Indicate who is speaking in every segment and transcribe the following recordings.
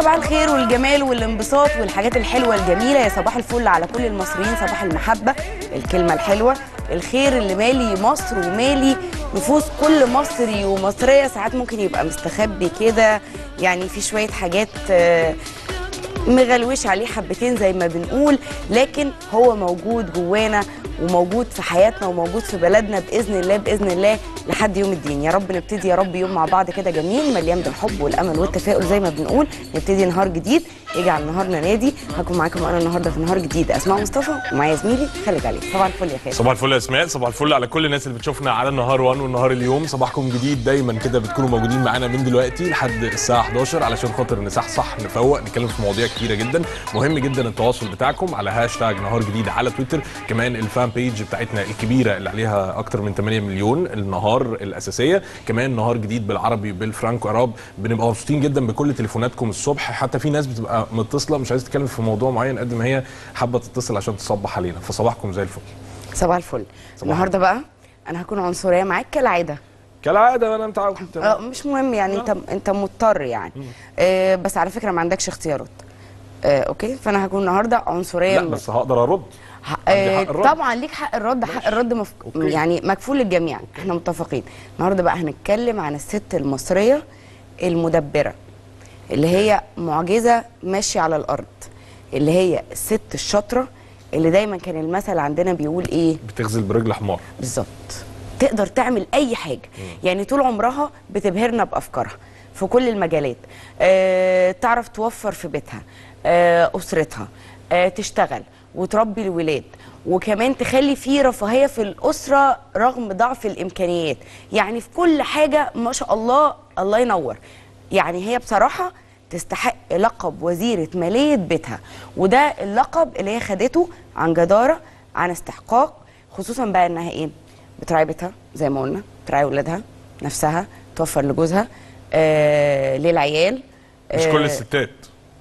Speaker 1: صباح الخير والجمال والانبساط والحاجات الحلوه الجميله يا صباح الفل على كل المصريين صباح المحبه الكلمه الحلوه الخير اللي مالي مصر ومالي نفوس كل مصري ومصريه ساعات ممكن يبقى مستخبي كده يعني في شويه حاجات آه، مغلوش عليه حبتين زي ما بنقول لكن هو موجود جوانا وموجود في حياتنا وموجود في بلدنا باذن الله باذن الله لحد يوم الدين يا رب نبتدي يا رب يوم مع بعض كده جميل مليان بالحب والامل والتفاؤل زي ما بنقول نبتدي نهار جديد يجعل نهارنا نادي هكون معاكم انا النهارده في نهار جديد اسماء مصطفى ومعايا زميلي خالد علي صباح الفل يا خالد
Speaker 2: صباح الفل يا اسماء صباح الفل على كل الناس اللي بتشوفنا على النهار 1 والنهار اليوم صباحكم جديد دايما كده بتكونوا موجودين معانا من دلوقتي لحد الساعه 11 علشان خاطر نصحصح نفوق نتكلم في مواضيع كتيره جدا مهم جدا التواصل بتاعكم على هاشتاج نهار جديد على تويتر كمان الفان بيج بتاعتنا الكبيره اللي عليها اكتر من 8 مليون النهار الاساسيه كمان نهار جديد بالعربي بالفرانكو اراب بنبقى مبسوطين جدا بكل تليفوناتكم الصبح حتى في ناس بتبقى متصله مش عايزه تتكلم في موضوع معين قد ما هي حابه تتصل عشان تصبح علينا فصباحكم زي الفل
Speaker 1: صباح الفل النهارده بقى انا هكون عنصريه معاك كالعاده
Speaker 2: كالعاده انا متعود
Speaker 1: اه مش مهم يعني انت انت مضطر يعني آه بس على فكره ما عندكش اختيارات آه اوكي فانا هكون النهارده عنصريه
Speaker 2: لا بس هقدر ارد
Speaker 1: ح-
Speaker 2: عندي
Speaker 1: آه،
Speaker 2: حق الرد.
Speaker 1: طبعا ليك حق الرد حق الرد مف...
Speaker 2: أوكي.
Speaker 1: يعني مكفول للجميع احنا متفقين النهارده بقى هنتكلم عن الست المصريه المدبره اللي هي معجزه ماشيه على الارض اللي هي الست الشاطره اللي دايما كان المثل عندنا بيقول ايه
Speaker 2: بتغزل برجل حمار
Speaker 1: بالظبط تقدر تعمل اي حاجه يعني طول عمرها بتبهرنا بافكارها في كل المجالات أه تعرف توفر في بيتها أه اسرتها أه تشتغل وتربي الولاد وكمان تخلي فيه رفاهيه في الاسره رغم ضعف الامكانيات يعني في كل حاجه ما شاء الله الله ينور يعني هي بصراحه تستحق لقب وزيره ماليه بيتها وده اللقب اللي هي خدته عن جداره عن استحقاق خصوصا بقى انها ايه بتراعي بيتها زي ما قلنا بتراعي ولادها نفسها توفر لجوزها آه للعيال
Speaker 2: مش
Speaker 1: آه،
Speaker 2: كل الستات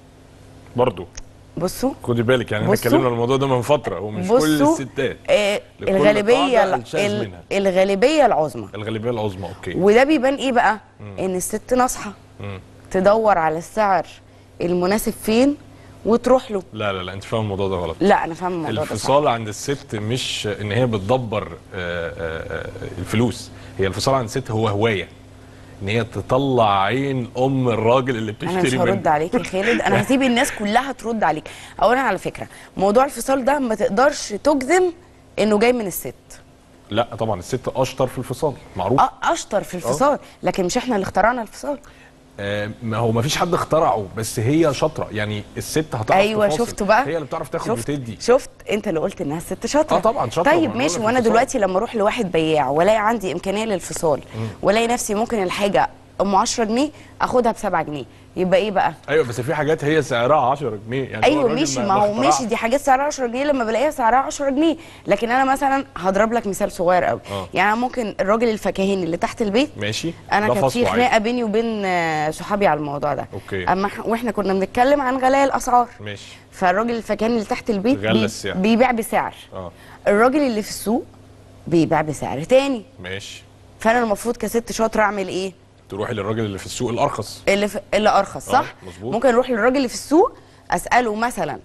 Speaker 2: برضو
Speaker 1: بصوا
Speaker 2: خدي بالك يعني احنا
Speaker 1: بصوا.
Speaker 2: اتكلمنا عن الموضوع ده من فتره ومش كل
Speaker 1: بصوا
Speaker 2: الستات
Speaker 1: آه
Speaker 2: لكل
Speaker 1: الغالبيه
Speaker 2: قاعدة الشاذ
Speaker 1: ال-
Speaker 2: منها.
Speaker 1: الغالبيه العظمى
Speaker 2: الغالبيه العظمى اوكي
Speaker 1: وده بيبان ايه بقى ان الست ناصحه
Speaker 2: مم.
Speaker 1: تدور على السعر المناسب فين وتروح له
Speaker 2: لا لا لا انت فاهم الموضوع ده غلط
Speaker 1: لا انا فاهمه الموضوع ده صح.
Speaker 2: الفصال عند الست مش ان هي بتدبر آه، آه، آه، الفلوس هي الفصال عند الست هو هوايه ان هي تطلع عين ام الراجل اللي
Speaker 1: انا مش
Speaker 2: بتشتري
Speaker 1: هرد
Speaker 2: منه
Speaker 1: عليك يا خالد انا هسيب الناس كلها ترد عليك اولا على فكره موضوع الفصال ده ما تقدرش تجزم انه جاي من الست
Speaker 2: لا طبعا الست اشطر في الفصال معروف
Speaker 1: أ- اشطر في الفصال لكن مش احنا اللي اخترعنا الفصال
Speaker 2: آه، ما هو ما فيش حد اخترعه بس هي شاطره يعني الست هتعرف
Speaker 1: ايوه
Speaker 2: تفاصل.
Speaker 1: شفتوا بقى
Speaker 2: هي اللي بتعرف تاخد
Speaker 1: شفت
Speaker 2: وتدي
Speaker 1: شفت انت اللي قلت انها الست شاطره
Speaker 2: آه طبعاً شاطرة، ما
Speaker 1: طيب
Speaker 2: أنا
Speaker 1: ماشي
Speaker 2: بقولك
Speaker 1: وانا
Speaker 2: الفصال.
Speaker 1: دلوقتي لما اروح لواحد بياع والاقي عندي امكانيه للفصال والاقي نفسي ممكن الحاجه ام 10 جنيه اخدها ب 7 جنيه يبقى ايه بقى
Speaker 2: ايوه بس في حاجات هي سعرها 10 جنيه يعني هو
Speaker 1: ايوه
Speaker 2: الراجل
Speaker 1: ماشي ما هو
Speaker 2: اخترعش.
Speaker 1: ماشي دي حاجات سعرها 10 جنيه لما بلاقيها سعرها 10 جنيه لكن انا مثلا هضرب لك مثال صغير قوي
Speaker 2: آه.
Speaker 1: يعني أنا ممكن الراجل الفكاهين اللي تحت البيت
Speaker 2: ماشي
Speaker 1: انا
Speaker 2: ده
Speaker 1: كانت في
Speaker 2: فصله عادي.
Speaker 1: خناقه بيني وبين آه، صحابي على الموضوع ده
Speaker 2: أوكي.
Speaker 1: اما إح- واحنا كنا بنتكلم عن غلاء الاسعار
Speaker 2: ماشي
Speaker 1: فالراجل الفكاهين اللي تحت البيت
Speaker 2: غلى السعر.
Speaker 1: بيبيع بسعر
Speaker 2: اه
Speaker 1: الراجل اللي في السوق بيبيع بسعر تاني
Speaker 2: ماشي
Speaker 1: فانا المفروض كست شاطره اعمل ايه
Speaker 2: تروحي للراجل اللي في السوق الارخص
Speaker 1: اللي في اللي ارخص
Speaker 2: آه،
Speaker 1: صح
Speaker 2: مظبوط.
Speaker 1: ممكن اروح للراجل اللي في السوق اساله مثلا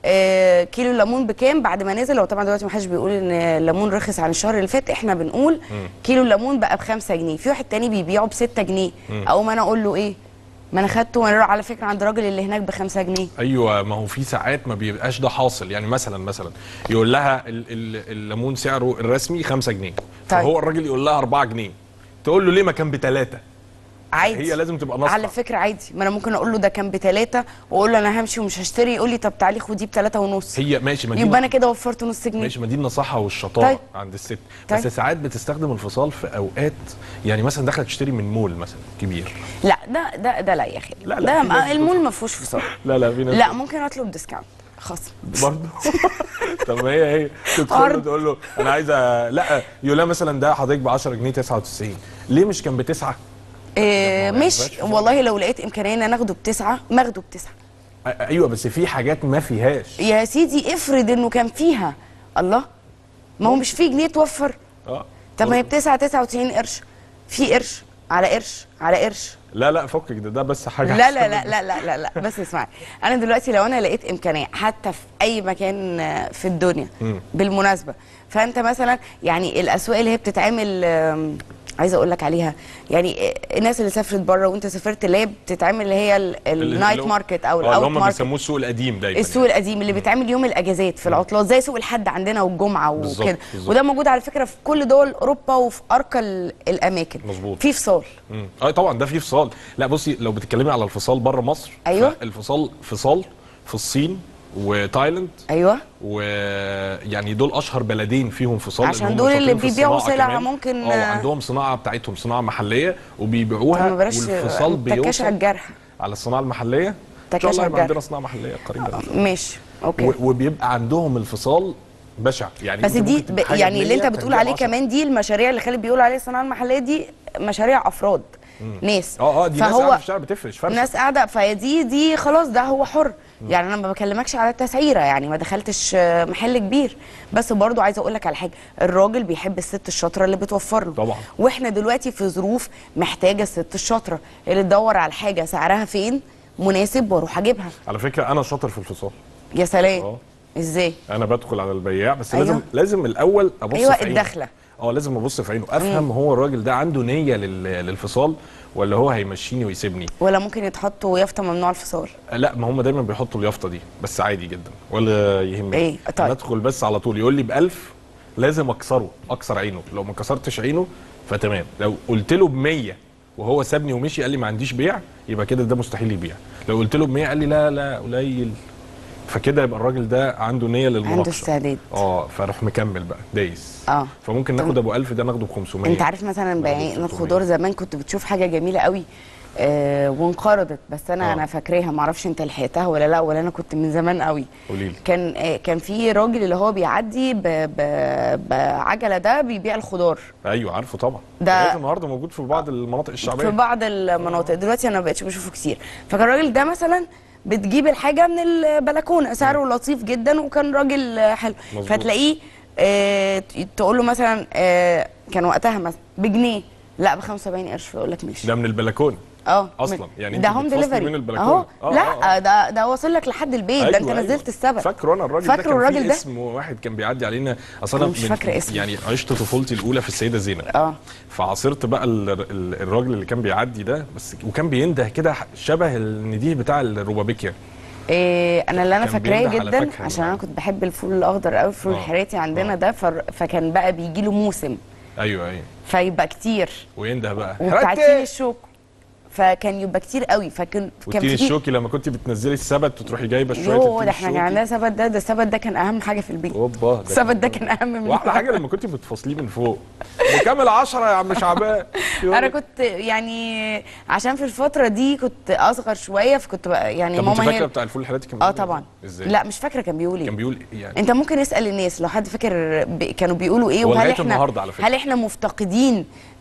Speaker 1: آه كيلو الليمون بكام بعد ما نزل هو طبعا دلوقتي ما حدش بيقول ان الليمون رخص عن الشهر اللي فات احنا بنقول كيلو الليمون بقى ب 5 جنيه في واحد تاني بيبيعه ب 6 جنيه او ما انا اقول له ايه ما انا خدته وانا على فكره عند الراجل اللي هناك ب 5 جنيه
Speaker 2: ايوه ما هو في ساعات ما بيبقاش ده حاصل يعني مثلا مثلا يقول لها ال- ال- الليمون سعره الرسمي 5 جنيه فهو الراجل يقول لها 4 جنيه تقول له ليه ما كان بثلاثه
Speaker 1: عادي
Speaker 2: هي لازم تبقى ناصحه
Speaker 1: على فكره عادي ما انا ممكن اقول له ده كان بثلاثه واقول له انا همشي ومش هشتري يقول لي طب تعالي خديه بثلاثه ونص
Speaker 2: هي ماشي ما دي
Speaker 1: يبقى انا كده وفرت نص جنيه
Speaker 2: ماشي ما دي النصاحه والشطاره
Speaker 1: طيب.
Speaker 2: عند الست
Speaker 1: طيب.
Speaker 2: بس ساعات بتستخدم الفصال في اوقات يعني مثلا داخله تشتري من مول مثلا كبير
Speaker 1: لا ده ده ده لا يا اخي
Speaker 2: لا، لا،
Speaker 1: ده
Speaker 2: في ناس
Speaker 1: ما- المول ما فيهوش فصال
Speaker 2: لا لا في ناس
Speaker 1: لا ممكن اطلب ديسكاونت خصم
Speaker 2: برضه طب ما هي هي تدخل له
Speaker 1: عرض.
Speaker 2: تقول له انا عايزه لا يقول لها مثلا ده حضرتك ب 10 جنيه 99 ليه مش كان بتسعه؟
Speaker 1: إيه
Speaker 2: ما
Speaker 1: مش
Speaker 2: ينفعش فصال.
Speaker 1: والله لو لقيت امكانيه ان انا اخده بتسعه ما اخده بتسعه
Speaker 2: أ- ايوه بس في حاجات ما فيهاش
Speaker 1: يا سيدي افرض انه كان فيها الله ما هو مش في جنيه توفر
Speaker 2: اه
Speaker 1: طب ما هي بتسعه 99 قرش في قرش على قرش على قرش
Speaker 2: لا لا فكك ده ده بس حاجه
Speaker 1: لا لا
Speaker 2: أحسن
Speaker 1: لا
Speaker 2: من-
Speaker 1: لا لا لا, لا. بس اسمعي انا دلوقتي لو انا لقيت امكانيه حتى في اي مكان آه، في الدنيا
Speaker 2: مم.
Speaker 1: بالمناسبه فانت مثلا يعني الاسواق اللي هي بتتعمل آم، عايزه اقول لك عليها يعني آه، الناس اللي سافرت بره وانت سافرت اللي هي بتتعمل اللي هي ال-
Speaker 2: اللي-
Speaker 1: النايت
Speaker 2: اللي هو-
Speaker 1: ماركت او
Speaker 2: اه اللي
Speaker 1: الاوت
Speaker 2: هم
Speaker 1: ماركت
Speaker 2: بيسموه السوق القديم دايما
Speaker 1: السوق القديم اللي بيتعمل يوم الاجازات في العطلات زي سوق الحد عندنا والجمعه
Speaker 2: بالظبط،
Speaker 1: وكده
Speaker 2: بالظبط.
Speaker 1: وده موجود على فكره في كل دول اوروبا وفي ارقى ال- الاماكن
Speaker 2: مظبوط.
Speaker 1: في فصال
Speaker 2: مم. اه طبعا ده فيه فصال لا بصي لو بتتكلمي على الفصال بره مصر
Speaker 1: أيوة.
Speaker 2: الفصال فصال في الصين وتايلاند
Speaker 1: ايوه
Speaker 2: ويعني دول اشهر بلدين فيهم فصال
Speaker 1: عشان
Speaker 2: لأن هم
Speaker 1: دول اللي
Speaker 2: شاطرين في
Speaker 1: بيبيعوا
Speaker 2: الصناعة
Speaker 1: سلع
Speaker 2: كمان.
Speaker 1: ممكن-
Speaker 2: اه عندهم صناعه بتاعتهم صناعه محليه وبيبيعوها
Speaker 1: طب ما بلاش
Speaker 2: والفصال
Speaker 1: تكاش على
Speaker 2: بيوصل
Speaker 1: الجرح
Speaker 2: على الصناعه المحليه ان
Speaker 1: تكاش
Speaker 2: شاء الله
Speaker 1: على
Speaker 2: يبقى
Speaker 1: الجرح.
Speaker 2: عندنا صناعه محليه قريبا
Speaker 1: ماشي اوكي
Speaker 2: و- وبيبقى عندهم الفصال بشع يعني
Speaker 1: بس
Speaker 2: أنت
Speaker 1: دي
Speaker 2: ممكن تبقى
Speaker 1: ب...
Speaker 2: حاجة
Speaker 1: يعني اللي
Speaker 2: بمية
Speaker 1: انت بتقول
Speaker 2: تعمليها
Speaker 1: عليه
Speaker 2: بعشرة.
Speaker 1: كمان دي المشاريع اللي خالد بيقول عليها الصناعه المحليه دي مشاريع افراد ناس
Speaker 2: اه اه دي ناس
Speaker 1: فهو
Speaker 2: قاعده في الشارع بتفرش فرشه
Speaker 1: ناس قاعده فهي دي دي خلاص ده هو حر يعني انا ما بكلمكش على التسعيره يعني ما دخلتش آه، محل كبير بس برضو عايزه اقول لك على حاجه الراجل بيحب الست الشاطره اللي بتوفر له
Speaker 2: طبعا.
Speaker 1: واحنا دلوقتي في ظروف محتاجه الست الشاطره اللي تدور على الحاجه سعرها فين مناسب واروح اجيبها
Speaker 2: على فكره انا شاطر في الفصال
Speaker 1: يا سلام
Speaker 2: اه.
Speaker 1: ازاي
Speaker 2: انا بدخل على البياع بس
Speaker 1: أيوة.
Speaker 2: لازم لازم الاول ابص
Speaker 1: أيوة،
Speaker 2: في عينه
Speaker 1: الدخلة.
Speaker 2: اه لازم ابص في عينه افهم هو الراجل ده عنده نيه لل- للفصال ولا هو هيمشيني ويسيبني
Speaker 1: ولا ممكن يتحطوا يافطه ممنوع الفصال
Speaker 2: لا ما هم دايما بيحطوا اليافطه دي بس عادي جدا ولا يهمني
Speaker 1: إيه؟ طيب.
Speaker 2: أنا ادخل بس على طول يقول لي ب 1000 لازم اكسره اكسر عينه لو ما كسرتش عينه فتمام لو قلت له ب 100 وهو سابني ومشي قال لي ما عنديش بيع يبقى كده ده مستحيل يبيع لو قلت له ب 100 قال لي لا لا قليل فكده يبقى الراجل ده عنده نيه للمناقشه
Speaker 1: عنده استعداد
Speaker 2: اه فاروح مكمل بقى دايس
Speaker 1: اه
Speaker 2: فممكن ناخد ابو 1000 ده ناخده ب 500
Speaker 1: انت عارف مثلا بياعين
Speaker 2: 600.
Speaker 1: الخضار زمان كنت بتشوف حاجه جميله قوي آه وانقرضت بس انا
Speaker 2: آه.
Speaker 1: آه. انا فاكراها معرفش انت لحقتها ولا لا ولا انا كنت من زمان قوي
Speaker 2: قولي لي
Speaker 1: كان آه كان في راجل اللي هو بيعدي ب- ب- بعجله ده بيبيع الخضار
Speaker 2: ايوه عارفه طبعا
Speaker 1: ده-
Speaker 2: لغاية النهارده موجود في بعض المناطق الشعبيه
Speaker 1: في بعض المناطق دلوقتي انا ما بقتش بشوفه كتير فكان الراجل ده مثلا بتجيب الحاجه من البلكونه سعره لطيف جدا وكان راجل آه، حلو
Speaker 2: مظبوط.
Speaker 1: فتلاقيه آه ت- تقول له مثلا آه كان وقتها مثلا بجنيه لا ب 75 قرش فيقول لك ماشي
Speaker 2: ده من البلكونه
Speaker 1: اه
Speaker 2: أصلاً.
Speaker 1: من-
Speaker 2: يعني
Speaker 1: ده
Speaker 2: أنت
Speaker 1: هوم
Speaker 2: بتفصلي
Speaker 1: ديليفري
Speaker 2: من البلكونة.
Speaker 1: اهو
Speaker 2: آه،
Speaker 1: لا
Speaker 2: آه،
Speaker 1: ده ده واصل لك لحد البيت ده انت
Speaker 2: أيوة،
Speaker 1: نزلت
Speaker 2: أيوة.
Speaker 1: السبت
Speaker 2: فاكره انا الراجل
Speaker 1: فاكره
Speaker 2: ده كان
Speaker 1: الراجل
Speaker 2: في
Speaker 1: ده؟
Speaker 2: اسم واحد كان بيعدي علينا اصل
Speaker 1: أنا
Speaker 2: انا
Speaker 1: مش
Speaker 2: من-
Speaker 1: فاكرة اسمه.
Speaker 2: يعني عشت طفولتي الاولى في السيده زينب
Speaker 1: اه
Speaker 2: فعاصرت بقى ال- ال- الراجل اللي كان بيعدي ده بس وكان بينده كده شبه النديه بتاع الروبابيكيا
Speaker 1: إيه انا اللي انا
Speaker 2: كان
Speaker 1: فاكراه
Speaker 2: بينده على
Speaker 1: جدا
Speaker 2: فاكهة
Speaker 1: عشان انا
Speaker 2: معينة.
Speaker 1: كنت بحب الفول الاخضر قوي الفول
Speaker 2: آه.
Speaker 1: الحراتي عندنا
Speaker 2: آه.
Speaker 1: ده فر... فكان بقى بيجي له موسم
Speaker 2: ايوه ايوه
Speaker 1: فيبقى كتير
Speaker 2: وينده بقى
Speaker 1: وبتاعتين
Speaker 2: هاتي!
Speaker 1: الشوك فكان يبقى كتير قوي فكان كان
Speaker 2: والتين
Speaker 1: في
Speaker 2: الشوكي لما كنت بتنزلي السبت وتروحي جايبه شويه
Speaker 1: يوه
Speaker 2: التين
Speaker 1: ده احنا كان
Speaker 2: الشوكي.
Speaker 1: عندنا سبت ده ده السبت ده كان اهم حاجه في البيت
Speaker 2: اوبا ده
Speaker 1: السبت ده كان اهم من
Speaker 2: واحلى حاجه لما كنت بتفصليه من فوق بكامل 10 يا عم شعبان
Speaker 1: انا كنت يعني عشان في الفتره دي كنت اصغر شويه فكنت بقى يعني
Speaker 2: طب انت
Speaker 1: ماما
Speaker 2: فاكره
Speaker 1: هي
Speaker 2: بتاع الفول الحراتي كان
Speaker 1: اه
Speaker 2: بيقول إيه؟
Speaker 1: طبعا
Speaker 2: ازاي
Speaker 1: لا مش فاكره كان بيقول ايه
Speaker 2: كان بيقول إيه يعني
Speaker 1: انت ممكن اسال الناس لو حد فاكر ب... كانوا بيقولوا ايه
Speaker 2: هو
Speaker 1: وهل
Speaker 2: لغاية
Speaker 1: احنا
Speaker 2: النهاردة على فكرة.
Speaker 1: هل احنا مفتقدين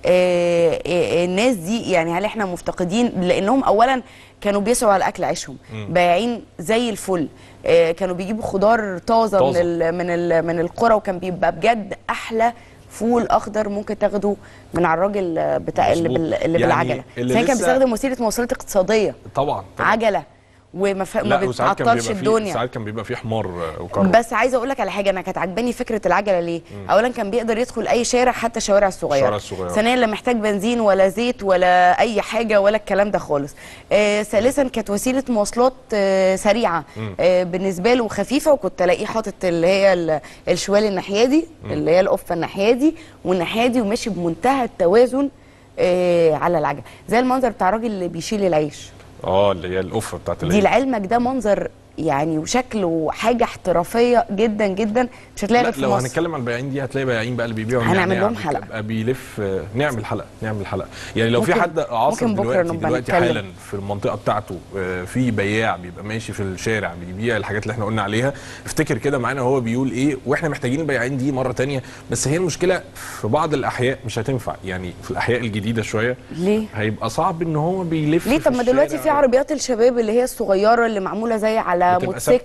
Speaker 1: آه آه الناس دي يعني هل احنا مفتقدين لانهم اولا كانوا بيسعوا على اكل عيشهم بايعين زي الفل آه كانوا بيجيبوا خضار طازه من
Speaker 2: طازة.
Speaker 1: ال من ال من القرى وكان بيبقى بجد احلى فول اخضر ممكن تاخده من على الراجل آه، بتاع اللي,
Speaker 2: مظبوط.
Speaker 1: بال... اللي
Speaker 2: يعني
Speaker 1: بالعجله
Speaker 2: اللي
Speaker 1: كان
Speaker 2: لسه-
Speaker 1: بيستخدم وسيله مواصلات اقتصاديه
Speaker 2: طبعا طبعا
Speaker 1: عجله وما ف... ما
Speaker 2: لا وساعات كان
Speaker 1: بتعطلش
Speaker 2: بيبقى
Speaker 1: الدنيا
Speaker 2: فيه ساعات كان بيبقى فيه حمار آه، وكرم
Speaker 1: بس عايزه اقول لك على حاجه انا كانت عجباني فكره العجله ليه اولا كان بيقدر يدخل اي شارع حتى الشوارع الصغيره
Speaker 2: الشوارع الصغيرة.
Speaker 1: ثانيا لا محتاج بنزين ولا زيت ولا اي حاجه ولا الكلام ده خالص آه ثالثا كانت وسيله مواصلات آه سريعه آه بالنسبه له خفيفه وكنت الاقيه حاطط اللي هي ال- الشوال الناحيه دي اللي هي القفه الناحيه دي والناحيه دي وماشي بمنتهى التوازن آه على العجله زي المنظر بتاع الراجل اللي بيشيل العيش
Speaker 2: اه اللي هي القفه بتاعت
Speaker 1: دي
Speaker 2: العيد.
Speaker 1: لعلمك ده منظر يعني وشكل وحاجه احترافيه جدا جدا مش هتلاقي
Speaker 2: لا
Speaker 1: غير في
Speaker 2: لو
Speaker 1: مصر
Speaker 2: هنتكلم عن البياعين دي هتلاقي بياعين بقى اللي بيبيعوا
Speaker 1: هنعمل
Speaker 2: النعناع
Speaker 1: لهم
Speaker 2: بتبقى
Speaker 1: حلقة.
Speaker 2: بيلف آه، نعمل حلقه نعمل حلقه يعني لو في
Speaker 1: ممكن-
Speaker 2: حد عاصر
Speaker 1: ممكن بكرة
Speaker 2: دلوقتي
Speaker 1: نبقى
Speaker 2: دلوقتي
Speaker 1: نتكلم.
Speaker 2: حالا في المنطقه بتاعته آه، في بياع بيبقى ماشي في الشارع بيبيع الحاجات اللي احنا قلنا عليها افتكر كده معانا هو بيقول ايه واحنا محتاجين البياعين دي مره تانية بس هي المشكله في بعض الاحياء مش هتنفع يعني في الاحياء الجديده شويه
Speaker 1: ليه
Speaker 2: هيبقى صعب ان هو بيلف
Speaker 1: ليه
Speaker 2: في
Speaker 1: طب ما دلوقتي في
Speaker 2: الشارع.
Speaker 1: عربيات الشباب اللي هي الصغيره اللي معموله زي على
Speaker 2: بتبقى
Speaker 1: موتوسيكل
Speaker 2: ثابتة.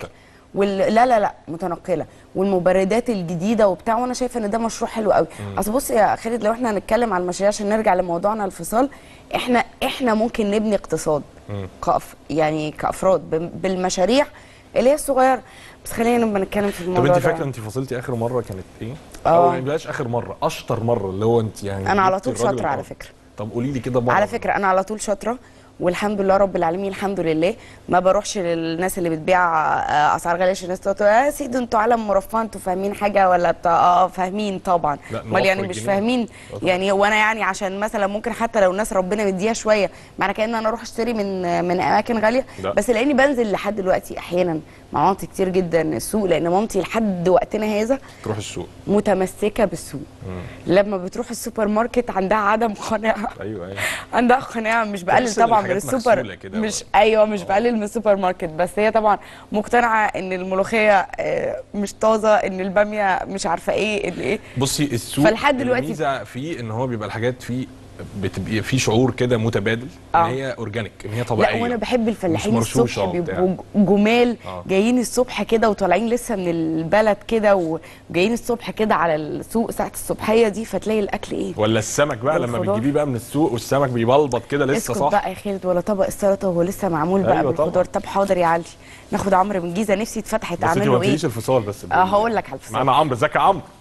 Speaker 1: وال... لا لا لا متنقله والمبردات الجديده وبتاع وانا شايفه ان ده مشروع حلو قوي اصل بص يا خالد لو احنا هنتكلم على المشاريع عشان نرجع لموضوعنا الفصال احنا احنا ممكن نبني اقتصاد كأف... يعني كافراد ب... بالمشاريع اللي هي الصغيره بس خلينا نبقى نتكلم في
Speaker 2: طب
Speaker 1: الموضوع
Speaker 2: انت
Speaker 1: ده
Speaker 2: فاكره انت فصلتي اخر مره كانت ايه؟
Speaker 1: اه.
Speaker 2: او يعني بلاش اخر مره اشطر مره اللي هو انت يعني
Speaker 1: انا على
Speaker 2: جبتي
Speaker 1: طول
Speaker 2: الراجل
Speaker 1: شاطره على
Speaker 2: الأرض.
Speaker 1: فكره
Speaker 2: طب قولي لي كده بره
Speaker 1: على فكره انا على طول شاطره والحمد لله رب العالمين الحمد لله ما بروحش للناس اللي بتبيع آه، اسعار غاليه عشان الناس تقول يا سيدي انتوا عالم مرفه انتوا فاهمين حاجه ولا بتاع اه فاهمين طبعا
Speaker 2: لا،
Speaker 1: امال يعني
Speaker 2: نوفر
Speaker 1: مش
Speaker 2: الجنيه.
Speaker 1: فاهمين
Speaker 2: آه طبعا.
Speaker 1: يعني وانا يعني عشان مثلا ممكن حتى لو الناس ربنا مديها شويه معنى كده ان انا اروح اشتري من من اماكن غاليه
Speaker 2: لا.
Speaker 1: بس لاني بنزل لحد دلوقتي احيانا مع مامتي كتير جدا السوق لان مامتي لحد وقتنا هذا
Speaker 2: تروح السوق
Speaker 1: متمسكه بالسوق لما بتروح السوبر ماركت عندها عدم قناعه
Speaker 2: ايوه ايوه
Speaker 1: عندها قناعه مش بقلل
Speaker 2: تحس إن
Speaker 1: طبعا من
Speaker 2: الحاجات
Speaker 1: السوبر
Speaker 2: مغسولة كده
Speaker 1: مش
Speaker 2: بقى.
Speaker 1: ايوه مش بقلل من السوبر ماركت بس هي طبعا مقتنعه ان الملوخيه آه، مش طازه ان الباميه مش عارفه ايه ان ايه
Speaker 2: بصي السوق
Speaker 1: فلحد دلوقتي-
Speaker 2: الميزه فيه ان هو بيبقى الحاجات فيه بتبقى فيه شعور كده متبادل ان
Speaker 1: آه.
Speaker 2: هي اورجانيك ان هي طبيعيه
Speaker 1: لا وانا بحب الفلاحين
Speaker 2: مش مرشوشة
Speaker 1: الصبح
Speaker 2: وبتاع.
Speaker 1: بيبقوا جمال
Speaker 2: آه.
Speaker 1: جايين الصبح كده وطالعين لسه من البلد كده وجايين الصبح كده على السوق ساعه الصبحيه دي فتلاقي الاكل ايه
Speaker 2: ولا السمك بقى لما
Speaker 1: والخضار.
Speaker 2: بتجيبيه بقى من السوق والسمك بيبلبط كده لسه
Speaker 1: اسكت
Speaker 2: صح
Speaker 1: بقى يا خالد ولا طبق السلطه وهو لسه معمول بقى
Speaker 2: أيوة طبعا.
Speaker 1: بالخضار طب حاضر يا علي ناخد عمرو من الجيزه نفسي اتفتحت
Speaker 2: بس انت
Speaker 1: اعمل
Speaker 2: ما
Speaker 1: له ايه
Speaker 2: قلتليش الفصال بس
Speaker 1: اه هقول لك على الفصال
Speaker 2: معانا عمرو ازيك يا عمرو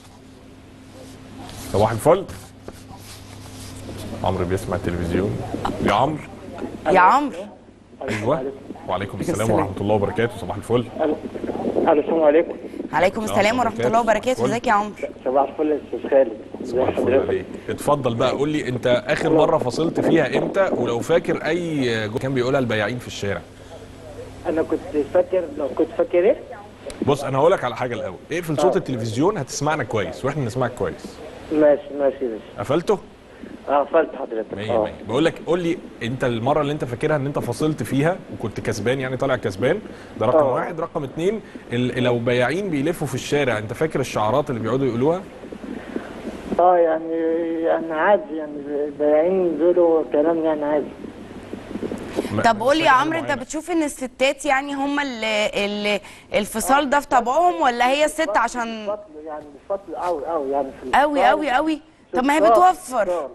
Speaker 2: صباح الفل عمرو بيسمع التلفزيون يا عمرو
Speaker 1: يا عمرو
Speaker 2: ايوه وعليكم السلام
Speaker 1: السلام.
Speaker 2: ورحمه الله وبركاته صباح الفل
Speaker 3: الو السلام عليكم
Speaker 1: عليكم السلام ورحمه الله وبركاته ازيك يا عمرو
Speaker 3: صباح الفل يا استاذ خالد ازي
Speaker 2: صباح الفل
Speaker 3: حضرتك
Speaker 2: عليك اتفضل بقى قول لي انت اخر مره فصلت فيها امتى ولو فاكر اي جملة كان بيقولها البياعين في الشارع
Speaker 3: انا كنت فاكر لو كنت فاكر ايه
Speaker 2: بص انا هقول لك على حاجه الاول اقفل صوت التلفزيون هتسمعنا كويس واحنا نسمعك كويس
Speaker 3: ماشي ماشي ماشي
Speaker 2: قفلته
Speaker 3: اه قفلت حضرتك
Speaker 2: مية
Speaker 3: اه
Speaker 2: مية بقول لك قول لي انت المره اللي انت فاكرها ان انت فصلت فيها وكنت كسبان يعني طالع كسبان ده رقم
Speaker 3: آه.
Speaker 2: واحد رقم اتنين ال- لو بياعين بيلفوا في الشارع انت فاكر الشعارات اللي بيقعدوا يقولوها
Speaker 3: اه يعني يعني عادي يعني البياعين بيقولوا كلام يعني عادي
Speaker 2: ما-
Speaker 1: طب
Speaker 2: مش
Speaker 1: قول لي يا
Speaker 2: فاكر
Speaker 1: عمرو انت
Speaker 2: معينة.
Speaker 1: بتشوف ان الستات يعني هم اللي, اللي الفصال ده في طبعهم ولا هي الست عشان
Speaker 3: فصل يعني فصل قوي قوي يعني في
Speaker 1: قوي
Speaker 3: الفصل.
Speaker 1: قوي قوي طب ما هي
Speaker 3: شطار،
Speaker 1: بتوفر
Speaker 3: شطار.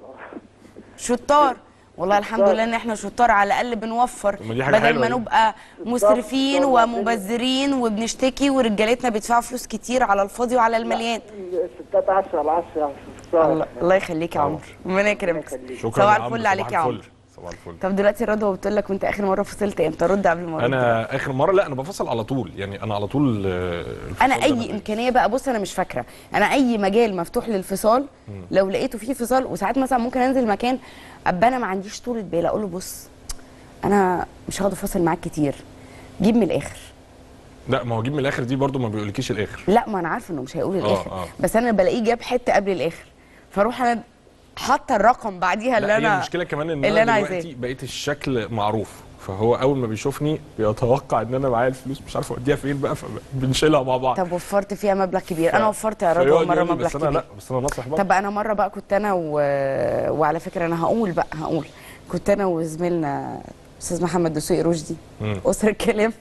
Speaker 1: شطار والله الحمد لله ان احنا شطار على الاقل بنوفر
Speaker 2: طب ما دي حاجة
Speaker 1: بدل
Speaker 2: حلوة
Speaker 1: ما
Speaker 2: دي.
Speaker 1: نبقى مسرفين
Speaker 3: شطار وعندنا-
Speaker 1: ومبذرين وبنشتكي ورجالتنا بيدفعوا فلوس كتير على الفاضي وعلى المليان
Speaker 3: الستات 10 على 10 يعني في الفصال
Speaker 1: الله الله يخليك يا عمرو ربنا يكرمك
Speaker 2: شكرا
Speaker 1: صباح
Speaker 2: يا عمرو،
Speaker 1: الفل عليك
Speaker 2: صباح
Speaker 1: يا عمرو
Speaker 2: الفل. صباح الفل
Speaker 1: طب دلوقتي رضوى بتقول لك وانت اخر مره فصلت امتى رد قبل ما أرد.
Speaker 2: انا اخر مره لا انا بفصل على طول يعني انا على طول آه، الفصل
Speaker 1: انا
Speaker 2: ده
Speaker 1: اي امكانيه بقى بص انا مش فاكره انا اي مجال مفتوح للفصال لو لقيته فيه فصال وساعات مثلا ممكن انزل مكان ابقى انا ما عنديش طولة بال اقول له بص انا مش هقعد افاصل معاك كتير جيب من الاخر
Speaker 2: لا ما هو جيب من الاخر دي برضو ما بيقولكيش الاخر
Speaker 1: لا ما انا عارفه انه مش هيقول الاخر
Speaker 2: آه.
Speaker 1: بس انا بلاقيه جاب حته قبل الاخر فاروح انا حاطه الرقم بعديها اللي
Speaker 2: لا هي
Speaker 1: انا
Speaker 2: المشكله كمان ان
Speaker 1: اللي
Speaker 2: انا
Speaker 1: انا
Speaker 2: دلوقتي
Speaker 1: عايزاه
Speaker 2: بقيت الشكل معروف فهو اول ما بيشوفني بيتوقع ان انا معايا الفلوس مش عارف اوديها فين بقى فبنشيلها مع بعض
Speaker 1: طب وفرت فيها مبلغ كبير انا وفرت يا رضوى
Speaker 2: فيقعد
Speaker 1: مره
Speaker 2: يقول لي
Speaker 1: مبلغ
Speaker 2: بس انا
Speaker 1: كبير
Speaker 2: لا بس انا ناصح بقى
Speaker 1: طب انا مره بقى كنت انا و... وعلى فكره انا هقول بقى هقول كنت انا وزميلنا استاذ محمد دسوقي رشدي
Speaker 2: مم.
Speaker 1: اسر الكلام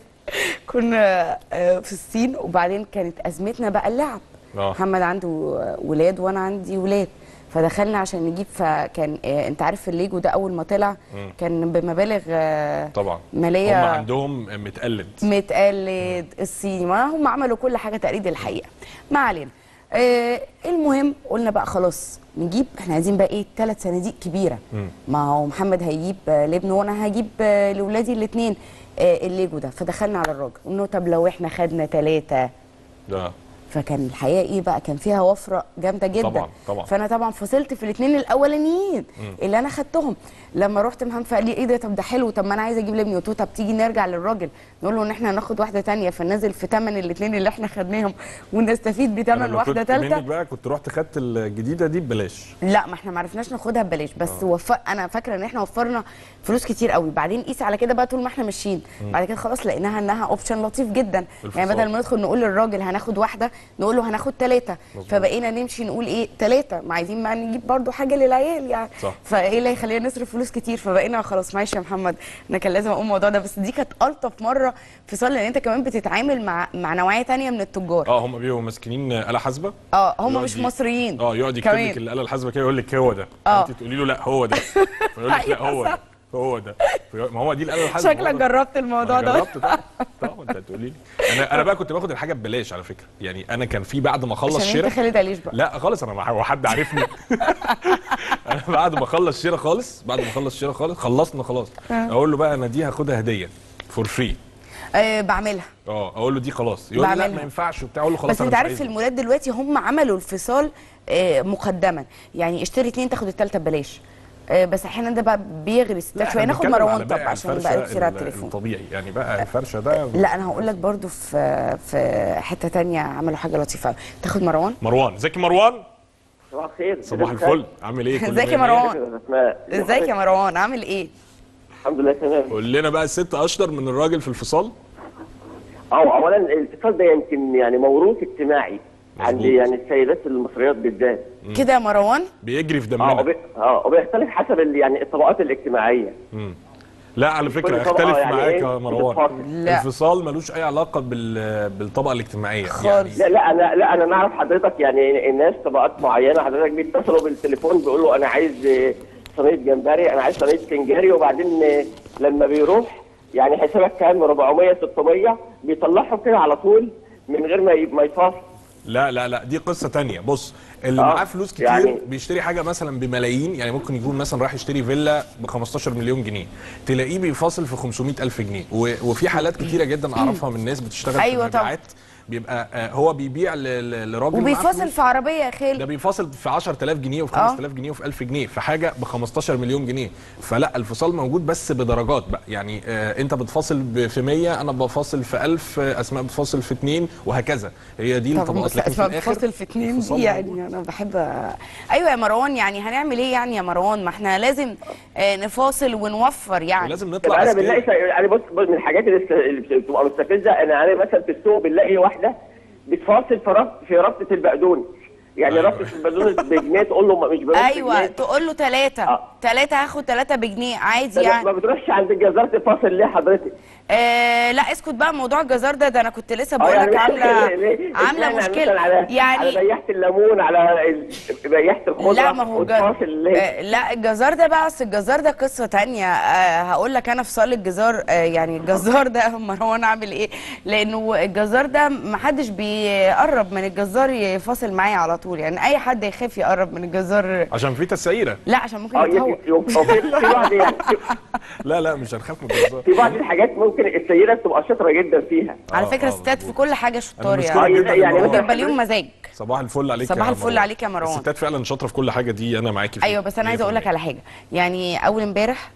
Speaker 1: كنا آه، في الصين وبعدين كانت ازمتنا بقى اللعب
Speaker 2: آه.
Speaker 1: محمد عنده ولاد وانا عندي ولاد فدخلنا عشان نجيب فكان آه، انت عارف الليجو ده اول ما طلع كان بمبالغ آه،
Speaker 2: طبعا
Speaker 1: ماليه
Speaker 2: هم عندهم متقلد
Speaker 1: متقلد الصيني ما هم عملوا كل حاجه تقليد الحقيقه ما علينا آه المهم قلنا بقى خلاص نجيب احنا عايزين بقى ايه ثلاث صناديق كبيره ما هو محمد هيجيب آه لابنه وانا هجيب آه لاولادي الاثنين آه الليجو ده فدخلنا على الراجل قلنا له طب لو احنا خدنا ثلاثه
Speaker 2: ده
Speaker 1: فكان الحقيقه ايه بقى كان فيها وفره جامده جدا
Speaker 2: طبعاً، طبعاً.
Speaker 1: فانا طبعا فصلت في الاثنين الاولانيين اللي انا خدتهم لما رحت محمد فقال لي ايه ده طب ده حلو طب ما انا عايزه اجيب لابني قلت له طب تيجي نرجع للراجل نقول له ان احنا هناخد واحده تانية فننزل في ثمن الاثنين اللي احنا خدناهم ونستفيد
Speaker 2: انا
Speaker 1: بثمن
Speaker 2: لو
Speaker 1: واحده
Speaker 2: كنت منك
Speaker 1: ثالثه
Speaker 2: بقى كنت رحت خدت الجديده دي ببلاش
Speaker 1: لا ما احنا ما عرفناش ناخدها ببلاش بس وف... انا فاكره ان احنا وفرنا فلوس كتير قوي بعدين قيس على كده بقى طول ما احنا ماشيين بعد كده خلاص لقيناها انها اوبشن لطيف جدا يعني
Speaker 2: الفصال.
Speaker 1: بدل ما ندخل نقول للراجل هناخد واحده نقول له هناخد ثلاثه فبقينا نمشي نقول ايه ثلاثه ما عايزين بقى نجيب برضو حاجه للعيال يعني
Speaker 2: صح.
Speaker 1: فايه اللي هيخلينا نصرف فلوس كتير فبقينا خلاص معلش يا محمد انا كان لازم اقول الموضوع ده بس دي كانت الطف مره في صال لان انت كمان بتتعامل مع مع نوعيه تانية من التجار
Speaker 2: اه هم بيبقوا ماسكين آله حاسبه
Speaker 1: اه هم
Speaker 2: يقعد
Speaker 1: مش
Speaker 2: ي-
Speaker 1: مصريين
Speaker 2: اه يقعد يكتب
Speaker 1: كمان.
Speaker 2: لك الاله الحاسبه كده يقول لك هو ده
Speaker 1: اه.
Speaker 2: انت تقولي له لا هو ده فيقول لك لا
Speaker 1: أيوة
Speaker 2: هو
Speaker 1: صح.
Speaker 2: ده هو ده ما هو دي الاله الحاسبه
Speaker 1: شكلك
Speaker 2: هو ده.
Speaker 1: جربت الموضوع
Speaker 2: أنا
Speaker 1: ده
Speaker 2: جربت طبعا طبعا انت هتقولي لي انا انا بقى كنت باخد الحاجه ببلاش على فكره يعني انا كان في بعد ما اخلص
Speaker 1: عشان
Speaker 2: شراء
Speaker 1: انت خالد عليش بقى
Speaker 2: لا خالص انا مع هو حد عارفني انا بعد ما اخلص شراء خالص بعد ما اخلص شراء خالص خلصنا خلاص اقول له بقى انا دي هاخدها هديه فور فري
Speaker 1: آه بعملها
Speaker 2: اه اقول له دي خلاص يقول لي لا
Speaker 1: بعملها.
Speaker 2: ما ينفعش وبتاع اقول له خلاص
Speaker 1: بس
Speaker 2: انا
Speaker 1: انت
Speaker 2: مش
Speaker 1: عارف في
Speaker 2: عايزها.
Speaker 1: المولات دلوقتي هم عملوا الفصال آه مقدما يعني اشتري اتنين تاخد التالتة ببلاش آه بس احيانا ده بقى بيغري الستات
Speaker 2: لا،
Speaker 1: شويه
Speaker 2: احنا
Speaker 1: ناخد
Speaker 2: بنتكلم
Speaker 1: مروان
Speaker 2: على
Speaker 1: طب
Speaker 2: بائع
Speaker 1: عشان
Speaker 2: الفرشة
Speaker 1: بقى كتير على
Speaker 2: ال-
Speaker 1: التليفون
Speaker 2: الطبيعي يعني بقى الفرشه ده
Speaker 1: لا انا هقول لك برضو في في حته تانية عملوا حاجه لطيفه تاخد مروان
Speaker 2: مروان ازيك يا مروان
Speaker 4: صباح الخير
Speaker 2: صباح الفل عامل ايه كله
Speaker 1: ازيك يا
Speaker 2: مية مية؟
Speaker 1: مروان
Speaker 4: اسماء
Speaker 1: ازيك يا مروان عامل ايه
Speaker 4: الحمد لله تمام
Speaker 2: قول لنا بقى الست اشطر من الراجل في الفصال
Speaker 4: اه اولا الاتصال ده يمكن يعني موروث اجتماعي عند
Speaker 2: مظبوط.
Speaker 4: يعني السيدات المصريات بالذات
Speaker 1: كده يا مروان
Speaker 2: بيجري في
Speaker 4: اه
Speaker 2: دمنا
Speaker 4: وبي- اه وبيختلف حسب ال- يعني الطبقات الاجتماعيه
Speaker 2: لا على فكره
Speaker 4: كل طبقة
Speaker 2: اختلف
Speaker 4: يعني
Speaker 2: معاك
Speaker 4: إيه
Speaker 2: يا مروان
Speaker 4: بتتفاصل.
Speaker 1: لا.
Speaker 2: الفصال ملوش اي علاقه بال... بالطبقه الاجتماعيه
Speaker 1: خالص.
Speaker 4: لا لا انا لا انا نعرف حضرتك يعني الناس طبقات معينه حضرتك بيتصلوا بالتليفون بيقولوا انا عايز آه، صينيه جمبري انا عايز صينيه سنجاري وبعدين آه، لما بيروح يعني حسابك كام 400 600 بيطلعهم كده على طول من غير ما ي- ما يفاصل
Speaker 2: لا لا لا دي قصه تانية بص اللي
Speaker 4: آه،
Speaker 2: معاه فلوس كتير
Speaker 4: يعني-
Speaker 2: بيشتري حاجه مثلا بملايين يعني ممكن يكون مثلا رايح يشتري فيلا ب 15 مليون جنيه تلاقيه بيفاصل في 500 الف جنيه و... وفي حالات كتيره جدا اعرفها من ناس بتشتغل
Speaker 1: أيوة
Speaker 2: في
Speaker 1: طبعا.
Speaker 2: المبيعات بيبقى آه، هو بيبيع ل... ل- لراجل معاه
Speaker 1: وبيفاصل
Speaker 2: فلوس.
Speaker 1: في عربيه يا
Speaker 2: ده
Speaker 1: خالد
Speaker 2: بيفاصل في 10000 جنيه وفي
Speaker 1: آه.
Speaker 2: 5000 جنيه وفي 1000 جنيه في حاجه ب 15 مليون جنيه فلا الفصال موجود بس بدرجات بقى يعني آه انت بتفاصل ب- في 100 انا بفاصل في 1000 آه، اسماء بتفاصل في 2 وهكذا هي دي
Speaker 1: طب
Speaker 2: الطبقات
Speaker 1: بس
Speaker 2: لكن في
Speaker 1: اسمع
Speaker 2: الاخر
Speaker 1: بتفاصل في اتنين
Speaker 2: الفصال
Speaker 1: دي يعني
Speaker 2: موجود.
Speaker 1: انا بحب ايوه يا مروان يعني هنعمل ايه يعني يا مروان ما احنا لازم آه، نفاصل ونوفر يعني
Speaker 2: ولازم
Speaker 4: طب
Speaker 2: نطلع
Speaker 4: انا
Speaker 2: أذكياء.
Speaker 4: بنلاقي يعني بص بص من الحاجات اللي است- اللي بتبقى مستفزه انا انا مثلا في السوق بنلاقي واحده بتفاصل في ربط في ربطه البقدونس يعني
Speaker 2: أيوة.
Speaker 4: ربطه البقدونس بجنيه تقول له مش بنص
Speaker 1: ايوه
Speaker 4: جنيه.
Speaker 1: تقول له ثلاثة
Speaker 4: آه.
Speaker 1: ثلاثة هاخد ثلاثة بجنيه عادي
Speaker 4: طب ما
Speaker 1: يعني
Speaker 4: بتروحش عند الجزار تفاصل ليه حضرتك؟
Speaker 1: آه لا اسكت بقى موضوع الجزار ده ده انا كنت لسه
Speaker 4: آه،
Speaker 1: بقول لك
Speaker 4: ليه-
Speaker 1: عامله
Speaker 4: ليه- ليه؟
Speaker 1: عامله
Speaker 4: إشمعنى
Speaker 1: مشكله
Speaker 4: مثلاً على على
Speaker 1: يعني
Speaker 4: بياعة الليمون على ال- بياعة الخضره
Speaker 1: لا ما هو جا...
Speaker 4: وتفاصل ليه؟
Speaker 1: آه لا الجزار ده بقى اصل الجزار ده قصه تانية آه هقول لك انا في صاله الجزار آه يعني الجزار ده مروان عامل ايه لانه الجزار ده ما حدش بيقرب من الجزار يفاصل معايا على طول يعني اي حد يخاف يقرب من الجزار
Speaker 2: عشان في تسعيره
Speaker 1: لا عشان ممكن
Speaker 4: اه
Speaker 1: يتهور
Speaker 4: يمكن- يمكن- هو في في بعض يعني في-
Speaker 2: لا لا مش هنخاف من الجزار
Speaker 4: في بعض الحاجات ممكن السيده تبقى شاطره جدا فيها
Speaker 1: على
Speaker 2: آه،
Speaker 1: فكره
Speaker 2: آه،
Speaker 1: الستات في
Speaker 2: مظبوط.
Speaker 1: كل حاجه شطار
Speaker 2: أنا
Speaker 1: يعني
Speaker 2: مشكورة جدا
Speaker 4: يعني
Speaker 2: يا مروان.
Speaker 4: مثلاً
Speaker 1: بيبقى ليهم مزاج
Speaker 2: صباح الفل عليك
Speaker 1: صباح
Speaker 2: يا
Speaker 1: الفل
Speaker 2: مروان.
Speaker 1: عليك يا مروان.
Speaker 2: الستات فعلا شاطره في كل حاجه دي انا معاكي فيها
Speaker 1: ايوه بس انا عايزه اقول لك
Speaker 2: 100%.
Speaker 1: على حاجه يعني اول امبارح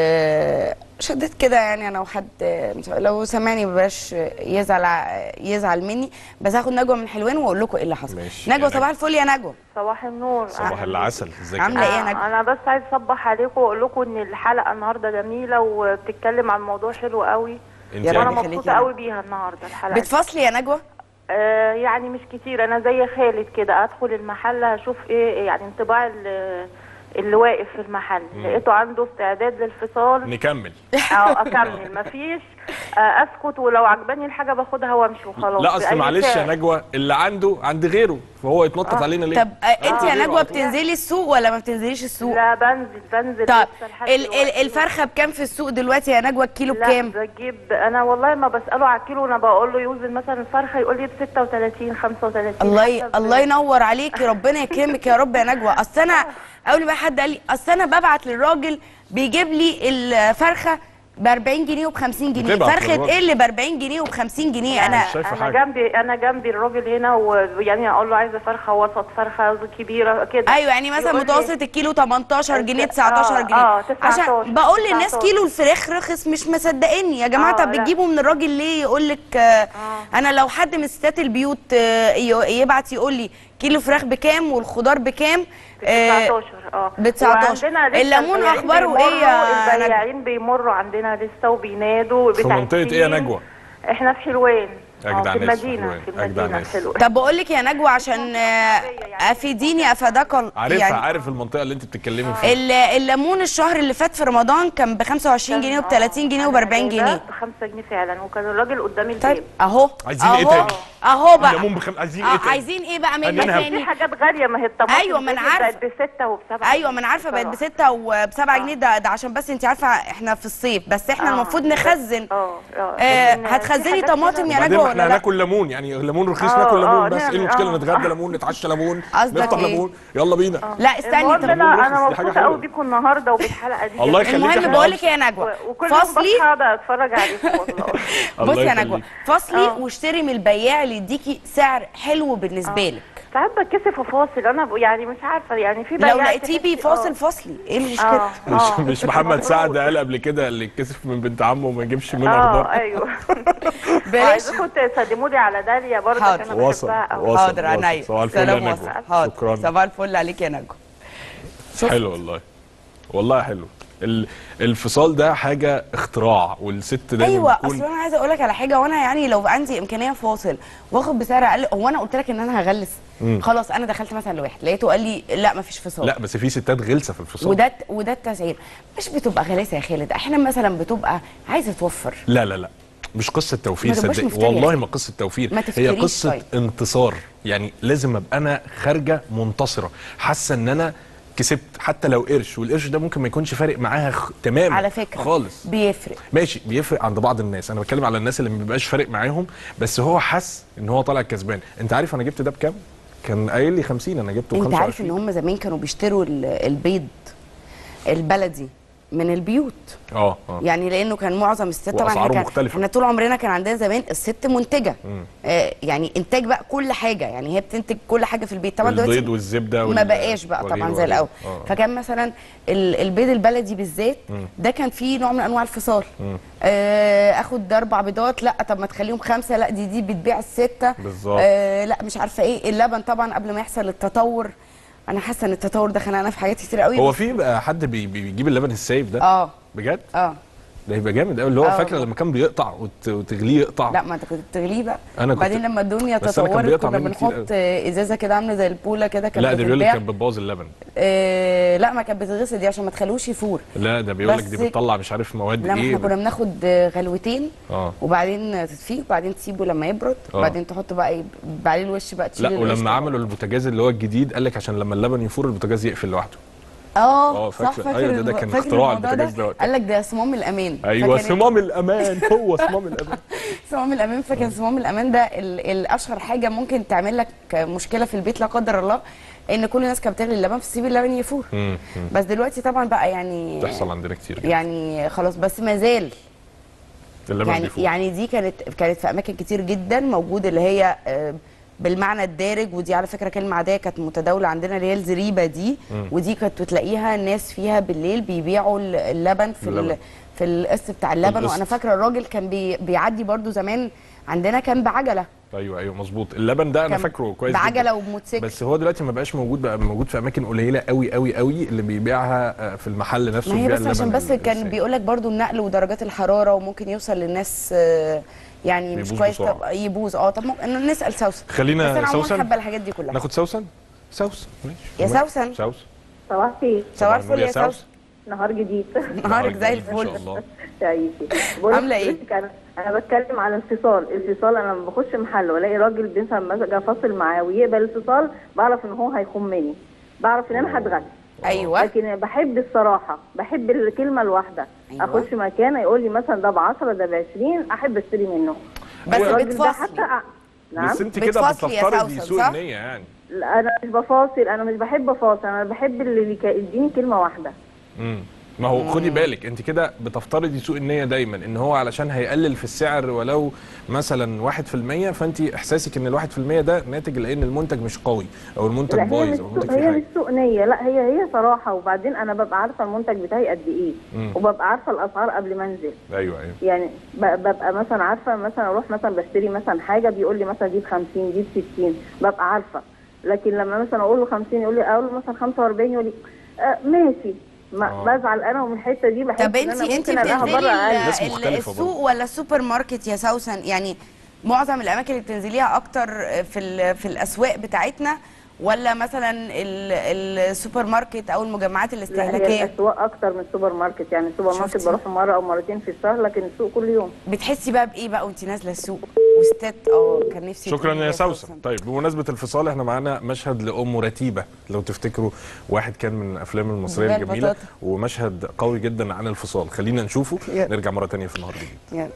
Speaker 1: آه، شديت كده يعني انا وحد آه، مش- لو سمعني بلاش يزعل ع- يزعل مني بس هاخد نجوى من حلوان واقول لكم ايه اللي حصل
Speaker 2: ماشي. يا
Speaker 1: نجوى
Speaker 2: نجوى.
Speaker 1: صباح الفل يا نجوى
Speaker 5: صباح النور
Speaker 2: صباح
Speaker 5: أهلاً
Speaker 2: العسل ازيك يا
Speaker 1: عاملة
Speaker 2: نجوى؟
Speaker 1: إيه يا نجوى؟
Speaker 5: انا بس عايز اصبح عليكم واقول لكم ان الحلقه النهارده جميله وبتتكلم عن موضوع حلو قوي
Speaker 2: انت
Speaker 1: يا
Speaker 2: يا
Speaker 1: رب
Speaker 5: وانا
Speaker 2: نجوى.
Speaker 1: يخليكي
Speaker 5: مبسوطه
Speaker 1: يا
Speaker 5: قوي
Speaker 1: نجوى.
Speaker 5: بيها النهارده الحلقه دي.
Speaker 1: بتفصلي يا نجوى
Speaker 5: آه يعني مش كتير انا زي خالد كده ادخل المحل اشوف ايه يعني انطباع ال- اللي واقف في المحل لقيته عنده استعداد للفصال
Speaker 2: نكمل
Speaker 5: او اكمل مفيش آه اسكت ولو عجباني الحاجه باخدها وامشي وخلاص
Speaker 2: لا اصل
Speaker 5: بأي
Speaker 2: معلش يا
Speaker 5: سعر.
Speaker 2: نجوى اللي عنده عند غيره فهو يتنطط علينا ليه؟
Speaker 1: طب آه، انت يا
Speaker 2: غيره
Speaker 1: نجوى
Speaker 2: على طول.
Speaker 1: بتنزلي السوق ولا ما بتنزليش السوق
Speaker 5: لا بنزل بنزل
Speaker 1: طب
Speaker 5: لسه لحد
Speaker 1: ال- ال-
Speaker 5: دلوقتي.
Speaker 1: الفرخه بكام في السوق دلوقتي يا نجوى الكيلو
Speaker 5: لا
Speaker 1: بكام
Speaker 5: بجيب انا والله ما بساله على الكيلو انا بقول له يوزن مثلا الفرخه يقول لي ب 36 35
Speaker 1: الله ي...
Speaker 5: حسب-
Speaker 1: الله ينور عليكي ربنا يكرمك يا رب يا نجوى اصل انا اول ما حد قال لي اصل انا ببعت للراجل بيجيب لي الفرخه ب 40 جنيه وب 50 جنيه
Speaker 2: بتبعت
Speaker 1: فرخه
Speaker 2: للراجل.
Speaker 1: ايه اللي ب 40 جنيه وب 50 جنيه انا
Speaker 2: مش شايفة
Speaker 5: انا
Speaker 2: حاجة.
Speaker 5: جنبي انا جنبي الراجل هنا ويعني اقول له عايزه فرخه وسط فرخه كبيره كده
Speaker 1: ايوه يعني مثلا
Speaker 5: يقول لي-
Speaker 1: متوسط الكيلو 18 جنيه
Speaker 5: آه،
Speaker 1: 19 جنيه
Speaker 5: آه، 19
Speaker 1: عشان بقول للناس
Speaker 5: 19.
Speaker 1: كيلو الفراخ رخص مش مصدقني يا جماعه
Speaker 5: آه،
Speaker 1: طب
Speaker 5: لا.
Speaker 1: بتجيبوا من الراجل ليه يقول لك آه انا لو حد من ستات البيوت آه، ي- يبعت يقول لي كيلو فراخ بكام والخضار بكام
Speaker 5: ب 19 اه
Speaker 1: ب 19.
Speaker 5: وعندنا لسه
Speaker 1: الليمون
Speaker 5: البياعين
Speaker 1: أخباره
Speaker 5: بيمروا-
Speaker 1: إيه يا
Speaker 5: البياعين بيمروا عندنا لسه وبينادوا
Speaker 2: في منطقة إيه يا
Speaker 5: بتعسين.
Speaker 2: نجوى؟
Speaker 5: احنا في حلوان
Speaker 2: اجدع
Speaker 5: في
Speaker 2: ناس في
Speaker 5: المدينه
Speaker 2: حلوان
Speaker 5: في
Speaker 2: اجدع
Speaker 5: المدينه
Speaker 2: ناس
Speaker 5: حلوه
Speaker 1: طب بقول لك يا نجوى عشان آه، افيديني افادك ال-
Speaker 2: عارفها
Speaker 1: يعني
Speaker 2: عارف المنطقه اللي انت بتتكلمي فيها
Speaker 1: ال- الليمون الشهر اللي فات في رمضان كان ب 25 جنيه وب 30 جنيه وب 40 جنيه
Speaker 5: ب 5 جنيه فعلا وكان الراجل قدام
Speaker 1: طيب
Speaker 5: الباب
Speaker 1: اهو
Speaker 2: عايزين إيه
Speaker 1: أهو.
Speaker 2: تاني؟
Speaker 1: اهو بقى
Speaker 2: الليمون بخم... عايزين
Speaker 1: آه،
Speaker 2: ايه تاني؟
Speaker 1: عايزين ايه بقى مني
Speaker 2: أنا
Speaker 5: في
Speaker 1: تاني
Speaker 5: حاجات غاليه ما هي الطماطم
Speaker 1: أيوة، ما أنا
Speaker 5: بقت
Speaker 1: عارفة.
Speaker 5: بستة وبسبعة
Speaker 1: ايوه ما انا عارفه بقت بستة وبسبعة جنيه ده, ده عشان بس انت عارفه احنا في الصيف بس احنا
Speaker 5: آه.
Speaker 1: المفروض نخزن
Speaker 5: اه
Speaker 1: آه،
Speaker 5: لكن في
Speaker 1: هتخزني
Speaker 5: حاجات
Speaker 1: طماطم
Speaker 5: كده-
Speaker 1: يا
Speaker 2: بعدين
Speaker 1: نجوى
Speaker 2: ما احنا
Speaker 1: ولا لا
Speaker 2: هناكل ليمون يعني ليمون رخيص
Speaker 5: آه،
Speaker 2: ناكل ليمون
Speaker 5: آه،
Speaker 2: بس ايه
Speaker 5: نعمل-
Speaker 2: المشكله
Speaker 5: آه.
Speaker 2: نتغدى ليمون نتعشى ليمون
Speaker 1: قصدك
Speaker 2: نفطر
Speaker 1: إيه؟
Speaker 2: ليمون يلا بينا
Speaker 1: لا استني
Speaker 5: المهم
Speaker 1: طب
Speaker 5: ده انا
Speaker 2: دي حاجة
Speaker 5: مبسوطه
Speaker 2: حلوة.
Speaker 5: قوي بيكم النهارده وبالحلقه دي
Speaker 2: الله يخليك
Speaker 1: المهم
Speaker 2: احنا
Speaker 1: بقول لك ايه يا نجوى
Speaker 5: و- وكل يوم
Speaker 1: فصلي
Speaker 5: بصحى اقعد اتفرج عليكم والله
Speaker 2: الله
Speaker 1: بصي يا
Speaker 2: يخليك.
Speaker 1: نجوى فصلي
Speaker 5: آه.
Speaker 1: واشتري من البياع اللي يديكي سعر حلو بالنسبه لك
Speaker 5: ساعات بتكسف وفاصل انا ب- يعني مش عارفه يعني في
Speaker 1: لو
Speaker 5: بياع
Speaker 1: لقيتيه
Speaker 5: تحسي-
Speaker 1: بيفاصل
Speaker 5: آه.
Speaker 1: فصلي ايه
Speaker 5: اه
Speaker 1: المشكله
Speaker 2: مش
Speaker 5: آه.
Speaker 2: مش محمد
Speaker 5: المفروض.
Speaker 2: سعد قال قبل كده اللي يتكسف من بنت عمه وما يجيبش منها
Speaker 5: اه
Speaker 2: خضار
Speaker 5: ايوه
Speaker 1: بلاش
Speaker 5: عايزكم تسلموا لي على داليا برضه
Speaker 1: حاضر.
Speaker 5: عشان انا
Speaker 2: وصل
Speaker 5: بحبها قوي
Speaker 2: وصل
Speaker 1: حاضر
Speaker 2: وصل.
Speaker 1: عينيا
Speaker 2: صباح الفل يا
Speaker 1: سلام
Speaker 2: نجوى.
Speaker 1: وصل حاضر
Speaker 2: شكرا
Speaker 1: صباح الفل عليك يا نجوى شفت؟
Speaker 2: حلو والله والله حلو ال- الفصال ده حاجه اختراع والست دايما
Speaker 1: ايوه
Speaker 2: بتكون
Speaker 1: اصل انا عايزه اقول لك على حاجه وانا يعني لو عندي امكانيه فاصل واخد بسعر اقل هو انا قلت لك ان انا هغلس خلاص انا دخلت مثلا لواحد لقيته قال لي لا مفيش فصال
Speaker 2: لا بس في ستات غلسه في الفصال
Speaker 1: وده وده التسعير مش بتبقى غلاسه يا خالد احيانا مثلا بتبقى عايزه توفر
Speaker 2: لا لا لا مش قصه توفير
Speaker 1: ما تبقاش
Speaker 2: صدقني
Speaker 1: مفتري يا
Speaker 2: والله
Speaker 1: أخي.
Speaker 2: ما قصه توفير
Speaker 1: ما
Speaker 2: هي
Speaker 1: تفتريش
Speaker 2: قصه
Speaker 1: طيب.
Speaker 2: انتصار يعني لازم ابقى انا خارجه منتصره حاسه ان انا كسبت حتى لو قرش والقرش ده ممكن ما يكونش فارق معاها خ... تماما
Speaker 1: على فكره
Speaker 2: خالص
Speaker 1: بيفرق
Speaker 2: ماشي بيفرق عند بعض الناس انا بتكلم على الناس اللي ما بيبقاش فارق معاهم بس هو حس ان هو طالع كسبان انت عارف انا جبت ده بكام كان قايل لي 50 انا جبته ب
Speaker 1: انت عارف
Speaker 2: 25
Speaker 1: ان هم زمان كانوا بيشتروا ال- البيض البلدي من البيوت
Speaker 2: اه اه
Speaker 1: يعني لانه كان معظم الستات طبعا
Speaker 2: وأسعاره
Speaker 1: احنا كان
Speaker 2: مختلفة.
Speaker 1: احنا طول عمرنا كان عندنا زمان الست منتجه آه يعني انتاج بقى كل حاجه يعني هي بتنتج كل حاجه في البيت طبعا دلوقتي
Speaker 2: البيض والزبده
Speaker 1: ما
Speaker 2: وال-
Speaker 1: بقاش بقى طبعا
Speaker 2: وغيره
Speaker 1: زي الاول
Speaker 2: وغيره. آه.
Speaker 1: فكان مثلا ال- البيض البلدي بالذات ده كان فيه نوع من انواع الفصال آه اخد اربع بيضات لا طب ما تخليهم خمسه لا دي دي بتبيع السته
Speaker 2: بالظبط.
Speaker 1: آه لا مش عارفه ايه اللبن طبعا قبل ما يحصل التطور انا حاسه ان التطور ده خلقنا في حاجات كتير قوي
Speaker 2: هو
Speaker 1: بس-
Speaker 2: في بقى حد بي بي- بيجيب اللبن السايب ده
Speaker 1: اه
Speaker 2: بجد
Speaker 1: اه
Speaker 2: ده يبقى جامد قوي اللي هو
Speaker 1: آه
Speaker 2: فاكره
Speaker 1: والله.
Speaker 2: لما كان بيقطع وت... وتغليه يقطع
Speaker 1: لا ما انت كنت بتغليه بقى
Speaker 2: أنا كنت-
Speaker 1: بعدين لما الدنيا
Speaker 2: بس أنا كان
Speaker 1: تطورت
Speaker 2: بيقطع
Speaker 1: كنا
Speaker 2: مني كتير
Speaker 1: بنحط آه، ازازه كده عامله زي البوله كده كانت
Speaker 2: لا ده بيقول لك
Speaker 1: بتتباع.
Speaker 2: كانت بتبوظ اللبن
Speaker 1: آه لا ما كانت بتتغسل دي عشان ما تخلوش يفور
Speaker 2: لا ده بيقول لك
Speaker 1: بس-
Speaker 2: دي بتطلع مش عارف مواد
Speaker 1: لا ما
Speaker 2: ايه
Speaker 1: احنا كنا بناخد آه، غلوتين
Speaker 2: اه
Speaker 1: وبعدين تدفيه وبعدين تسيبه لما يبرد
Speaker 2: آه.
Speaker 1: وبعدين تحط بقى يب- عليه الوش بقى تشيل
Speaker 2: لا
Speaker 1: القشطة.
Speaker 2: ولما عملوا البوتاجاز اللي هو الجديد قال لك عشان لما اللبن يفور البوتاجاز يقفل لوحده
Speaker 1: اه
Speaker 2: آه،
Speaker 1: صح
Speaker 2: فاكرة.
Speaker 1: فاكر
Speaker 2: أيوة، ده- ده
Speaker 1: الم-
Speaker 2: كان
Speaker 1: فاكر
Speaker 2: اختراع
Speaker 1: الموضوع
Speaker 2: البوتاجاز ده وقتها.
Speaker 1: قال لك ده صمام الامان
Speaker 2: ايوه
Speaker 1: فكان-
Speaker 2: صمام الامان هو صمام الامان
Speaker 1: صمام الامان فكان صمام الامان ده ال- الاشهر حاجه ممكن تعمل لك مشكله في البيت لا قدر الله ان كل الناس كانت بتغلي اللبن فتسيب اللبن يفور
Speaker 2: مم، مم.
Speaker 1: بس دلوقتي طبعا بقى يعني
Speaker 2: بتحصل عندنا كتير جدا
Speaker 1: يعني خلاص بس ما زال
Speaker 2: اللبن
Speaker 1: يعني
Speaker 2: بيفور
Speaker 1: يعني دي كانت كانت في اماكن كتير جدا موجود اللي هي آه، بالمعنى الدارج ودي على فكره كلمه عاديه كانت متداوله عندنا اللي هي الزريبه دي ودي كانت بتلاقيها الناس فيها بالليل بيبيعوا ال- اللبن في
Speaker 2: اللبن.
Speaker 1: ال في القسط بتاع اللبن
Speaker 2: القسط.
Speaker 1: وانا فاكره الراجل كان بي بيعدي برضو زمان عندنا كان بعجله
Speaker 2: ايوه ايوه مظبوط اللبن ده انا
Speaker 1: كان
Speaker 2: فاكره كويس
Speaker 1: بعجله
Speaker 2: جدا.
Speaker 1: وبموتوسيكل
Speaker 2: بس هو دلوقتي ما بقاش موجود بقى موجود في اماكن قليله قوي قوي قوي اللي بيبيعها آه، في المحل نفسه
Speaker 1: ما هي
Speaker 2: بيبيع
Speaker 1: بس عشان
Speaker 2: اللبن
Speaker 1: بس كان
Speaker 2: السائل.
Speaker 1: بيقول لك برضو النقل ودرجات الحراره وممكن يوصل للناس آه، يعني مش
Speaker 2: بيبوظ
Speaker 1: كويس
Speaker 2: بسرعة.
Speaker 1: طب يبوظ اه طب ممكن نسال سوسن
Speaker 2: خلينا
Speaker 1: بس انا عموما
Speaker 2: سوسن.
Speaker 1: حابه الحاجات دي كلها
Speaker 2: ناخد سوسن سوسن ماشي
Speaker 1: يا
Speaker 2: ومال.
Speaker 1: سوسن.
Speaker 2: سوسن
Speaker 6: صباح الخير
Speaker 1: صباح الفل يا سوسن
Speaker 6: نهار جديد
Speaker 1: نهارك زي
Speaker 2: جديد ما شاء
Speaker 1: الفل
Speaker 2: الله
Speaker 6: تعيشي بقول
Speaker 1: عاملة إيه؟
Speaker 6: لحضرتك انا انا بتكلم على الفصال الفصال انا لما بخش محل والاقي راجل مثلا مثلا فاصل معاه ويقبل الفصال بعرف ان هو هيخمني بعرف ان انا هتغش
Speaker 1: ايوه
Speaker 6: لكن بحب الصراحه بحب الكلمه الواحده
Speaker 1: أيوة.
Speaker 6: اخش مكان يقول لي مثلا ده ب 10 ده ب 20 احب اشتري منه
Speaker 1: بس
Speaker 6: والراجل ده
Speaker 1: بتفاصلي
Speaker 6: حتى أ- نعم
Speaker 2: بس انت كده
Speaker 1: بتفاصلي يا
Speaker 2: بتفترضي
Speaker 1: سوسن،
Speaker 2: سوء
Speaker 1: صح؟
Speaker 2: النيه يعني
Speaker 6: لا، انا مش بفاصل انا مش بحب افاصل انا بحب اللي يك- يديني كلمه واحده
Speaker 2: امم ما هو خدي بالك انت كده بتفترضي سوء النيه دايما ان هو علشان هيقلل في السعر ولو مثلا 1% فانت احساسك ان ال 1% ده ناتج لان المنتج مش قوي او المنتج
Speaker 6: لا هي مش
Speaker 2: بايظ او المنتج
Speaker 6: سوء
Speaker 2: فيه
Speaker 6: هي
Speaker 2: حاجه
Speaker 6: مش سوء نيه لا هي هي صراحه وبعدين انا ببقى عارفه المنتج بتاعي قد ايه
Speaker 2: مم.
Speaker 6: وببقى عارفه الاسعار قبل ما انزل
Speaker 2: ايوه ايوه
Speaker 6: يعني ب- ببقى مثلا عارفه مثلا اروح مثلا بشتري مثلا حاجه بيقول لي مثلا دي ب 50 دي ب 60 ببقى عارفه لكن لما مثلا اقول له 50 يقول لي اقول له مثلا 45 يقول لي آه ماشي ما
Speaker 2: آه.
Speaker 6: بزعل انا ومن الحته دي بحس
Speaker 1: طب
Speaker 6: ان
Speaker 1: انت
Speaker 6: انا
Speaker 1: انت
Speaker 6: ممكن الاقيها
Speaker 1: بتنزلي
Speaker 6: بره اقل
Speaker 2: ناس
Speaker 1: ال-
Speaker 2: مختلفة
Speaker 1: السوق ولا السوبر ماركت يا سوسن يعني معظم الاماكن اللي بتنزليها اكتر في ال- في الاسواق بتاعتنا ولا مثلا ال- السوبر ماركت او المجمعات
Speaker 6: لا هي
Speaker 1: الاستهلاكيه
Speaker 6: الاسواق اكتر من السوبر ماركت يعني السوبر ماركت
Speaker 1: شفتي؟
Speaker 6: بروح مره او مرتين في الشهر لكن السوق كل يوم
Speaker 1: بتحسي بقى بايه بقى وانت نازله السوق وستات اه كان نفسي
Speaker 2: شكرا
Speaker 1: تقولي
Speaker 2: يا
Speaker 1: سوسن.
Speaker 2: سوسن طيب بمناسبه الفصال احنا معانا مشهد لام رتيبه لو تفتكروا واحد كان من الافلام المصريه
Speaker 1: زي
Speaker 2: الجميله
Speaker 1: البطاطا.
Speaker 2: ومشهد قوي جدا عن الفصال خلينا نشوفه
Speaker 1: يلا.
Speaker 2: نرجع مره تانية في النهار جديد
Speaker 1: يلا.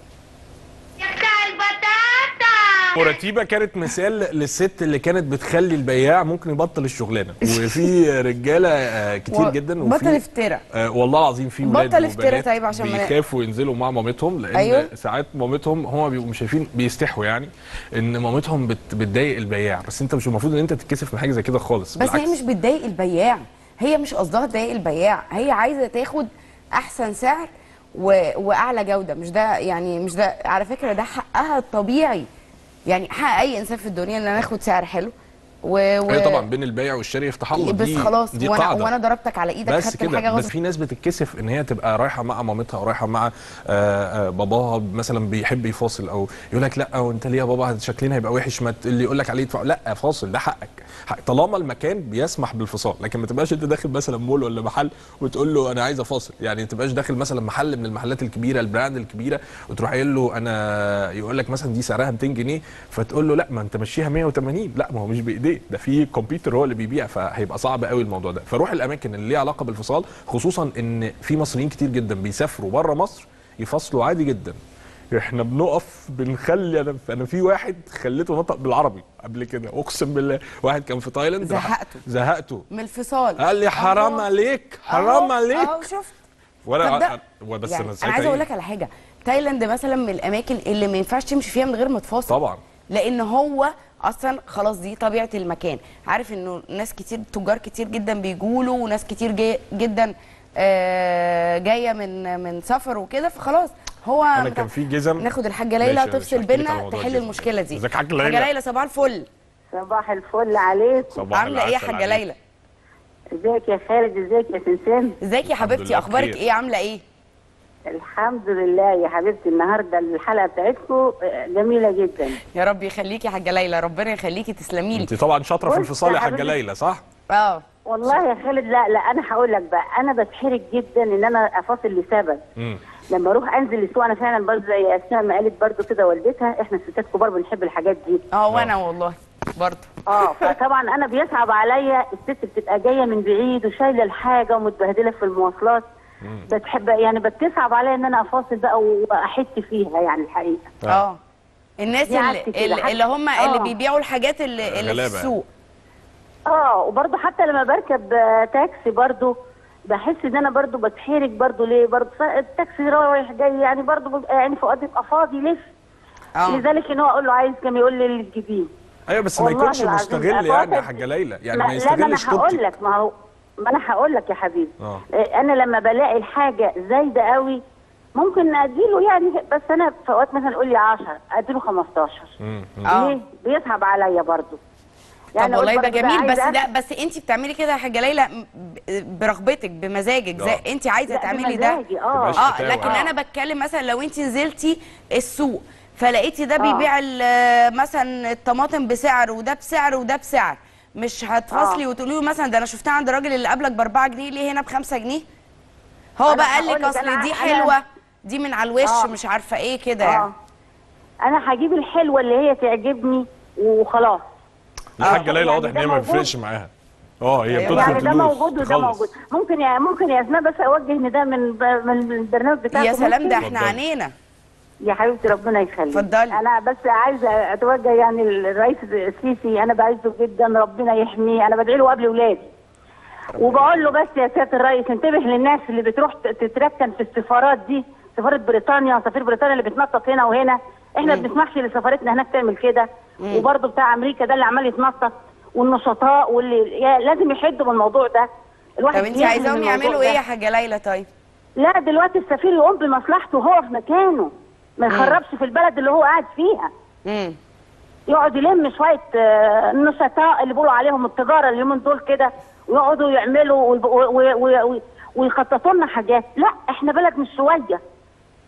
Speaker 2: ام رتيبه كانت مثال للست اللي كانت بتخلي البياع ممكن يبطل الشغلانه وفي رجاله آه، كتير
Speaker 1: و-
Speaker 2: جدا
Speaker 1: بطل
Speaker 2: وفي
Speaker 1: افترا
Speaker 2: آه والله العظيم في ولاد
Speaker 1: بطل افترا
Speaker 2: وبنات
Speaker 1: طيب عشان ما-
Speaker 2: بيخافوا ينزلوا مع مامتهم لان
Speaker 1: أيوه.
Speaker 2: ساعات مامتهم هم بيبقوا مش شايفين بيستحوا يعني ان مامتهم بت بتضايق البياع بس انت مش المفروض ان انت تتكسف من حاجه زي كده خالص
Speaker 1: بس هي
Speaker 2: بالعكس.
Speaker 1: مش بتضايق البياع هي مش قصدها تضايق البياع هي عايزه تاخد احسن سعر و... واعلى جوده مش ده يعني مش ده على فكره ده حقها الطبيعي يعني حق اي انسان في الدنيا ان انا اخد سعر حلو و... و...
Speaker 2: هي طبعا بين البيع والشاري يفتح الله
Speaker 1: بس
Speaker 2: دي
Speaker 1: خلاص
Speaker 2: دي
Speaker 1: وانا
Speaker 2: قاعده
Speaker 1: وانا ضربتك على ايدك
Speaker 2: بس
Speaker 1: خدت
Speaker 2: كده
Speaker 1: الحاجه
Speaker 2: بس
Speaker 1: غصب
Speaker 2: في ناس بتتكسف ان هي تبقى رايحه مع مامتها او رايحه مع آه، آه، باباها مثلا بيحب يفاصل او يقول لك لا وانت ليه يا بابا شكلنا هيبقى وحش ما ت- اللي يقول لك عليه يدفع لا فاصل ده حقك حق. طالما المكان بيسمح بالفصال لكن ما تبقاش انت داخل مثلا مول ولا محل وتقول له انا عايز افاصل يعني ما تبقاش داخل مثلا محل من المحلات الكبيره البراند الكبيره وتروح قايل له انا يقول لك مثلا دي سعرها 200 جنيه فتقول له لا ما انت مشيها 180 لا ما هو مش بايديه ده في كمبيوتر هو اللي بيبيع فهيبقى صعب قوي الموضوع ده فروح الاماكن اللي ليها علاقه بالفصال خصوصا ان في مصريين كتير جدا بيسافروا بره مصر يفصلوا عادي جدا احنا بنقف بنخلي انا انا في واحد خليته نطق بالعربي قبل كده اقسم بالله واحد كان في تايلاند راح-
Speaker 1: زهقته.
Speaker 2: زهقته
Speaker 1: من الفصال
Speaker 2: قال لي حرام
Speaker 1: أهو.
Speaker 2: عليك حرام
Speaker 1: أهو،
Speaker 2: عليك
Speaker 1: اهو شفت
Speaker 2: وانا
Speaker 1: تصدق؟
Speaker 2: بس
Speaker 1: يعني
Speaker 2: انا
Speaker 1: انا
Speaker 2: ساعتها
Speaker 1: عايزه اقول
Speaker 2: إيه؟
Speaker 1: لك على حاجه تايلاند مثلا من الاماكن اللي ما ينفعش تمشي فيها من غير ما تفاصل
Speaker 2: طبعا
Speaker 1: لان هو اصلا خلاص دي طبيعه المكان عارف انه ناس كتير تجار كتير جدا بيجولوا وناس كتير جاي جدا آه، جايه من من سفر وكده فخلاص هو
Speaker 2: انا
Speaker 1: متع-
Speaker 2: كان في جزم
Speaker 1: ناخد الحاجه ليلى
Speaker 2: ماشي، مش
Speaker 1: تفصل
Speaker 2: هحكي لك على
Speaker 1: بينا
Speaker 2: موضوع
Speaker 1: تحل
Speaker 2: الجزم.
Speaker 1: المشكله دي
Speaker 2: ازيك يا حاجة
Speaker 1: حاجه
Speaker 2: ليلى؟
Speaker 1: ليلى صباح الفل
Speaker 6: صباح الفل عليكم
Speaker 2: صباح
Speaker 1: عامله ايه يا
Speaker 2: العسل
Speaker 1: حاجه
Speaker 2: عليك.
Speaker 1: ليلى
Speaker 6: ازيك يا خالد ازيك يا سمسم
Speaker 1: ازيك يا حبيبتي
Speaker 2: لله
Speaker 1: اخبارك
Speaker 2: بخير.
Speaker 1: ايه عامله ايه
Speaker 6: الحمد لله يا حبيبتي النهارده الحلقه بتاعتكم جميله جدا
Speaker 1: يا رب يخليكي يا حاجه ليلى ربنا يخليكي تسلمي لي
Speaker 2: انت طبعا شاطره في
Speaker 6: بص
Speaker 2: الفصال يا
Speaker 6: يا
Speaker 2: حاجه
Speaker 6: حبيبتي.
Speaker 2: ليلى صح
Speaker 1: اه
Speaker 6: والله يا خالد لا لا انا هقول لك بقى انا بتحرج جدا ان انا افاصل لسبب
Speaker 2: امم
Speaker 6: لما اروح انزل السوق انا فعلا برضه زي اسماء ما قالت برضه كده والدتها احنا الستات كبار بنحب الحاجات دي
Speaker 1: اه وانا والله برضه
Speaker 6: اه فطبعا انا بيصعب عليا الست بتبقى جايه من بعيد وشايله الحاجه ومتبهدله في المواصلات بتحب يعني بتصعب عليا ان انا افاصل بقى واحس فيها يعني الحقيقه
Speaker 1: اه الناس
Speaker 6: دي
Speaker 1: اللي,
Speaker 6: عكس كده،
Speaker 1: اللي,
Speaker 6: حتى-
Speaker 1: اللي هم اللي
Speaker 6: آه.
Speaker 1: بيبيعوا الحاجات اللي, اللي في
Speaker 2: غلابة
Speaker 1: السوق
Speaker 6: اه وبرضه حتى لما بركب آه، تاكسي برضه بحس ان انا برضه بتحرج برضه ليه برضه ف- التاكسي رايح جاي يعني برضه ببقى يعني فؤاد بيبقى فاضي لف
Speaker 1: اه
Speaker 6: لذلك ان هو اقول له عايز كام يقول لي اللي تجيبيه
Speaker 2: ايوه بس ما
Speaker 6: والله
Speaker 2: يكونش
Speaker 6: العظيم
Speaker 2: مستغل يعني يا
Speaker 6: أفاصل-
Speaker 2: حاجه ليلى يعني
Speaker 6: لا
Speaker 2: ما
Speaker 6: لا ما انا
Speaker 2: يستغلش
Speaker 6: هقول
Speaker 2: طيبتك
Speaker 6: لك ما هو ما انا هقول لك يا حبيبي
Speaker 2: اه.
Speaker 6: إيه، انا لما بلاقي الحاجه زايده قوي ممكن اديله يعني بس انا في اوقات مثلا يقول لي 10 اديله 15
Speaker 2: مم، مم.
Speaker 1: اه
Speaker 6: ليه بيصعب عليا برضه
Speaker 1: طب والله
Speaker 6: أقول
Speaker 1: ده
Speaker 6: برضه
Speaker 1: جميل بس
Speaker 6: عايزة
Speaker 1: ده بس انت بتعملي كده يا حاجه ليلى ب- برغبتك بمزاجك زي
Speaker 2: اه.
Speaker 1: انت عايزه
Speaker 6: لا،
Speaker 1: تعملي ده
Speaker 6: بمزاجي، اه
Speaker 2: تبقاش
Speaker 1: اه
Speaker 2: فتاوى.
Speaker 1: لكن
Speaker 6: آه.
Speaker 1: انا بتكلم مثلا لو انت نزلتي السوق فلقيتي ده
Speaker 6: آه.
Speaker 1: بيبيع ال- مثلا الطماطم بسعر وده بسعر وده بسعر مش هتفصلي
Speaker 6: آه.
Speaker 1: وتقولي له مثلا ده انا شفتها عند الراجل اللي قبلك ب 4 جنيه ليه هنا ب 5 جنيه هو
Speaker 6: أنا
Speaker 1: بقى قال لك
Speaker 6: هقولك
Speaker 1: اصل
Speaker 6: أنا-
Speaker 1: دي
Speaker 6: أنا-
Speaker 1: حلوه دي من على الوش
Speaker 6: آه.
Speaker 1: مش عارفه ايه كده يعني
Speaker 6: اه انا هجيب الحلوه اللي هي تعجبني وخلاص
Speaker 2: الحاجه ليلى
Speaker 6: يعني
Speaker 2: واضح ان
Speaker 6: ده
Speaker 2: هي ما
Speaker 6: موجود.
Speaker 2: بيفرقش معاها اه هي
Speaker 1: أيوة.
Speaker 2: بتدخل
Speaker 6: يعني ده
Speaker 2: تدوس
Speaker 6: موجود وده
Speaker 2: تخلص.
Speaker 6: موجود ممكن يا ممكن يا اسماء بس اوجه ان ده من من البرنامج بتاعكم
Speaker 1: يا سلام ده
Speaker 6: ممكن؟
Speaker 1: احنا
Speaker 2: اتفضلي.
Speaker 1: عنينا
Speaker 6: يا حبيبتي ربنا يخليك
Speaker 1: اتفضلي.
Speaker 6: انا بس عايزه اتوجه يعني الرئيس السيسي انا بعزه جدا ربنا يحميه انا بدعي له قبل ولادي وبقول له بس يا سياده الرئيس انتبه للناس اللي بتروح ت- تتركن في السفارات دي سفاره بريطانيا سفير بريطانيا اللي بتنطط هنا وهنا احنا ما بنسمحش لسفارتنا هناك تعمل كده وبرضه بتاع امريكا ده اللي عمال يتنطط والنشطاء واللي يا لازم يحدوا من الموضوع ده الواحد
Speaker 1: طب انت
Speaker 6: يفهم
Speaker 1: عايزاهم
Speaker 6: الموضوع
Speaker 1: يعملوا
Speaker 6: ده.
Speaker 1: ايه يا حاجه ليلى طيب
Speaker 6: لا دلوقتي السفير يقوم بمصلحته هو في مكانه ما يخربش في البلد اللي هو قاعد فيها
Speaker 1: امم
Speaker 6: يقعد يلم شويه آه، نشطاء اللي بيقولوا عليهم التجاره اليومين دول كده ويقعدوا يعملوا ويب- و- و- و- ويخططوا لنا حاجات لا احنا بلد مش شويه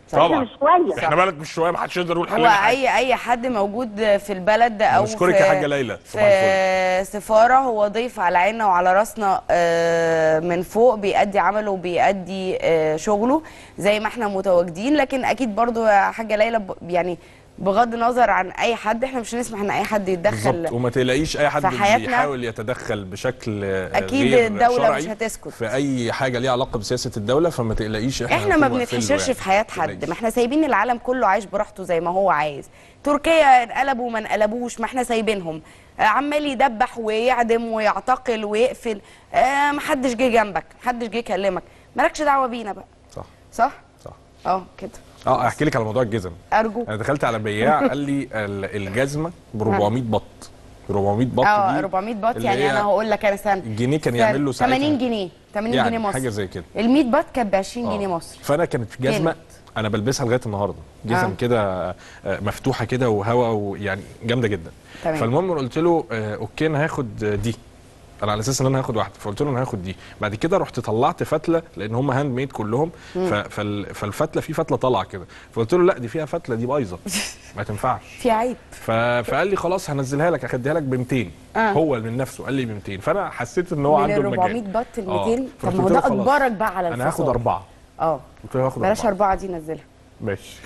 Speaker 2: طبعا
Speaker 7: مش شويه
Speaker 2: احنا بالك مش شويه ما حدش يقدر يقول
Speaker 1: هو
Speaker 2: حل حاجه
Speaker 1: اي اي حد موجود في البلد او
Speaker 2: بنشكرك
Speaker 1: في
Speaker 2: يا حاجة ليلى. صباح
Speaker 1: في سفاره هو ضيف على عيننا وعلى راسنا آه، من فوق بيأدي عمله وبيأدي آه، شغله زي ما احنا متواجدين لكن اكيد برضو يا حاجه ليلى ب- يعني بغض النظر عن اي حد احنا مش هنسمح ان اي حد يتدخل
Speaker 2: بالظبط وما تقلقيش اي حد
Speaker 1: في حياتنا.
Speaker 2: بيحاول يتدخل بشكل آه،
Speaker 1: أكيد
Speaker 2: غير
Speaker 1: الدولة
Speaker 2: شرعي
Speaker 1: مش هتسكت.
Speaker 2: في اي حاجه ليها علاقه بسياسه الدوله فما تقلقيش احنا
Speaker 1: احنا ما
Speaker 2: هنكون واقفين له
Speaker 1: بنتحشرش
Speaker 2: يعني.
Speaker 1: في حياه
Speaker 2: ما
Speaker 1: حد
Speaker 2: تقلقيش.
Speaker 1: ما احنا سايبين العالم كله عايش براحته زي ما هو عايز تركيا انقلبوا ما انقلبوش ما احنا سايبينهم آه، عمال يدبح ويعدم ويعتقل ويقفل آه، محدش جه جنبك محدش جه يكلمك مالكش دعوه بينا بقى
Speaker 2: صح
Speaker 1: صح
Speaker 2: صح
Speaker 1: اه كده
Speaker 2: اه احكي لك على موضوع الجزم
Speaker 1: ارجو
Speaker 2: انا دخلت على بياع قال لي ال- الجزمه ب 400 بط 400 بط
Speaker 1: اه
Speaker 2: دي
Speaker 1: 400 باط
Speaker 2: اللي
Speaker 1: يعني
Speaker 2: هي
Speaker 1: انا هقول لك انا سنه
Speaker 2: الجنيه كان يعمل له ساعتها
Speaker 1: 80 جنيه 80
Speaker 2: يعني
Speaker 1: جنيه مصري
Speaker 2: حاجه زي كده
Speaker 1: ال 100 باط كانت ب 20
Speaker 2: آه.
Speaker 1: جنيه مصري
Speaker 2: فانا كانت جزمه
Speaker 1: كانت.
Speaker 2: انا بلبسها لغايه النهارده جزم
Speaker 1: آه.
Speaker 2: كده آه، مفتوحه كده وهوا ويعني جامده جدا
Speaker 1: تمام.
Speaker 2: فالمهم قلت له آه، اوكي انا هاخد دي انا على اساس ان انا هاخد واحده فقلت له انا هاخد دي بعد كده رحت طلعت فتله لان هم هاند ميد كلهم ف- فال- فالفتله في فتله طالعه كده فقلت له لا دي فيها فتله دي بايظه ما تنفعش
Speaker 1: في عيب
Speaker 2: ف... فقال لي خلاص هنزلها لك هخديها لك ب 200
Speaker 1: آه.
Speaker 2: هو من نفسه قال لي ب 200 فانا حسيت ان هو
Speaker 1: من
Speaker 2: عنده
Speaker 1: ال 400
Speaker 2: المجال
Speaker 1: باط ل
Speaker 2: آه.
Speaker 1: 200 طب
Speaker 2: فرحت
Speaker 1: ما هو
Speaker 2: قلت
Speaker 1: ده
Speaker 2: له خلاص،
Speaker 1: اجبرك بقى على
Speaker 2: انا هاخد
Speaker 1: الفصال.
Speaker 2: اربعه
Speaker 1: اه
Speaker 2: قلت له هاخد
Speaker 1: بلاش
Speaker 2: اربعه
Speaker 1: اربعه دي نزلها
Speaker 2: ماشي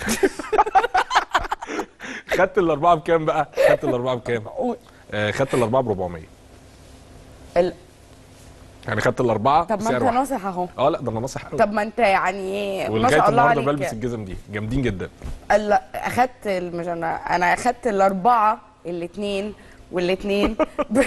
Speaker 2: خدت الاربعه بكام بقى؟ خدت الاربعه بكام؟ آه خدت الاربعه ب 400
Speaker 1: ال...
Speaker 2: يعني خدت الاربعه
Speaker 1: طب ما
Speaker 2: بسعر
Speaker 1: انت
Speaker 2: واحد.
Speaker 1: ناصح اهو
Speaker 2: اه لا ده انا ناصح قوي
Speaker 1: طب ما انت يعني ايه ما
Speaker 2: ولغايه
Speaker 1: شاء الله
Speaker 2: النهارده
Speaker 1: عليك
Speaker 2: بلبس الجزم دي جامدين جدا
Speaker 1: لا اخدت ال- مش انا انا اخدت الاربعه الاثنين والاثنين ب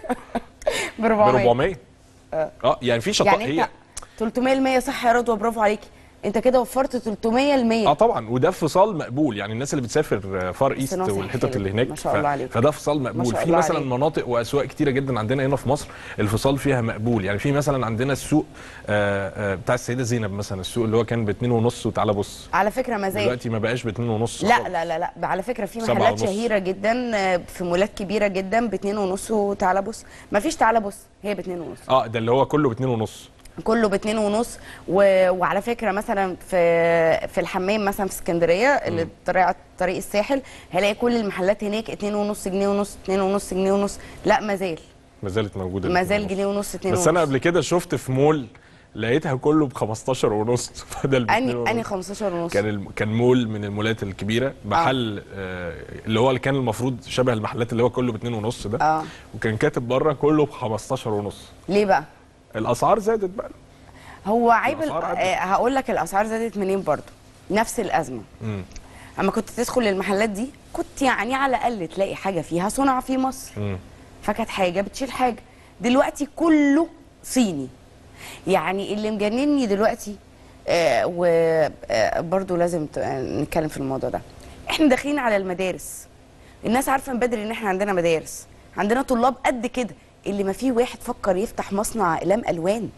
Speaker 1: ب
Speaker 2: ب
Speaker 1: 400
Speaker 2: 400 اه يعني في شطاء
Speaker 1: يعني
Speaker 2: هي
Speaker 1: انت 300% صح يا رضوى برافو عليكي انت كده وفرت 300%
Speaker 2: اه طبعا وده فصال مقبول يعني الناس اللي بتسافر فار ايست
Speaker 1: ناصح
Speaker 2: والحتت
Speaker 1: حلو.
Speaker 2: اللي هناك
Speaker 1: ما شاء الله عليك.
Speaker 2: فده فصال مقبول
Speaker 1: شاء
Speaker 2: في
Speaker 1: الله
Speaker 2: مثلا
Speaker 1: عليك.
Speaker 2: مناطق واسواق كتيره جدا عندنا هنا في مصر الفصال فيها مقبول يعني في مثلا عندنا السوق آه، آه، بتاع السيده زينب مثلا السوق اللي هو كان ب 2 ونص وتعالى بص
Speaker 1: على فكره ما زال
Speaker 2: دلوقتي ما بقاش ب 2 ونص
Speaker 1: لا لا لا لا على فكره في
Speaker 2: سبعة
Speaker 1: محلات
Speaker 2: ونص.
Speaker 1: شهيره جدا آه، في مولات كبيره جدا باتنين ونص وتعالى بص ما فيش تعالى بص هي باتنين ونص
Speaker 2: اه ده اللي هو كله ب 2 ونص
Speaker 1: كله باتنين ونص و... وعلى فكره مثلا في في الحمام مثلا في اسكندريه اللي طريق طريق الساحل هلاقي كل المحلات هناك اتنين ونص جنيه ونص اتنين ونص جنيه ونص لا ما زال
Speaker 2: ما زالت موجوده
Speaker 1: ما
Speaker 2: ال
Speaker 1: زال
Speaker 2: 2 ونص.
Speaker 1: جنيه ونص اتنين
Speaker 2: بس
Speaker 1: ونص
Speaker 2: انا قبل كده شفت في مول لقيتها كله ب 15 ونص بدل ب 2
Speaker 1: اني
Speaker 2: ونص
Speaker 1: اني 15 ونص
Speaker 2: كان الم... كان مول من المولات الكبيره محل آه. اللي هو اللي كان المفروض شبه المحلات اللي هو كله ب 2 ونص ده
Speaker 1: اه
Speaker 2: وكان كاتب بره كله ب 15 ونص
Speaker 1: ليه بقى
Speaker 2: الاسعار زادت بقى
Speaker 1: هو عيب ال...
Speaker 2: الأسعار عدت.
Speaker 1: آه هقول لك الاسعار زادت منين برضو نفس الازمه
Speaker 2: امم
Speaker 1: اما كنت تدخل المحلات دي كنت يعني على الاقل تلاقي حاجه فيها صنع في مصر
Speaker 2: امم
Speaker 1: فكانت حاجه بتشيل حاجه دلوقتي كله صيني يعني اللي مجنني دلوقتي آه وبرضه لازم ت- آه، نتكلم في الموضوع ده احنا داخلين على المدارس الناس عارفه من بدري ان احنا عندنا مدارس عندنا طلاب قد كده اللي ما فيه واحد فكر يفتح مصنع اقلام الوان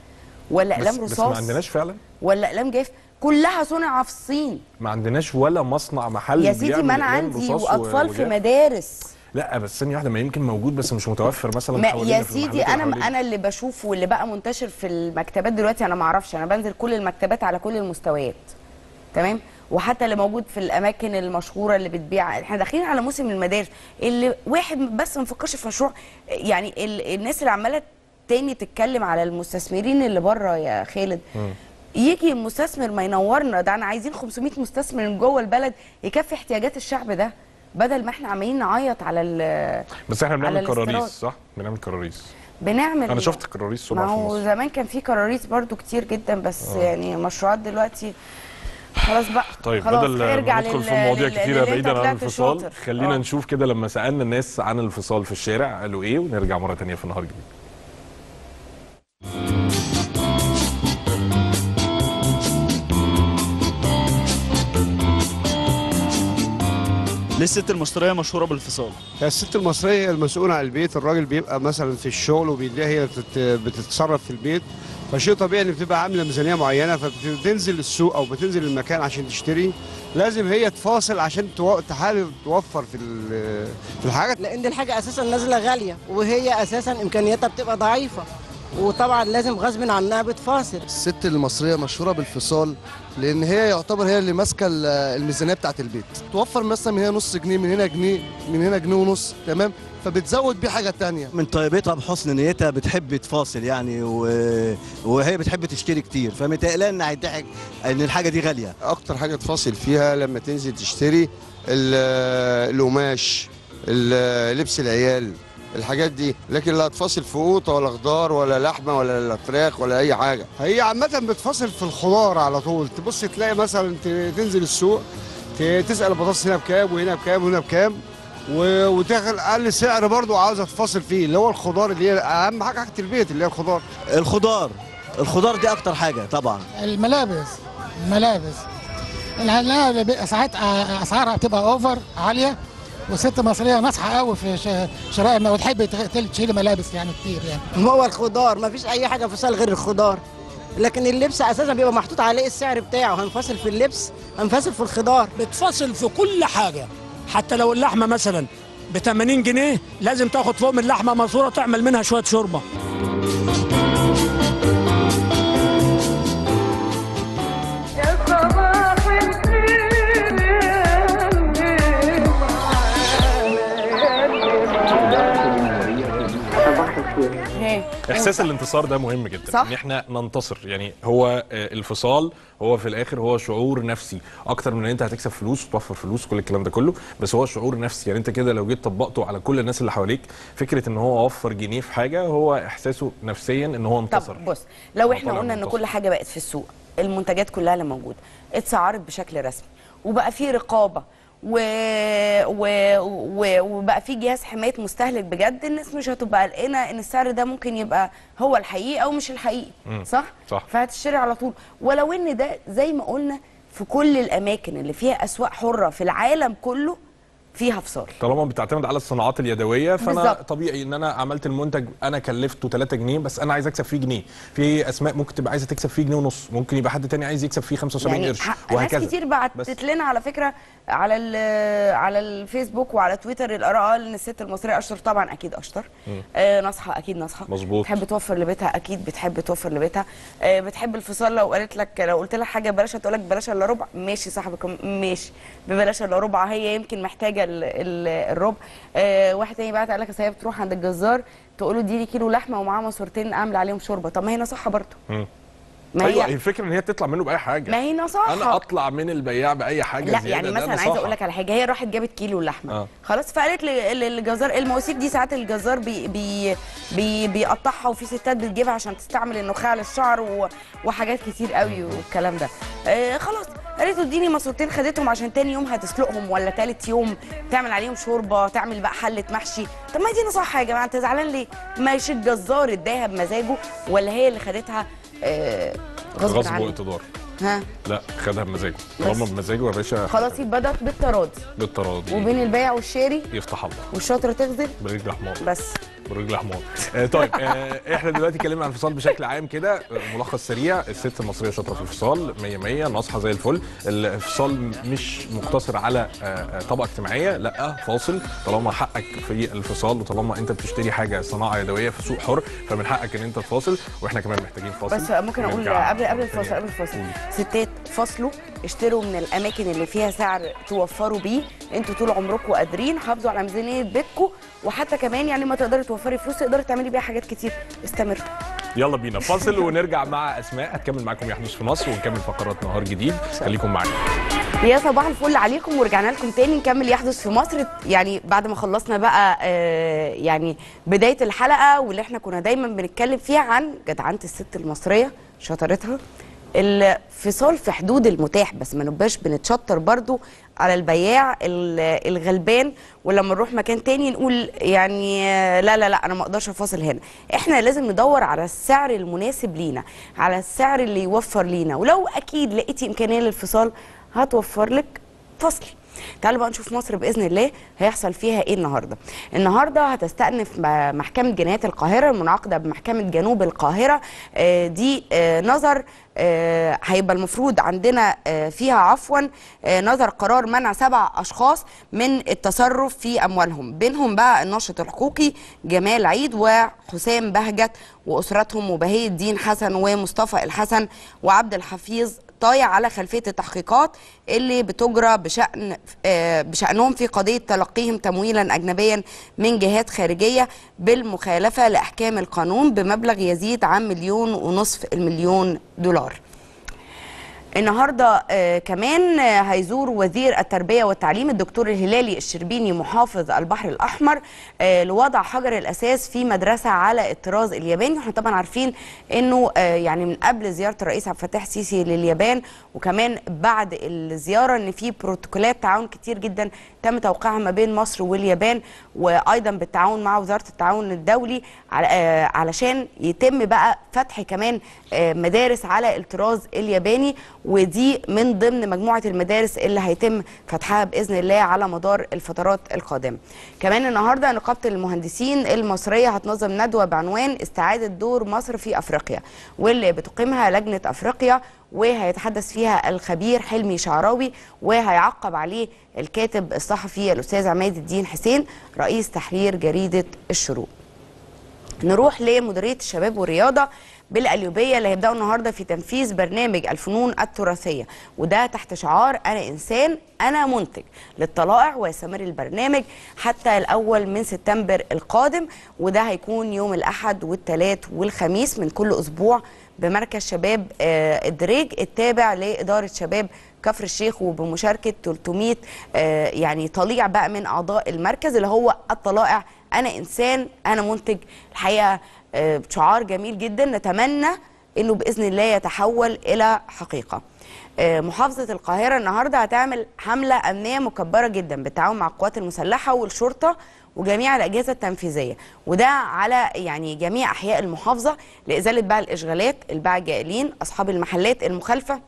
Speaker 1: ولا
Speaker 2: بس,
Speaker 1: اقلام
Speaker 2: بس
Speaker 1: رصاص
Speaker 2: ما عندناش فعلا
Speaker 1: ولا اقلام جاف كلها صنع في الصين
Speaker 2: ما عندناش ولا مصنع محل
Speaker 1: يا سيدي
Speaker 2: بيعمل
Speaker 1: ما انا
Speaker 2: أقلام
Speaker 1: عندي
Speaker 2: رصاص و-
Speaker 1: واطفال في
Speaker 2: وجاف.
Speaker 1: مدارس
Speaker 2: لا بس ثانيه واحده ما يمكن موجود بس مش متوفر مثلا
Speaker 1: ما
Speaker 2: حوالينا
Speaker 1: يا
Speaker 2: في
Speaker 1: سيدي
Speaker 2: المحلات اللي
Speaker 1: انا
Speaker 2: حوالينا.
Speaker 1: انا اللي بشوفه واللي بقى منتشر في المكتبات دلوقتي انا ما اعرفش انا بنزل كل المكتبات على كل المستويات تمام وحتى اللي موجود في الاماكن المشهوره اللي بتبيع احنا داخلين على موسم المدارس اللي واحد بس ما فكرش في مشروع يعني ال... الناس اللي عماله تاني تتكلم على المستثمرين اللي بره يا خالد يجي مستثمر ما ينورنا ده انا عايزين 500 مستثمر من جوه البلد يكفي احتياجات الشعب ده بدل ما احنا عمالين نعيط على ال
Speaker 2: بس احنا بنعمل
Speaker 1: على الاستيراد.
Speaker 2: كراريس صح بنعمل كراريس
Speaker 1: بنعمل
Speaker 2: انا شفت كراريس
Speaker 1: ما
Speaker 2: صنع في
Speaker 1: هو
Speaker 2: مصر
Speaker 1: زمان كان في كراريس برضو كتير جدا بس يعني مشروعات دلوقتي خلاص بقى
Speaker 2: طيب
Speaker 1: خلاص
Speaker 2: بدل
Speaker 1: ارجع
Speaker 2: ما ندخل
Speaker 1: لل-
Speaker 2: في مواضيع
Speaker 1: لل-
Speaker 2: كتيره
Speaker 1: للي انت
Speaker 2: بعيدا عن
Speaker 1: طلعت
Speaker 2: الانفصال
Speaker 1: شاطر.
Speaker 2: خلينا
Speaker 1: آه.
Speaker 2: نشوف كده لما سالنا الناس عن الانفصال في الشارع قالوا ايه ونرجع مره تانية في نهار جديد
Speaker 8: ليه الست المصريه مشهوره بالفصال
Speaker 9: هي الست المصرية هي المسؤولة عن البيت الراجل بيبقى مثلا في الشغل وبيلاقيها هي بتت- بتتصرف في البيت فشيء طبيعي ان بتبقى عامله ميزانيه معينه فبتنزل السوق او بتنزل المكان عشان تشتري لازم هي تفاصل عشان تو- تحاول توفر في ال- في الحاجات
Speaker 10: لان الحاجه اساسا نازله غاليه وهي اساسا امكانياتها بتبقى ضعيفه
Speaker 7: وطبعا لازم غصب عنها بتفاصل
Speaker 10: الست المصريه مشهوره بالفصال لان هي يعتبر هي اللي ماسكه ال- الميزانيه بتاعه البيت توفر مثلا من هنا نص جنيه من هنا جنيه من هنا جنيه ونص تمام فبتزود بيه حاجه تانية
Speaker 11: من طيبتها بحسن نيتها بتحب تفاصل يعني و... وهي بتحب تشتري كتير فمتقلقان ان هيضحك ان الحاجه دي غاليه
Speaker 9: اكتر حاجه تفاصل فيها لما تنزل تشتري ال- القماش ال- لبس العيال الحاجات دي لكن لا تفاصل في قوطه ولا خضار ولا لحمه ولا فراخ ولا اي حاجه هي عامه بتفاصل في الخضار على طول تبص تلاقي مثلا ت- تنزل السوق ت- تسال البطاطس هنا بكام وهنا بكام وهنا بكام و- وتاخد اقل سعر برضو عاوزه تفاصل فيه اللي هو الخضار اللي هي اهم حاجه حاجه البيت اللي هي الخضار
Speaker 11: الخضار الخضار دي اكتر حاجه طبعا
Speaker 12: الملابس الملابس الملابس ساعات اسعارها بتبقى اوفر عاليه والست المصريه ناصحه قوي في ش- شراء ما وتحب تغ- تشيل ملابس يعني كتير يعني
Speaker 7: هو الخضار ما فيش اي حاجه فصال غير الخضار لكن اللبس اساسا بيبقى محطوط عليه السعر بتاعه هنفصل في اللبس هنفصل في الخضار
Speaker 13: بتفصل في كل حاجه حتى لو اللحمه مثلا ب 80 جنيه لازم تاخد فوق من اللحمه ماسوره تعمل منها شويه شوربه
Speaker 2: احساس الانتصار ده مهم جدا
Speaker 1: صح.
Speaker 2: ان احنا ننتصر يعني هو آه، الفصال هو في الاخر هو شعور نفسي اكتر من ان انت هتكسب فلوس وتوفر فلوس كل الكلام ده كله بس هو شعور نفسي يعني انت كده لو جيت طبقته على كل الناس اللي حواليك فكره ان هو وفر جنيه في حاجه هو احساسه نفسيا ان هو انتصر
Speaker 1: طب بص لو احنا
Speaker 2: طالع
Speaker 1: قلنا ان
Speaker 2: منتصر.
Speaker 1: كل حاجه بقت في السوق المنتجات كلها اللي موجوده اتسعرت بشكل رسمي وبقى في رقابه و... و... و... وبقى في جهاز حمايه مستهلك بجد الناس مش هتبقى قلقانه ان السعر ده ممكن يبقى هو الحقيقي او مش الحقيقي
Speaker 2: مم.
Speaker 1: صح
Speaker 2: صح.
Speaker 1: فهتشتري على طول ولو ان ده زي ما قلنا في كل الاماكن اللي فيها اسواق حره في العالم كله فيها فصال
Speaker 2: طالما بتعتمد على الصناعات اليدويه فانا
Speaker 1: بالظبط.
Speaker 2: طبيعي ان انا عملت المنتج انا كلفته 3 جنيه بس انا عايز اكسب فيه جنيه في اسماء ممكن تبقى عايزه تكسب فيه جنيه ونص ممكن يبقى حد تاني عايز يكسب فيه 75
Speaker 1: يعني
Speaker 2: قرش
Speaker 1: ح-
Speaker 2: وهكذا
Speaker 1: ناس كتير بعتت لنا على فكره على ال- على الفيسبوك وعلى تويتر الاراء ان الست المصريه اشطر طبعا اكيد اشطر
Speaker 2: مم.
Speaker 1: آه ناصحه اكيد ناصحه
Speaker 2: مظبوط.
Speaker 1: بتحب توفر لبيتها اكيد بتحب توفر لبيتها آه بتحب الفصال لو قالت لك لو قلت لها حاجه بلاش هتقول لك بلاش الا ربع ماشي صاحبك ماشي ببلاش الا ربع هي يمكن محتاجه ال- ال- الربع آه واحد تاني بعت قال لك أصل هي بتروح عند الجزار تقول له اديني كيلو لحمه ومعاه ماسورتين اعمل عليهم شوربه طب ما هي نصحه برضه
Speaker 2: مم.
Speaker 1: ما
Speaker 2: ايوه
Speaker 1: هي-
Speaker 2: هي الفكره ان هي تطلع منه باي حاجه
Speaker 1: ما هي نصاحه
Speaker 2: انا اطلع من البياع باي حاجه
Speaker 1: لا
Speaker 2: زياده
Speaker 1: يعني
Speaker 2: ده
Speaker 1: مثلا عايزه
Speaker 2: نصاحة.
Speaker 1: اقول لك على حاجه هي راحت جابت كيلو لحمه
Speaker 2: اه
Speaker 1: خلاص فقالت ل- للجزار المواسير دي ساعات الجزار بي بي بي بيقطعها وفي ستات بتجيبها عشان تستعمل النخاع للشعر و- وحاجات كتير قوي والكلام ده آه خلاص قالت له اديني ماسورتين خدتهم عشان تاني يوم هتسلقهم ولا تالت يوم تعمل عليهم شوربه تعمل بقى حله محشي طب ما دي نصيحه يا جماعه انت زعلان ليه ماشي الجزار اداها بمزاجه ولا هي اللي خدتها آه غصب
Speaker 2: غصب
Speaker 1: عنه
Speaker 2: واقتدار
Speaker 1: ها
Speaker 2: لا خدها بمزاجه طالما بمزاجه يا باشا
Speaker 1: خلاص يبقى ده بالتراضي
Speaker 2: بالتراضي
Speaker 1: وبين البيع والشاري
Speaker 2: يفتح الله
Speaker 1: والشاطره تغزل
Speaker 2: برجل حمار
Speaker 1: بس
Speaker 2: برجل حمار آه طيب آه احنا دلوقتي اتكلمنا عن الفصال بشكل عام كده آه، ملخص سريع الست المصريه شاطره في الفصال 100 100 ناصحه زي الفل الفصال مش مقتصر على آه، آه، طبقه اجتماعيه لا فاصل طالما حقك في الفصال وطالما انت بتشتري حاجه صناعه يدويه في سوق حر فمن حقك ان انت تفاصل واحنا كمان محتاجين فاصل
Speaker 1: بس ممكن اقول
Speaker 2: ونرجع
Speaker 1: قبل قبل
Speaker 2: تاني.
Speaker 1: الفاصل قبل الفاصل ستات فاصلوا اشتروا من الاماكن اللي فيها سعر توفروا بيه انتوا طول عمركم قادرين حافظوا على ميزانيه بيتكم وحتى كمان يعني ما تقدري توفري فلوس تقدري تعملي بيها حاجات كتير استمروا
Speaker 2: يلا بينا فاصل ونرجع مع اسماء هتكمل معاكم يحدث في مصر ونكمل فقرات نهار جديد خليكم معانا
Speaker 1: يا صباح الفل عليكم ورجعنا لكم تاني نكمل يحدث في مصر يعني بعد ما خلصنا بقى آه يعني بدايه الحلقه واللي احنا كنا دايما بنتكلم فيها عن جدعنه الست المصريه شطارتها الفصال في حدود المتاح بس ما نبقاش بنتشطر برضو على البياع ال- الغلبان ولما نروح مكان تاني نقول يعني آه، لا لا لا انا ما اقدرش افاصل هنا احنا لازم ندور على السعر المناسب لينا على السعر اللي يوفر لينا ولو اكيد لقيتي امكانيه للفصال هتوفر لك فصلي تعالوا بقى نشوف مصر باذن الله هيحصل فيها ايه النهارده النهارده هتستأنف م- محكمه جنايات القاهره المنعقده بمحكمه جنوب القاهره آه، دي آه، نظر آه، هيبقى المفروض عندنا آه، فيها عفوا آه، نظر قرار منع سبع اشخاص من التصرف في اموالهم بينهم بقى الناشط الحقوقي جمال عيد وحسام بهجت واسرتهم وبهي الدين حسن ومصطفى الحسن وعبد الحفيظ طايع على خلفيه التحقيقات اللي بتجرى بشان آه، بشانهم في قضيه تلقيهم تمويلا اجنبيا من جهات خارجيه بالمخالفه لاحكام القانون بمبلغ يزيد عن مليون ونصف المليون دولار. النهارده آه كمان آه هيزور وزير التربيه والتعليم الدكتور الهلالي الشربيني محافظ البحر الاحمر آه لوضع حجر الاساس في مدرسه على الطراز الياباني واحنا طبعا عارفين انه آه يعني من قبل زياره الرئيس عبد الفتاح السيسي لليابان وكمان بعد الزياره ان في بروتوكولات تعاون كتير جدا تم توقيعها ما بين مصر واليابان وايضا بالتعاون مع وزاره التعاون الدولي على- آه علشان يتم بقى فتح كمان آه مدارس على الطراز الياباني ودي من ضمن مجموعه المدارس اللي هيتم فتحها باذن الله على مدار الفترات القادمه. كمان النهارده نقابه المهندسين المصريه هتنظم ندوه بعنوان استعاده دور مصر في افريقيا واللي بتقيمها لجنه افريقيا وهيتحدث فيها الخبير حلمي شعراوي وهيعقب عليه الكاتب الصحفي الاستاذ عماد الدين حسين رئيس تحرير جريده الشروق. نروح لمديريه الشباب والرياضه بالقليوبيه اللي هيبداوا النهارده في تنفيذ برنامج الفنون التراثيه وده تحت شعار انا انسان انا منتج للطلائع ويستمر البرنامج حتى الاول من سبتمبر القادم وده هيكون يوم الاحد والثلاث والخميس من كل اسبوع بمركز شباب آه، الدريج التابع لاداره شباب كفر الشيخ وبمشاركه 300 آه، يعني طليع بقى من اعضاء المركز اللي هو الطلائع انا انسان انا منتج الحقيقه آه، شعار جميل جدا نتمنى انه باذن الله يتحول الى حقيقه آه، محافظه القاهره النهارده هتعمل حمله امنيه مكبره جدا بالتعاون مع القوات المسلحه والشرطه وجميع الاجهزه التنفيذيه وده على يعني جميع احياء المحافظه لازاله بقى الاشغالات الباعة الجائلين اصحاب المحلات المخالفه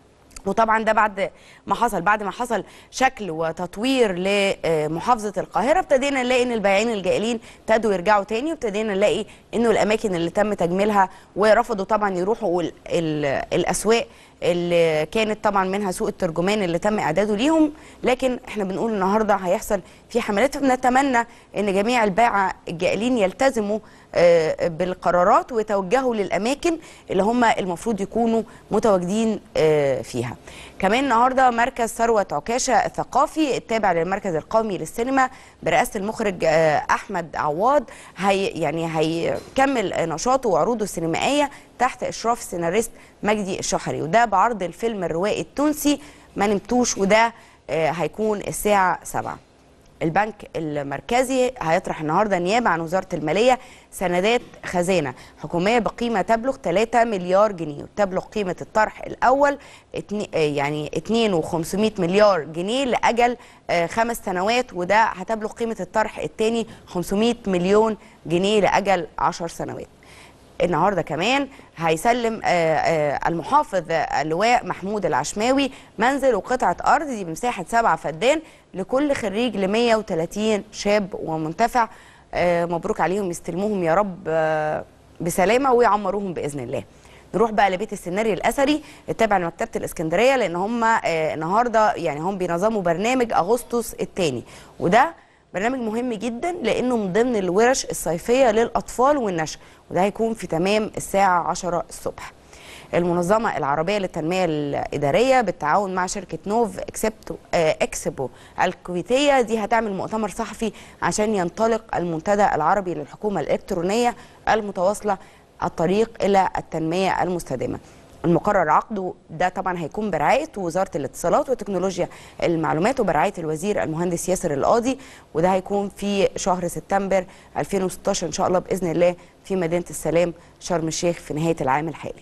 Speaker 1: وطبعا ده بعد ما حصل بعد ما حصل شكل وتطوير لمحافظه القاهره ابتدينا نلاقي ان البائعين الجائلين ابتدوا يرجعوا تاني وابتدينا نلاقي انه الاماكن اللي تم تجميلها ورفضوا طبعا يروحوا ال- ال- الاسواق اللي كانت طبعا منها سوق الترجمان اللي تم اعداده ليهم لكن احنا بنقول النهارده هيحصل في حملات فبنتمنى ان جميع البائعه الجائلين يلتزموا آه، بالقرارات ويتوجهوا للاماكن اللي هم المفروض يكونوا متواجدين آه، فيها. كمان النهارده مركز ثروه عكاشه الثقافي التابع للمركز القومي للسينما برئاسه المخرج آه، احمد عواد هي يعني هيكمل نشاطه وعروضه السينمائيه تحت اشراف السيناريست مجدي الشحري وده بعرض الفيلم الروائي التونسي ما نمتوش وده آه، هيكون الساعه 7 البنك المركزي هيطرح النهارده نيابه عن وزاره الماليه سندات خزانه حكوميه بقيمه تبلغ 3 مليار جنيه وتبلغ قيمه الطرح الاول اتني- آه يعني 2 و500 مليار جنيه لاجل آه، خمس سنوات وده هتبلغ قيمه الطرح الثاني 500 مليون جنيه لاجل 10 سنوات النهارده كمان هيسلم آه، آه، المحافظ اللواء محمود العشماوي منزل وقطعه ارض دي بمساحه سبعة فدان لكل خريج ل 130 شاب ومنتفع آه، مبروك عليهم يستلموهم يا رب آه، بسلامه ويعمروهم باذن الله. نروح بقى لبيت السيناريو الاثري التابع لمكتبه الاسكندريه لان هم آه، النهارده يعني هم بينظموا برنامج اغسطس الثاني وده برنامج مهم جدا لانه من ضمن الورش الصيفيه للاطفال والنشء وده هيكون في تمام الساعه 10 الصبح المنظمة العربية للتنمية الإدارية بالتعاون مع شركة نوف اكسبتو آه، اكسبو الكويتية دي هتعمل مؤتمر صحفي عشان ينطلق المنتدى العربي للحكومة الإلكترونية المتواصلة الطريق إلى التنمية المستدامة المقرر عقده ده طبعا هيكون برعاية وزارة الاتصالات وتكنولوجيا المعلومات وبرعاية الوزير المهندس ياسر القاضي وده هيكون في شهر سبتمبر 2016 إن شاء الله بإذن الله في مدينة السلام شرم الشيخ في نهاية العام الحالي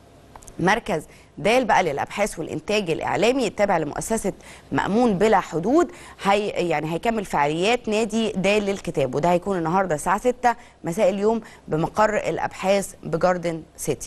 Speaker 1: مركز دال بقى للابحاث والانتاج الاعلامي التابع لمؤسسه مامون بلا حدود هي يعني هيكمل فعاليات نادي دال للكتاب وده هيكون النهارده الساعه 6 مساء اليوم بمقر الابحاث بجاردن سيتي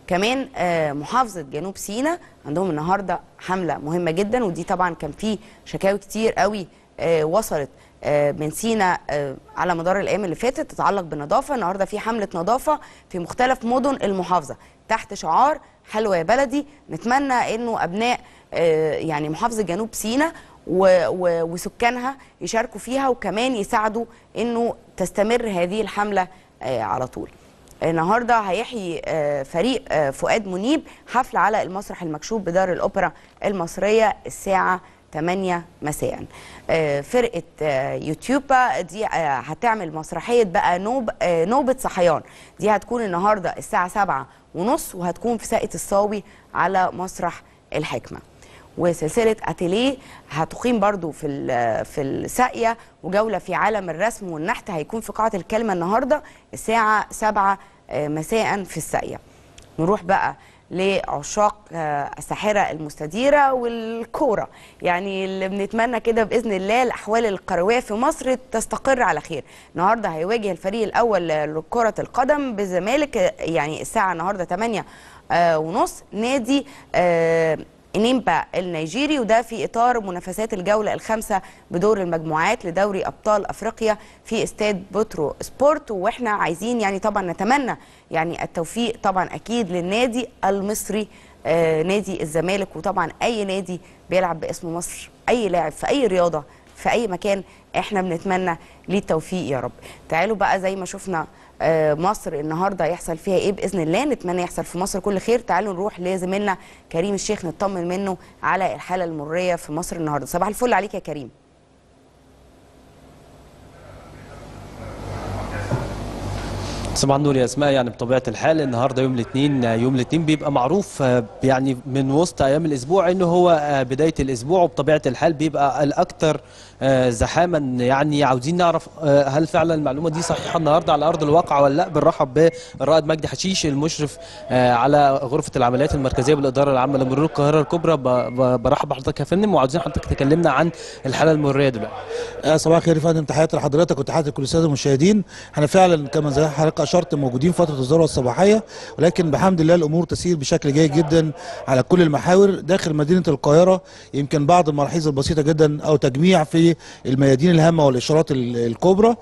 Speaker 1: كمان آه، محافظه جنوب سيناء عندهم النهارده حمله مهمه جدا ودي طبعا كان في شكاوي كتير قوي آه، وصلت آه، من سينا آه، على مدار الايام اللي فاتت تتعلق بالنظافه النهارده في حمله نظافه في مختلف مدن المحافظه تحت شعار حلوه يا بلدي نتمنى انه ابناء آه، يعني محافظه جنوب سينا و- و- وسكانها يشاركوا فيها وكمان يساعدوا انه تستمر هذه الحمله آه، على طول النهارده هيحيي آه، فريق آه، فؤاد منيب حفل على المسرح المكشوف بدار الاوبرا المصريه الساعه 8 مساء آه، فرقه آه، يوتيوبا دي آه، هتعمل مسرحيه بقى نوب آه، نوبه صحيان دي هتكون النهارده الساعه 7 ونص وهتكون في ساقية الصاوي على مسرح الحكمه وسلسله اتيليه هتقيم برضو في ال- في الساقيه وجوله في عالم الرسم والنحت هيكون في قاعه الكلمه النهارده الساعه 7 آه، مساء في الساقيه نروح بقى لعشاق آه، الساحرة المستديرة والكورة يعني اللي بنتمنى كده بإذن الله الأحوال القروية في مصر تستقر على خير النهاردة هيواجه الفريق الأول لكرة القدم بالزمالك آه، يعني الساعة النهاردة 8 آه، ونص نادي آه، إنيمبا النيجيري وده في إطار منافسات الجولة الخامسة بدور المجموعات لدوري أبطال أفريقيا في استاد بوترو سبورت وإحنا عايزين يعني طبعا نتمنى يعني التوفيق طبعا أكيد للنادي المصري آه نادي الزمالك وطبعا أي نادي بيلعب باسم مصر أي لاعب في أي رياضة في أي مكان إحنا بنتمنى ليه التوفيق يا رب تعالوا بقى زي ما شفنا آه، مصر النهارده يحصل فيها ايه باذن الله نتمنى يحصل في مصر كل خير تعالوا نروح لزميلنا كريم الشيخ نطمن منه على الحاله المريه في مصر النهارده صباح الفل عليك يا كريم
Speaker 14: صباح النور يا اسماء يعني بطبيعه الحال النهارده يوم الاثنين يوم الاثنين بيبقى معروف آه، يعني من وسط ايام الاسبوع انه هو آه، بدايه الاسبوع وبطبيعه الحال بيبقى الاكثر آه، زحاما يعني عاوزين نعرف آه، هل فعلا المعلومه دي صحيحه النهارده على ارض الواقع ولا لا بنرحب بالرائد مجدي حشيش المشرف آه، على غرفه العمليات المركزيه بالاداره العامه لمرور القاهره الكبرى ب- ب- برحب بحضرتك يا فندم وعاوزين حضرتك تكلمنا عن الحاله المريه دلوقتي
Speaker 15: آه، صباح الخير يا فندم تحياتي لحضرتك وتحياتي لكل الساده المشاهدين احنا فعلا كما زي حضرتك اشرت موجودين فتره الذروه الصباحيه ولكن بحمد الله الامور تسير بشكل جيد جدا على كل المحاور داخل مدينه القاهره يمكن بعض الملاحظ البسيطه جدا او تجميع في الميادين الهامه والاشارات ال- الكبرى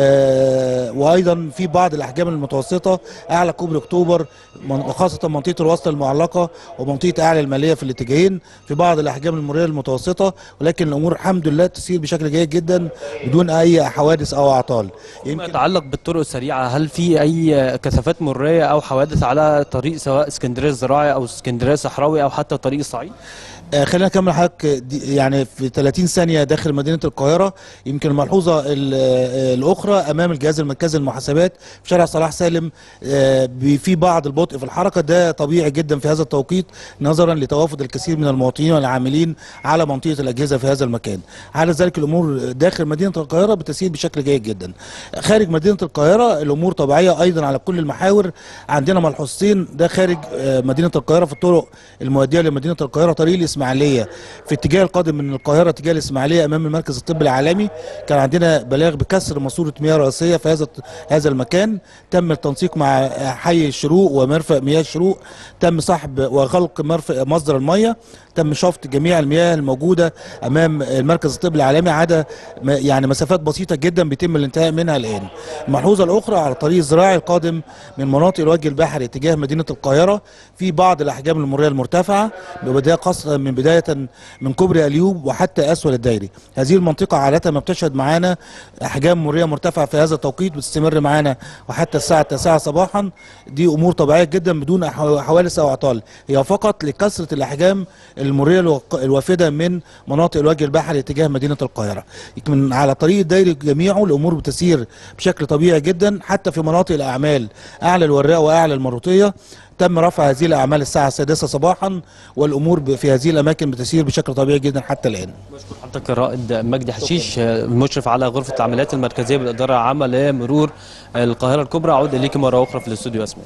Speaker 15: آه وايضا في بعض الاحجام المتوسطه اعلى كوبري اكتوبر من- وخاصه منطقه الوصل المعلقه ومنطقه اعلى الماليه في الاتجاهين في بعض الاحجام المروريه المتوسطه ولكن الامور الحمد لله تسير بشكل جيد جدا بدون اي حوادث او اعطال
Speaker 14: فيما يتعلق بالطرق السريعه هل في اي كثافات مريه او حوادث على طريق سواء اسكندريه الزراعي او اسكندريه الصحراوي او حتى طريق الصعيد
Speaker 15: آه، خلينا نكمل حضرتك دي- يعني في 30 ثانيه داخل مدينه القاهره يمكن الملحوظه ال- آه، الاخرى امام الجهاز المركزي للمحاسبات في شارع صلاح سالم آه، بي- في بعض البطء في الحركه ده طبيعي جدا في هذا التوقيت نظرا لتوافد الكثير من المواطنين والعاملين على منطقه الاجهزه في هذا المكان على ذلك الامور داخل مدينه القاهره بتسير بشكل جيد جدا خارج مدينه القاهره الامور طبيعيه ايضا على كل المحاور عندنا ملحوظتين ده خارج آه، مدينه القاهره في الطرق المؤديه لمدينه القاهره طريق الاسماعيليه في اتجاه القادم من القاهره اتجاه الاسماعيليه امام المركز الطبي العالمي كان عندنا بلاغ بكسر ماسوره مياه رئيسيه في هذا هذا المكان تم التنسيق مع حي الشروق ومرفأ مياه الشروق تم سحب وغلق مرفأ مصدر الميه تم شفط جميع المياه الموجوده امام المركز الطبي العالمي عدا م- يعني مسافات بسيطه جدا بيتم الانتهاء منها الان الملحوظه الاخرى على الطريق الزراعي القادم من مناطق الوجه البحري اتجاه مدينه القاهره في بعض الاحجام المروريه المرتفعه ببدايه قصر من بدايه من كوبري اليوب وحتى اسفل الدايري هذه المنطقه عاده ما بتشهد معانا احجام مروريه مرتفعه في هذا التوقيت بتستمر معانا وحتى الساعه 9 صباحا دي امور طبيعيه جدا بدون أح- حوادث او اعطال هي فقط لكثره الاحجام المروريه الوق- الوافده من مناطق الوجه البحري اتجاه مدينه القاهره من على طريق الدايري جميعه الامور بتسير بشكل طبيعي جدا حتى في مناطق الاعمال اعلى الوراق واعلى المرطيه تم رفع هذه الاعمال الساعه السادسه صباحا والامور ب- في هذه الاماكن بتسير بشكل طبيعي جدا حتى الان
Speaker 14: حضرتك الرائد مجدي حشيش آه، المشرف على غرفه العمليات المركزيه بالاداره العامه لمرور القاهره الكبرى اعود اليك مره اخرى في الاستوديو اسماء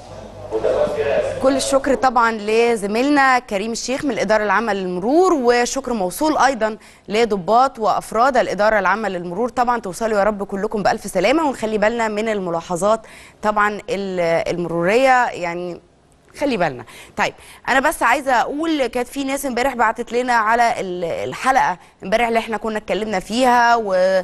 Speaker 1: كل الشكر طبعا لزميلنا كريم الشيخ من الإدارة العامة للمرور وشكر موصول أيضا لضباط وأفراد الإدارة العامة للمرور طبعا توصلوا يا رب كلكم بألف سلامة ونخلي بالنا من الملاحظات طبعا ال- المرورية يعني خلي بالنا طيب انا بس عايزه اقول كانت في ناس امبارح بعتت لنا على ال- الحلقه امبارح اللي احنا كنا اتكلمنا فيها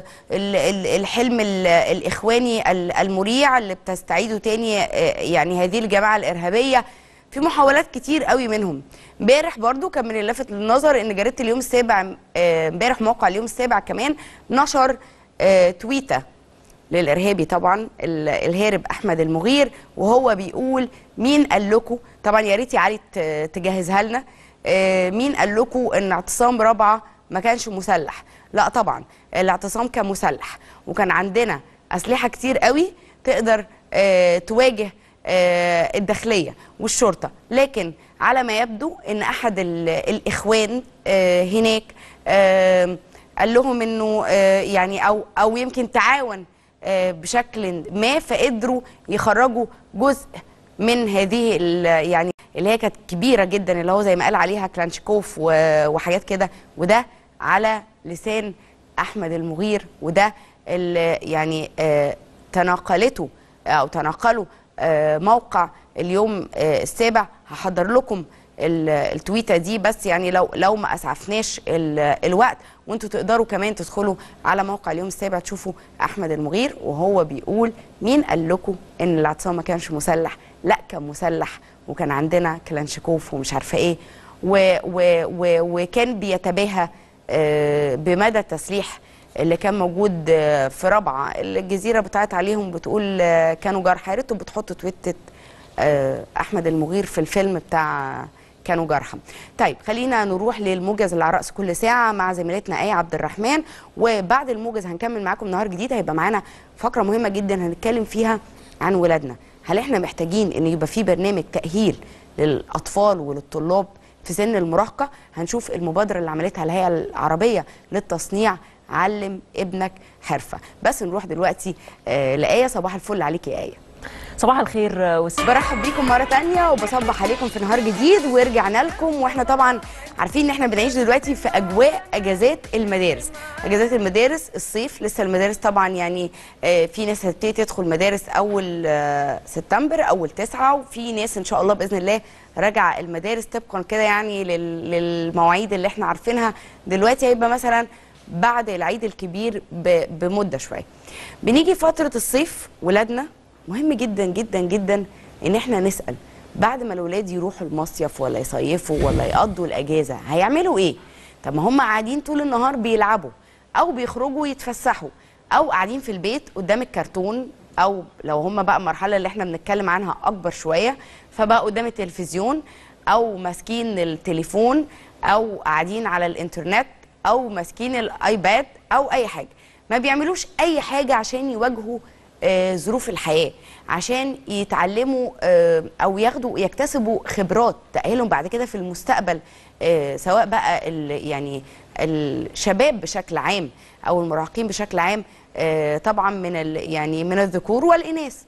Speaker 1: والحلم الاخواني ال- المريع اللي بتستعيده تاني آه، يعني هذه الجماعه الارهابيه في محاولات كتير قوي منهم امبارح برضو كان من اللافت للنظر ان جريده اليوم السابع آه، امبارح موقع اليوم السابع كمان نشر آه، تويته للارهابي طبعا ال- الهارب احمد المغير وهو بيقول مين قال لكم طبعا يا ريت يا علي ت- تجهزها لنا آه، مين قال لكم ان اعتصام رابعه ما كانش مسلح لا طبعا الاعتصام كان مسلح وكان عندنا اسلحه كتير قوي تقدر آه، تواجه آه، الداخليه والشرطه لكن على ما يبدو ان احد ال- الاخوان آه، هناك آه، قال لهم انه آه، يعني او او يمكن تعاون آه، بشكل ما فقدروا يخرجوا جزء من هذه ال- يعني اللي هي كانت كبيره جدا اللي هو زي ما قال عليها كلانشكوف و- وحاجات كده وده على لسان احمد المغير وده اللي يعني آه، تناقلته او تناقلوا آه، موقع اليوم آه، السابع هحضر لكم ال- التويته دي بس يعني لو لو ما اسعفناش ال- الوقت وانتوا تقدروا كمان تدخلوا على موقع اليوم السابع تشوفوا احمد المغير وهو بيقول مين قال لكم ان الاعتصام ما كانش مسلح لا كان مسلح وكان عندنا كلانشكوف ومش عارفه ايه و و و وكان بيتباهى آه، بمدى التسليح اللي كان موجود آه، في رابعه الجزيره بتاعت عليهم بتقول آه، كانوا جرحى يا ريتوا بتحطوا تويتة آه، احمد المغير في الفيلم بتاع كانوا جرحى طيب خلينا نروح للموجز اللي على راس كل ساعه مع زميلتنا ايه عبد الرحمن وبعد الموجز هنكمل معاكم نهار جديد هيبقى معانا فقره مهمه جدا هنتكلم فيها عن ولادنا هل احنا محتاجين ان يبقى في برنامج تاهيل للاطفال وللطلاب في سن المراهقه هنشوف المبادره اللي عملتها الهيئه العربيه للتصنيع علم ابنك حرفه بس نروح دلوقتي آه لايه صباح الفل عليك يا ايه
Speaker 16: صباح الخير وس...
Speaker 1: برحب بيكم مره تانية وبصبح عليكم في نهار جديد ورجعنا لكم واحنا طبعا عارفين ان احنا بنعيش دلوقتي في اجواء اجازات المدارس اجازات المدارس الصيف لسه المدارس طبعا يعني آه، في ناس هتبتدي تدخل مدارس اول آه، سبتمبر اول تسعة وفي ناس ان شاء الله باذن الله راجعه المدارس طبقا كده يعني لل- للمواعيد اللي احنا عارفينها دلوقتي هيبقى مثلا بعد العيد الكبير ب- بمده شويه بنيجي فتره الصيف ولادنا مهم جدا جدا جدا ان احنا نسال بعد ما الاولاد يروحوا المصيف ولا يصيفوا ولا يقضوا الاجازه هيعملوا ايه طب ما هم قاعدين طول النهار بيلعبوا او بيخرجوا يتفسحوا او قاعدين في البيت قدام الكرتون او لو هم بقى المرحله اللي احنا بنتكلم عنها اكبر شويه فبقى قدام التلفزيون او ماسكين التليفون او قاعدين على الانترنت او ماسكين الايباد او اي حاجه ما بيعملوش اي حاجه عشان يواجهوا آه، ظروف الحياه عشان يتعلموا آه، او ياخدوا يكتسبوا خبرات تاهلهم بعد كده في المستقبل آه، سواء بقى ال- يعني الشباب بشكل عام او المراهقين بشكل عام آه، طبعا من ال- يعني من الذكور والاناث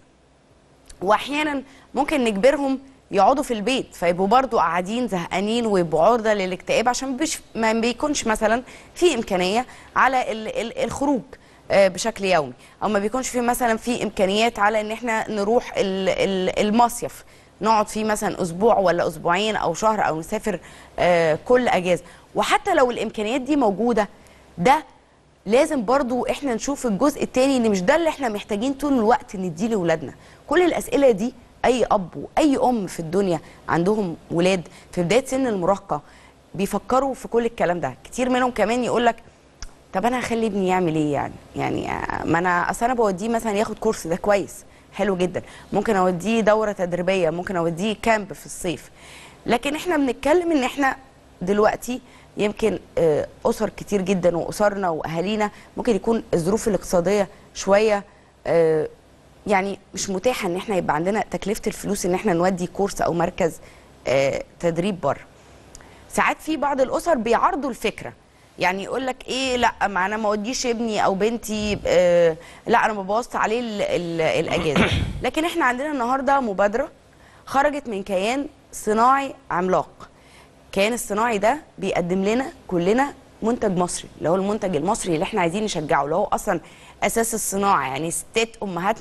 Speaker 1: واحيانا ممكن نجبرهم يقعدوا في البيت فيبقوا برضو قاعدين زهقانين ويبقوا عرضه للاكتئاب عشان بيش ما بيكونش مثلا في امكانيه على ال- ال- الخروج آه، بشكل يومي او ما بيكونش في مثلا في امكانيات على ان احنا نروح ال- ال- المصيف نقعد فيه مثلا اسبوع ولا اسبوعين او شهر او نسافر آه، كل اجازه وحتى لو الامكانيات دي موجوده ده لازم برضو احنا نشوف الجزء التاني ان مش ده اللي احنا محتاجين طول الوقت نديه لاولادنا كل الاسئله دي اي اب واي ام في الدنيا عندهم ولاد في بدايه سن المراهقه بيفكروا في كل الكلام ده كتير منهم كمان يقول لك طب انا هخلي ابني يعمل ايه يعني يعني آه، ما انا اصل انا بوديه مثلا ياخد كورس ده كويس حلو جدا ممكن اوديه دوره تدريبيه ممكن اوديه كامب في الصيف لكن احنا بنتكلم ان احنا دلوقتي يمكن آه، اسر كتير جدا واسرنا واهالينا ممكن يكون الظروف الاقتصاديه شويه آه، يعني مش متاحه ان احنا يبقى عندنا تكلفه الفلوس ان احنا نودي كورس او مركز آه، تدريب بره ساعات في بعض الاسر بيعرضوا الفكره يعني يقول لك ايه لا ما انا ما اوديش ابني او بنتي آه لا انا ما بوظت عليه ال- ال- الاجازه لكن احنا عندنا النهارده مبادره خرجت من كيان صناعي عملاق الكيان الصناعي ده بيقدم لنا كلنا منتج مصري اللي هو المنتج المصري اللي احنا عايزين نشجعه اللي هو اصلا اساس الصناعه يعني ستات امهاتنا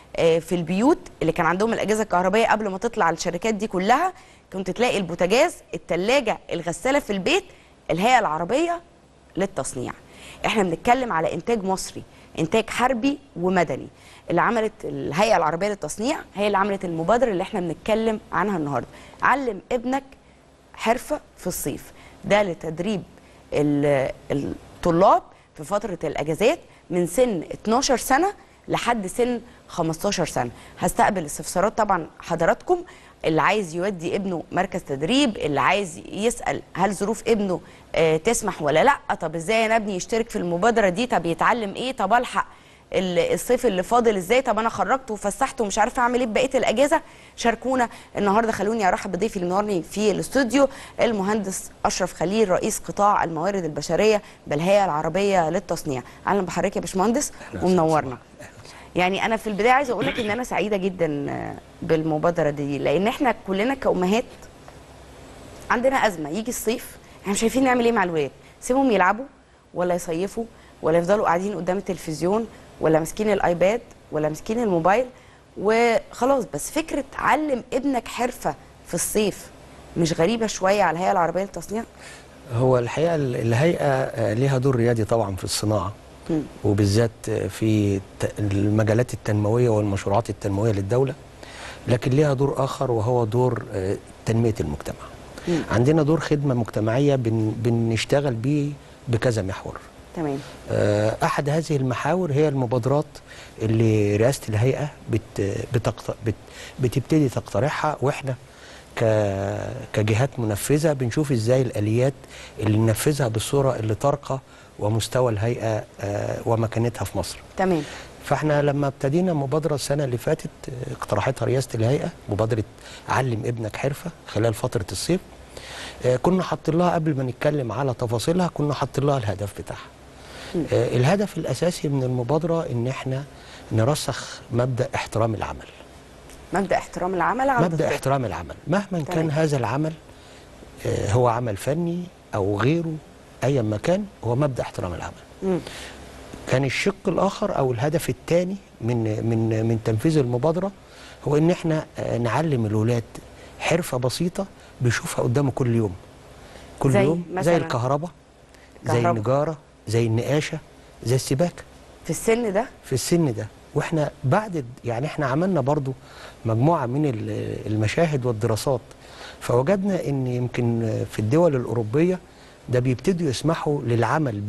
Speaker 1: آه، في البيوت اللي كان عندهم الاجهزه الكهربائيه قبل ما تطلع الشركات دي كلها كنت تلاقي البوتاجاز الثلاجه الغساله في البيت الهيئه العربيه للتصنيع احنا بنتكلم على انتاج مصري انتاج حربي ومدني اللي عملت الهيئه العربيه للتصنيع هي اللي عملت المبادره اللي احنا بنتكلم عنها النهارده علم ابنك حرفه في الصيف ده لتدريب ال- الطلاب في فتره الاجازات من سن 12 سنه لحد سن 15 سنه هستقبل استفسارات طبعا حضراتكم اللي عايز يودي ابنه مركز تدريب اللي عايز يسال هل ظروف ابنه آه، تسمح ولا لا طب ازاي انا ابني يشترك في المبادره دي طب يتعلم ايه طب الحق ال- الصيف اللي فاضل ازاي طب انا خرجته وفسحته ومش عارفه اعمل ايه بقيه الاجازه شاركونا النهارده خلوني ارحب بضيفي اللي منورني في الاستوديو المهندس اشرف خليل رئيس قطاع الموارد البشريه بالهيئه العربيه للتصنيع اهلا بحضرتك يا باشمهندس ومنورنا يعني انا في البدايه عايزه اقول لك ان انا سعيده جدا آه، بالمبادره دي لان احنا كلنا كامهات عندنا ازمه يجي الصيف احنا مش عارفين نعمل ايه مع الولاد سيبهم يلعبوا ولا يصيفوا ولا يفضلوا قاعدين قدام التلفزيون ولا ماسكين الايباد ولا ماسكين الموبايل وخلاص بس فكره علم ابنك حرفه في الصيف مش غريبه شويه على الهيئه العربيه للتصنيع
Speaker 17: هو الحقيقه ال- الهيئه آه، ليها دور ريادي طبعا في الصناعه
Speaker 1: مم.
Speaker 17: وبالذات آه، في ت- المجالات التنمويه والمشروعات التنمويه للدوله لكن ليها دور اخر وهو دور آه، تنميه المجتمع
Speaker 1: مم.
Speaker 17: عندنا دور خدمه مجتمعيه بن بنشتغل بيه بكذا محور
Speaker 1: تمام
Speaker 17: آه، احد هذه المحاور هي المبادرات اللي رئاسه الهيئه بت بتقت... بت بتبتدي تقترحها واحنا ك... كجهات منفذه بنشوف ازاي الاليات اللي ننفذها بالصوره اللي ترقى ومستوى الهيئه آه، ومكانتها في مصر
Speaker 1: تمام
Speaker 17: فاحنا لما ابتدينا مبادره السنه اللي فاتت آه، اقترحتها رئاسه الهيئه مبادره علم ابنك حرفه خلال فتره الصيف آه، كنا حاطين لها قبل ما نتكلم على تفاصيلها كنا حاطين لها الهدف بتاعها آه، الهدف الاساسي من المبادره ان احنا نرسخ مبدا احترام العمل
Speaker 1: مبدا احترام العمل عند
Speaker 17: مبدا
Speaker 1: الطفل.
Speaker 17: احترام العمل مهما كان
Speaker 1: تمام.
Speaker 17: هذا العمل آه، هو عمل فني او غيره ايا ما كان هو مبدا احترام العمل
Speaker 1: مم.
Speaker 17: كان الشق الاخر او الهدف الثاني من من من تنفيذ المبادره هو ان احنا آه، نعلم الولاد حرفه بسيطه بيشوفها قدامه كل يوم كل
Speaker 1: زي
Speaker 17: يوم زي
Speaker 1: مثلاً؟
Speaker 17: الكهرباء زي
Speaker 1: كهرباء.
Speaker 17: النجاره زي النقاشه زي السباكه
Speaker 1: في السن ده
Speaker 17: في السن ده واحنا بعد يعني احنا عملنا برضو مجموعه من ال- المشاهد والدراسات فوجدنا ان يمكن في الدول الاوروبيه ده بيبتدوا يسمحوا للعمل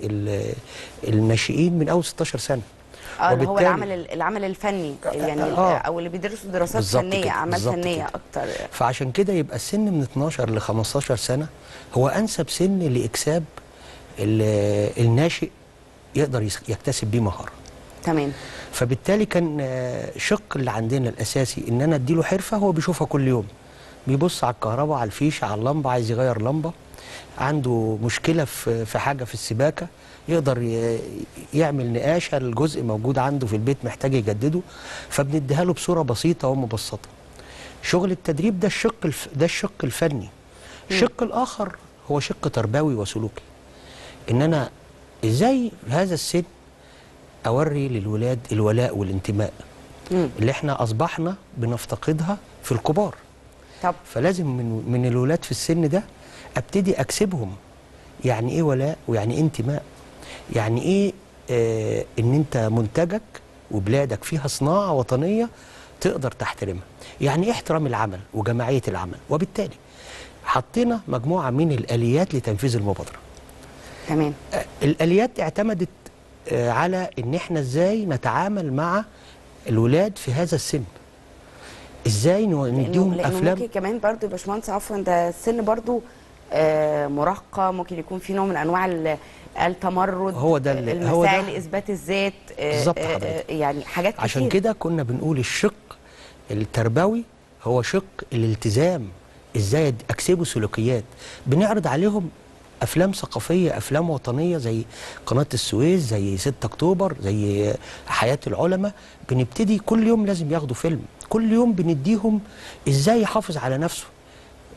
Speaker 17: بالناشئين من اول 16 سنه
Speaker 1: اه اللي هو
Speaker 17: وبالتالي-
Speaker 1: العمل العمل الفني يعني
Speaker 17: آه.
Speaker 1: او اللي بيدرسوا دراسات
Speaker 17: بالظبط
Speaker 1: فنيه
Speaker 17: كده،
Speaker 1: اعمال
Speaker 17: بالظبط
Speaker 1: فنيه
Speaker 17: كده.
Speaker 1: اكتر
Speaker 17: فعشان كده يبقى السن من 12 ل 15 سنه هو انسب سن لاكساب ال- الناشئ يقدر يس- يكتسب بيه مهاره
Speaker 1: تمام
Speaker 17: فبالتالي كان آه، شق اللي عندنا الاساسي ان انا اديله حرفه هو بيشوفها كل يوم بيبص على الكهرباء على الفيشه على اللمبه عايز يغير لمبه عنده مشكله في في حاجه في السباكه يقدر ي- يعمل نقاشه الجزء موجود عنده في البيت محتاج يجدده فبنديها له بصوره بسيطه ومبسطه شغل التدريب ده الشق الف... ده الشق الفني الشق الاخر هو شق تربوي وسلوكي ان انا ازاي في هذا السن اوري للولاد الولاء والانتماء
Speaker 1: مم.
Speaker 17: اللي احنا اصبحنا بنفتقدها في الكبار
Speaker 1: طب
Speaker 17: فلازم من من الولاد في السن ده ابتدي اكسبهم يعني ايه ولاء ويعني ايه انتماء يعني ايه آه ان انت منتجك وبلادك فيها صناعه وطنيه تقدر تحترمها يعني ايه احترام العمل وجماعيه العمل وبالتالي حطينا مجموعه من الاليات لتنفيذ المبادره
Speaker 1: تمام
Speaker 17: الاليات اعتمدت آه، على ان احنا ازاي نتعامل مع الولاد في هذا السن ازاي نو-
Speaker 1: لانه
Speaker 17: نديهم
Speaker 1: لانه
Speaker 17: افلام
Speaker 1: ممكن كمان برضو يا باشمهندس عفوا ده السن برضو آه مراهقه ممكن يكون في نوع من انواع ال- التمرد
Speaker 17: هو ده اللي- هو
Speaker 1: المساعي
Speaker 17: ده-
Speaker 1: لاثبات الذات آه،
Speaker 17: بالظبط
Speaker 1: آه،
Speaker 17: حضرتك.
Speaker 1: آه، يعني حاجات كتير
Speaker 17: عشان كده كنا بنقول الشق التربوي هو شق الالتزام ازاي أد- اكسبوا سلوكيات بنعرض عليهم افلام ثقافيه افلام وطنيه زي قناه السويس زي 6 اكتوبر زي حياه العلماء بنبتدي كل يوم لازم ياخدوا فيلم كل يوم بنديهم ازاي يحافظ على نفسه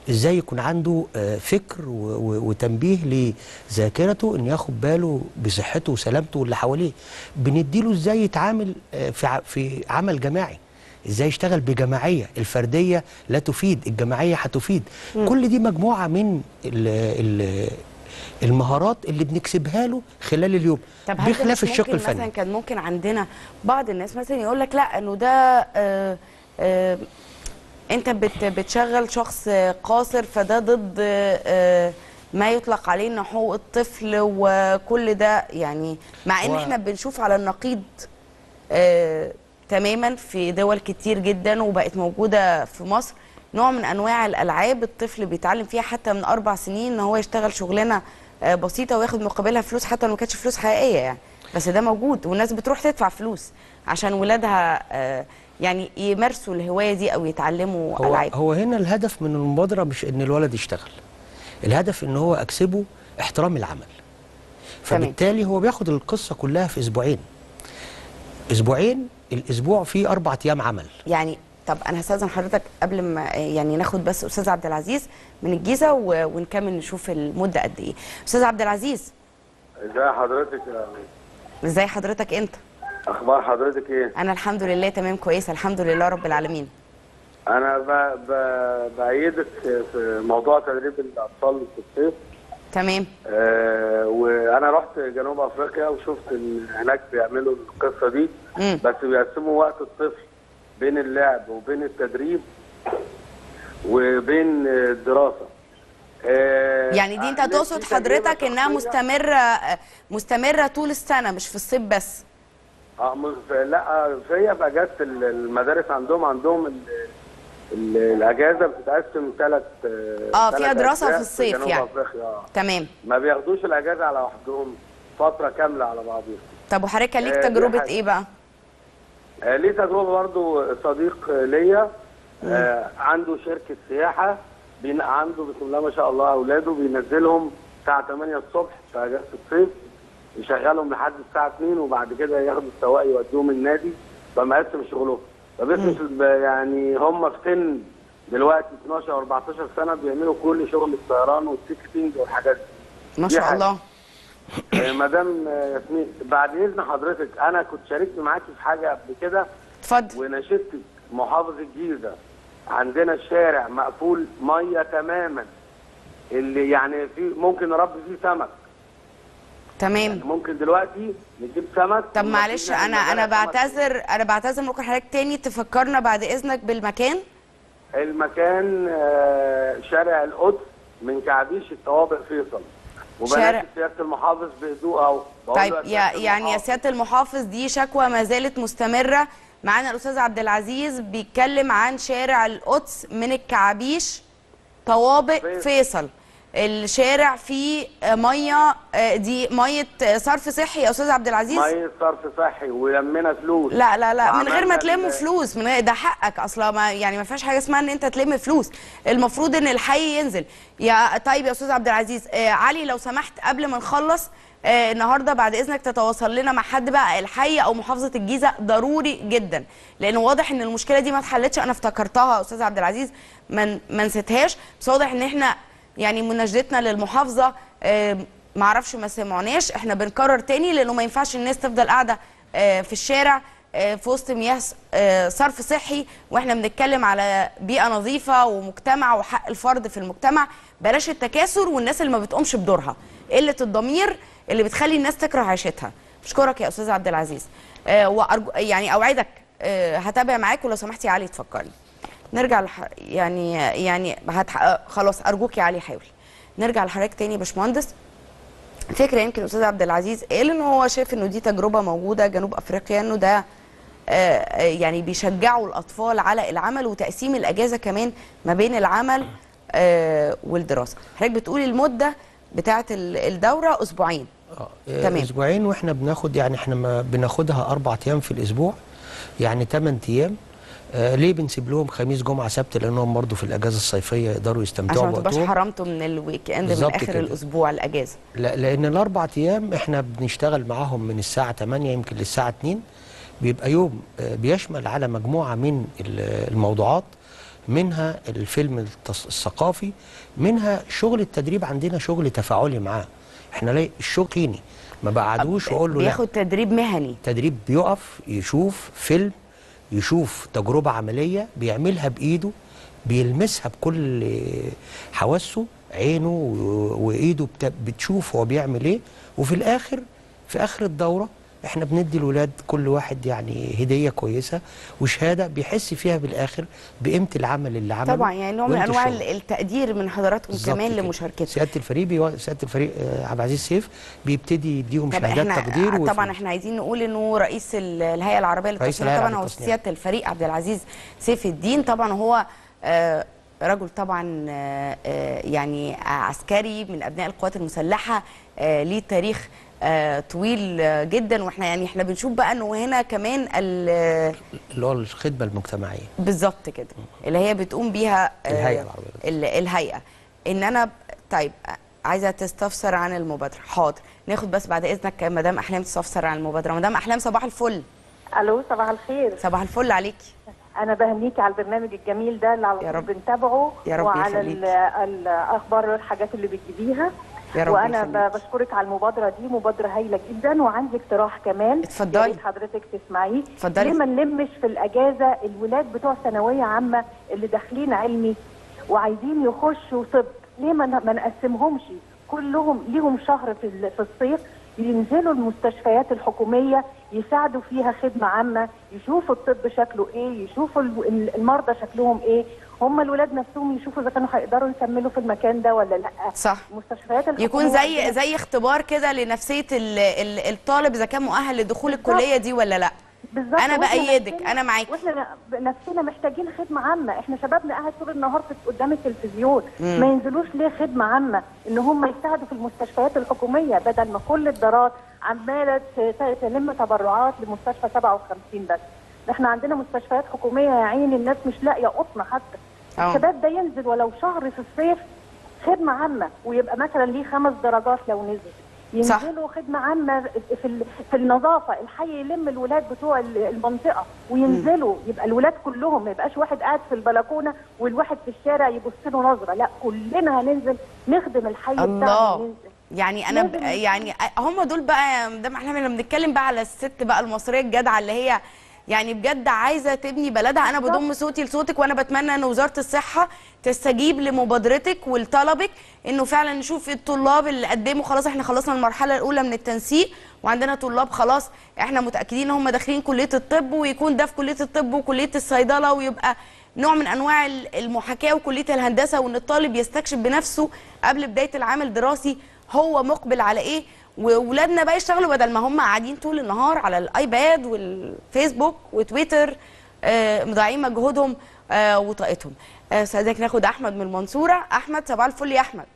Speaker 17: ازاي يكون عنده آه، فكر و- و- وتنبيه لذاكرته ان ياخد باله بصحته وسلامته واللي حواليه بنديله ازاي يتعامل آه، في ع- في عمل جماعي ازاي يشتغل بجماعيه الفرديه لا تفيد الجماعيه هتفيد
Speaker 1: مم.
Speaker 17: كل دي مجموعه من ال ال المهارات اللي بنكسبها له خلال اليوم
Speaker 1: طب هل ده
Speaker 17: بخلاف
Speaker 1: مش
Speaker 17: الشق
Speaker 1: ممكن
Speaker 17: الفني
Speaker 1: مثلا كان ممكن عندنا بعض الناس مثلا يقول لك لا انه ده آه آه انت بت بتشغل شخص قاصر فده ضد آه ما يطلق عليه انه حقوق الطفل وكل ده يعني مع ان
Speaker 17: هو-
Speaker 1: احنا بنشوف على النقيض آه تماما في دول كتير جدا وبقت موجوده في مصر نوع من انواع الالعاب الطفل بيتعلم فيها حتى من اربع سنين ان هو يشتغل شغلانه آه، بسيطه وياخد مقابلها فلوس حتى لو ما كانتش فلوس حقيقيه يعني بس ده موجود والناس بتروح تدفع فلوس عشان ولادها آه، يعني يمارسوا الهوايه دي او يتعلموا
Speaker 17: هو,
Speaker 1: العاب
Speaker 17: هو هنا الهدف من المبادره مش ان الولد يشتغل الهدف ان هو اكسبه احترام العمل فبالتالي هو بياخد القصه كلها في اسبوعين اسبوعين الاسبوع فيه اربع ايام عمل
Speaker 1: يعني طب انا هستاذن حضرتك قبل ما يعني ناخد بس استاذ عبد العزيز من الجيزه و- ونكمل نشوف المده قد ايه استاذ عبد العزيز
Speaker 18: ازي حضرتك يا
Speaker 1: ازاي حضرتك انت
Speaker 18: اخبار حضرتك ايه
Speaker 1: انا الحمد لله تمام كويسه الحمد لله رب العالمين
Speaker 18: انا ب... ب... بايدك في موضوع تدريب الاطفال في الصيف
Speaker 1: تمام
Speaker 18: آه وانا رحت جنوب افريقيا وشفت ان هناك بيعملوا القصه دي
Speaker 1: مم.
Speaker 18: بس بيقسموا وقت الطفل بين اللعب وبين التدريب وبين الدراسه آه
Speaker 1: يعني دي انت
Speaker 18: عملت
Speaker 1: تقصد
Speaker 18: تجربة
Speaker 1: حضرتك انها
Speaker 18: شخصية.
Speaker 1: مستمره مستمره طول السنه مش في الصيف بس
Speaker 18: اه مش لا فهي في اجازه ال- المدارس عندهم عندهم ال... ال... الاجازه بتتقسم ثلاث
Speaker 1: اه فيها دراسه في الصيف
Speaker 18: جنوب
Speaker 1: يعني
Speaker 18: افريقيا آه.
Speaker 1: تمام
Speaker 18: ما بياخدوش الاجازه على وحدهم فتره كامله على بعضهم
Speaker 1: طب وحضرتك كان ليك
Speaker 18: آه، دي
Speaker 1: تجربه
Speaker 18: حاجة.
Speaker 1: ايه بقى
Speaker 18: آه ليه تجربه برضو صديق آه، ليا آه عنده شركه سياحه بين عنده بسم الله ما شاء الله اولاده بينزلهم الساعه 8 الصبح في اجازه الصيف يشغلهم لحد الساعه 2 وبعد كده ياخدوا السواق يودوهم النادي فمقسم شغلهم فبس يعني هم في سن دلوقتي 12 او 14 سنه بيعملوا كل شغل الطيران والتيكتنج والحاجات دي
Speaker 1: ما
Speaker 18: دي
Speaker 1: شاء
Speaker 18: حاجة.
Speaker 1: الله
Speaker 18: آه، مدام آه، ياسمين بعد اذن حضرتك انا كنت شاركت معاكي في حاجه قبل كده
Speaker 1: اتفضل
Speaker 18: ونشدت محافظ الجيزه عندنا الشارع مقفول ميه تماما اللي يعني في ممكن نربي فيه سمك
Speaker 1: تمام
Speaker 18: ممكن دلوقتي نجيب سمك
Speaker 1: طب معلش انا انا بعتذر انا بعتذر ممكن حضرتك تاني تفكرنا بعد اذنك بالمكان
Speaker 18: المكان آه، شارع القدس من كعبيش الطوابق فيصل
Speaker 1: شارع-
Speaker 18: وبنات سياده المحافظ بهدوء اهو بقول
Speaker 1: طيب
Speaker 18: له
Speaker 1: يا
Speaker 18: سيادة
Speaker 1: يعني يا
Speaker 18: المحافظ،
Speaker 1: سياده المحافظ دي شكوى ما زالت مستمره معانا الاستاذ عبد العزيز بيتكلم عن شارع القدس من الكعابيش طوابق فيصل الشارع فيه آه، ميه آه، دي ميه آه، صرف صحي يا استاذ عبد العزيز
Speaker 18: ميه صرف صحي ولمينا فلوس
Speaker 1: لا لا لا من غير ما
Speaker 18: وعملنا
Speaker 1: تلموا
Speaker 18: ال-
Speaker 1: فلوس من غير ده حقك اصلا ما يعني ما فيهاش حاجه اسمها ان انت تلم فلوس المفروض ان الحي ينزل يا طيب يا استاذ عبد العزيز آه علي لو سمحت قبل ما نخلص آه النهارده بعد اذنك تتواصل لنا مع حد بقى الحي او محافظه الجيزه ضروري جدا لان واضح ان المشكله دي ما اتحلتش انا افتكرتها يا استاذ عبد العزيز ما ما نسيتهاش بس واضح ان احنا يعني مناشدتنا للمحافظه آه معرفش ما سمعناش احنا بنكرر تاني لانه ما ينفعش الناس تفضل قاعده آه، في الشارع آه، في وسط مياه س- آه، صرف صحي واحنا بنتكلم على بيئه نظيفه ومجتمع وحق الفرد في المجتمع بلاش التكاثر والناس اللي ما بتقومش بدورها قله الضمير اللي بتخلي الناس تكره عيشتها بشكرك يا استاذ عبد العزيز آه، وأرجو يعني اوعدك آه، هتابع معاك ولو سمحتي يا علي تفكرني نرجع لح... يعني يعني هتح... آه، خلاص ارجوك يا علي حاول نرجع لحضرتك تاني يا باشمهندس فكره يمكن استاذ عبد العزيز قال ان هو شايف انه دي تجربه موجوده جنوب افريقيا انه ده آه، آه، يعني بيشجعوا الاطفال على العمل وتقسيم الاجازه كمان ما بين العمل آه، والدراسه حضرتك بتقولي المده بتاعه ال- الدوره اسبوعين
Speaker 17: آه،
Speaker 1: تمام.
Speaker 17: اسبوعين واحنا بناخد يعني احنا ما بناخدها اربع ايام في الاسبوع يعني 8 ايام آه ليه بنسيب لهم خميس جمعه سبت لانهم برضو في الاجازه الصيفيه يقدروا يستمتعوا
Speaker 1: عشان ما تبقاش
Speaker 17: بوقتهم
Speaker 1: حرمته من الويك اند من
Speaker 17: بالظبط
Speaker 1: اخر
Speaker 17: كده.
Speaker 1: الاسبوع الاجازه
Speaker 17: لا لان الاربع ايام احنا بنشتغل معاهم من الساعه 8 يمكن للساعه 2 بيبقى يوم آه، بيشمل على مجموعه من ال- الموضوعات منها الفيلم التص- الثقافي منها شغل التدريب عندنا شغل تفاعلي معاه احنا لا الشغل كيني ما بقعدوش واقول له لا
Speaker 1: بياخد تدريب مهني
Speaker 17: تدريب بيقف يشوف فيلم يشوف تجربة عملية بيعملها بإيده بيلمسها بكل حواسه عينه و- وإيده بت- بتشوف هو بيعمل إيه وفي الآخر في آخر الدورة احنا بندي الولاد كل واحد يعني هدية كويسة وشهادة بيحس فيها بالآخر بقيمة العمل اللي عمله
Speaker 1: طبعا يعني نوع من
Speaker 17: وقيمة
Speaker 1: انواع
Speaker 17: الشغل.
Speaker 1: التقدير من حضراتكم
Speaker 17: بالظبط
Speaker 1: كمان
Speaker 17: كده.
Speaker 1: لمشاركتكم
Speaker 17: سياده الفريق بيو... سياده الفريق آه، عبد العزيز سيف بيبتدي يديهم
Speaker 1: طب
Speaker 17: شهادات
Speaker 1: احنا
Speaker 17: تقدير
Speaker 1: طبعا
Speaker 17: وفلوس.
Speaker 1: احنا عايزين نقول انه رئيس ال- الهيئه العربيه
Speaker 17: رئيس
Speaker 1: للتصنيع
Speaker 17: الهيئة
Speaker 1: طبعا
Speaker 17: العربية
Speaker 1: هو
Speaker 17: للتصنيع.
Speaker 1: سياده الفريق عبد العزيز سيف الدين طبعا هو آه، رجل طبعا آه، آه، يعني عسكري من ابناء القوات المسلحه آه، ليه تاريخ آه، طويل آه، جدا واحنا يعني احنا بنشوف بقى انه هنا كمان ال-
Speaker 17: اللي هو الخدمه المجتمعيه
Speaker 1: بالظبط كده اللي هي بتقوم بيها آه،
Speaker 17: الهيئة العربية
Speaker 1: ال- الهيئه ان انا ب- طيب عايزه تستفسر عن المبادره حاضر ناخد بس بعد اذنك مدام احلام تستفسر عن المبادره مدام احلام صباح الفل
Speaker 19: الو صباح الخير
Speaker 1: صباح الفل عليكي
Speaker 19: انا بهنيكي على البرنامج الجميل ده اللي على
Speaker 1: يا
Speaker 19: طول
Speaker 1: رب.
Speaker 19: بنتابعه
Speaker 1: يا رب
Speaker 19: وعلى
Speaker 1: يخليكي.
Speaker 19: ال- الاخبار والحاجات اللي بتجيبيها
Speaker 1: يا رب
Speaker 19: وانا
Speaker 1: يخليكي.
Speaker 19: ب- بشكرك على المبادره دي مبادره هايله جدا وعندي اقتراح كمان
Speaker 1: اتفضلي.
Speaker 19: يا ريت حضرتك تسمعيه
Speaker 1: اتفضلي.
Speaker 19: ليه ما نلمش في الاجازه الولاد بتوع ثانويه عامه اللي داخلين علمي وعايزين يخشوا طب ليه ما ن- ما نقسمهمش كلهم ليهم شهر في ال- في الصيف ينزلوا المستشفيات الحكوميه يساعدوا فيها خدمه عامه يشوفوا الطب شكله ايه يشوفوا ال- ال- المرضى شكلهم ايه هم الولاد نفسهم يشوفوا اذا كانوا هيقدروا يكملوا في المكان ده ولا لا
Speaker 1: صح
Speaker 19: المستشفيات الحكوميه
Speaker 1: يكون زي
Speaker 19: عندنا-
Speaker 1: زي اختبار كده لنفسيه ال- ال- الطالب اذا كان مؤهل لدخول الكليه دي ولا لا
Speaker 19: بالظبط
Speaker 1: انا
Speaker 19: وإحنا
Speaker 1: بايدك
Speaker 19: نفسنا-
Speaker 1: انا معاكي
Speaker 19: واحنا نفسنا محتاجين خدمه عامه احنا شبابنا قاعد طول النهار في- قدام التلفزيون
Speaker 1: مم.
Speaker 19: ما ينزلوش ليه خدمه عامه ان هم يساعدوا في المستشفيات الحكوميه بدل ما كل الدارات عماله ت- ت- تلم تبرعات لمستشفى 57 بس احنا عندنا مستشفيات حكوميه يا عيني الناس مش لاقيه قطن حتى
Speaker 1: أه.
Speaker 19: الشباب ده ينزل ولو شهر في الصيف خدمه عامه ويبقى مثلا ليه خمس درجات لو نزل
Speaker 1: صح.
Speaker 19: ينزلوا خدمه عامه في ال- في النظافه الحي يلم الولاد بتوع ال- المنطقه وينزلوا يبقى الولاد كلهم ما يبقاش واحد قاعد في البلكونه والواحد في الشارع يبص له نظره لا كلنا هننزل نخدم الحي بتاعنا
Speaker 1: الله
Speaker 19: وننزل.
Speaker 1: يعني انا ب...
Speaker 19: لازم-
Speaker 1: يعني هم دول بقى يا مدام احلام لما بنتكلم بقى على الست بقى المصريه الجدعه اللي هي يعني بجد عايزه تبني بلدها انا بضم صوتي لصوتك وانا بتمنى ان وزاره الصحه تستجيب لمبادرتك ولطلبك انه فعلا نشوف الطلاب اللي قدموا خلاص احنا خلصنا المرحله الاولى من التنسيق وعندنا طلاب خلاص احنا متاكدين ان هم داخلين كليه الطب ويكون ده في كليه الطب وكليه الصيدله ويبقى نوع من انواع ال- المحاكاه وكليه الهندسه وان الطالب يستكشف بنفسه قبل بدايه العام الدراسي هو مقبل على ايه واولادنا بقى يشتغلوا بدل ما هم قاعدين طول النهار على الايباد والفيسبوك وتويتر آه، مضيعين مجهودهم آه، وطاقتهم آه، استاذنك ناخد احمد من المنصوره احمد صباح الفل يا احمد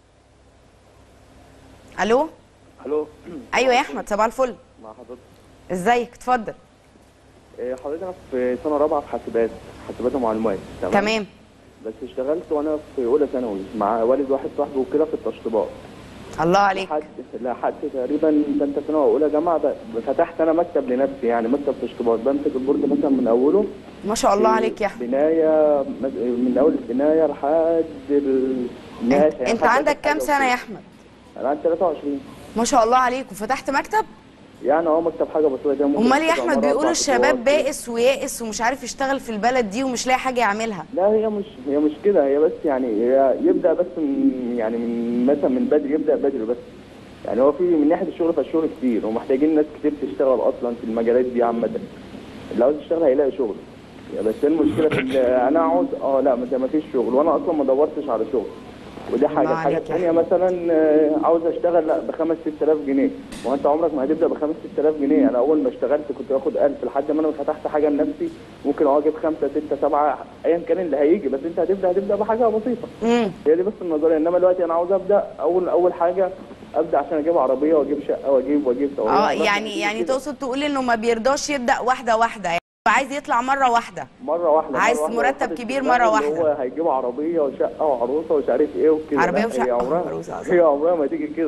Speaker 1: الو
Speaker 20: الو
Speaker 1: ايوه يا احمد صباح الفل
Speaker 20: مع حضرتك
Speaker 1: ازيك اتفضل
Speaker 20: إيه، حضرتك انا في سنه رابعه في حاسبات حاسبات ومعلومات
Speaker 1: تمام
Speaker 20: بس اشتغلت وانا في اولى ثانوي مع والد واحد صاحبي وكده في التشطيبات
Speaker 1: الله عليك
Speaker 20: لحد لحد تقريبا ثالثه ثانوي او اولى جامعه ب- فتحت انا مكتب لنفسي يعني مكتب تشطيبات بمسك البورد مثلا من اوله
Speaker 1: ما شاء الله
Speaker 20: في
Speaker 1: عليك يا احمد
Speaker 20: بنايه من اول البنايه لحد النهايه يعني
Speaker 1: انت
Speaker 20: لحد
Speaker 1: عندك
Speaker 20: آخر
Speaker 1: كام
Speaker 20: حاجة
Speaker 1: سنه
Speaker 20: وكده.
Speaker 1: يا احمد
Speaker 20: انا عندي 23
Speaker 1: ما شاء الله عليك وفتحت مكتب
Speaker 20: يعني هو مكتب حاجه بسيطه كده ممكن
Speaker 1: امال يا
Speaker 20: تبقى
Speaker 1: احمد
Speaker 20: عبارة
Speaker 1: بيقولوا
Speaker 20: أربع
Speaker 1: الشباب
Speaker 20: خطوات.
Speaker 1: بائس ويائس ومش عارف يشتغل في البلد دي ومش لاقي حاجه يعملها
Speaker 20: لا هي مش هي مش كده هي بس يعني هي يبدا بس من يعني من مثلا من بدري يبدا بدري بس يعني هو في من ناحيه الشغل فالشغل كتير ومحتاجين ناس كتير تشتغل اصلا في المجالات دي عامه اللي عاوز يشتغل هيلاقي شغل يعني بس هي المشكله في ال- انا اقعد اه لا ما فيش شغل وانا اصلا ما دورتش على شغل ودي حاجه
Speaker 1: الله
Speaker 20: الحاجه
Speaker 1: عليك يا
Speaker 20: الثانيه مثلا آه، عاوز اشتغل لا ب 5 6000 جنيه ما هو انت عمرك ما هتبدا ب 5 6000 جنيه انا اول ما اشتغلت كنت باخد 1000 لحد ما انا فتحت حاجه لنفسي ممكن اه اجيب 5 6 7 ايا كان اللي هيجي بس انت هتبدا هتبدا بحاجه بسيطه
Speaker 1: امم
Speaker 20: هي دي بس النظريه انما دلوقتي انا عاوز ابدا اول اول حاجه ابدا عشان اجيب عربيه واجيب شقه واجيب واجيب
Speaker 1: اه
Speaker 20: طوارئ.
Speaker 1: يعني يعني تقصد تقول انه ما بيرضاش يبدا واحده واحده يعني عايز يطلع مره واحده
Speaker 20: مره واحده مرة
Speaker 1: عايز
Speaker 20: واحدة
Speaker 1: مرتب
Speaker 20: وحاطط
Speaker 1: كبير
Speaker 20: في
Speaker 1: مرة
Speaker 20: دماغي إن
Speaker 1: واحدة.
Speaker 20: هو هيجيب عربيه وشقه وعروسه ومش عارف ايه وكده
Speaker 1: عربية
Speaker 20: لا،
Speaker 1: وشقة
Speaker 20: هي عمرها
Speaker 1: وعروسة.
Speaker 20: هي عمرها ما تيجي كده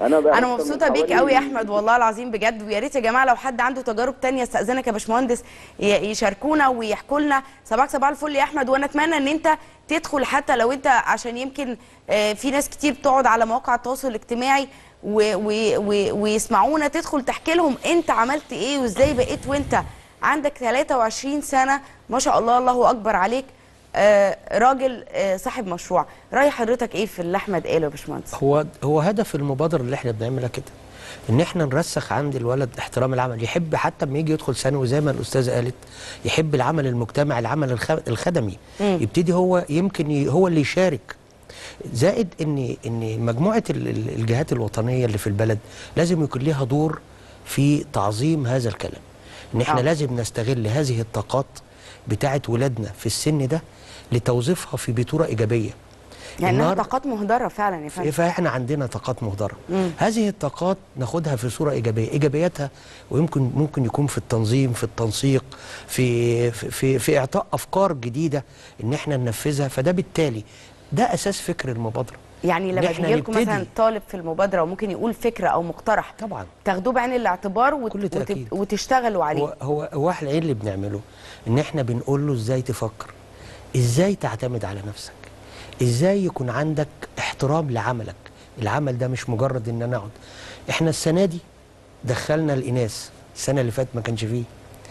Speaker 20: انا بقى
Speaker 1: انا
Speaker 20: أكتر من
Speaker 1: مبسوطه بيك
Speaker 20: حوالي-
Speaker 1: قوي يا احمد والله العظيم بجد ويا ريت يا جماعه لو حد عنده تجارب تانية استاذنك يا باشمهندس ي- يشاركونا ويحكوا لنا صباح صباح الفل يا احمد وانا اتمنى ان انت تدخل حتى لو انت عشان يمكن آه، في ناس كتير بتقعد على مواقع التواصل الاجتماعي و و و ويسمعونا تدخل تحكي لهم انت عملت ايه وازاي بقيت وانت عندك 23 سنه ما شاء الله الله اكبر عليك آه، راجل آه، صاحب مشروع راي حضرتك ايه في اللي احمد قاله يا باشمهندس
Speaker 17: هو هو هدف المبادره اللي احنا بنعملها كده ان احنا نرسخ عند الولد احترام العمل يحب حتى لما يجي يدخل ثانوي زي ما الاستاذه قالت يحب العمل المجتمعي العمل الخ- الخدمي
Speaker 21: مم.
Speaker 17: يبتدي هو يمكن ي- هو اللي يشارك زائد ان ان مجموعه ال- ال- الجهات الوطنيه اللي في البلد لازم يكون ليها دور في تعظيم هذا الكلام ان احنا
Speaker 1: آه.
Speaker 17: لازم نستغل هذه الطاقات بتاعه ولادنا في السن ده لتوظيفها في بطوره ايجابيه
Speaker 1: يعني انها
Speaker 17: النهاردة-
Speaker 1: طاقات مهدره فعلا يا فندم
Speaker 17: فاحنا عندنا طاقات مهدره
Speaker 1: مم.
Speaker 17: هذه الطاقات ناخدها في صوره ايجابيه ايجابياتها ويمكن ممكن يكون في التنظيم في التنسيق في في في, في اعطاء افكار جديده ان احنا ننفذها فده بالتالي ده اساس فكر المبادره
Speaker 1: يعني
Speaker 17: إن
Speaker 1: لما
Speaker 17: إحنا
Speaker 1: بيجي لكم
Speaker 17: نبتدي.
Speaker 1: مثلا طالب في المبادره وممكن يقول فكره او مقترح
Speaker 17: طبعا
Speaker 1: تاخدوه بعين الاعتبار وت... وت...
Speaker 17: تأكيد.
Speaker 1: وتشتغلوا عليه
Speaker 17: هو هو هو احنا ايه اللي بنعمله ان احنا بنقول له ازاي تفكر ازاي تعتمد على نفسك ازاي يكون عندك احترام لعملك العمل ده مش مجرد ان انا اقعد احنا السنه دي دخلنا الاناث السنه اللي فاتت ما كانش فيه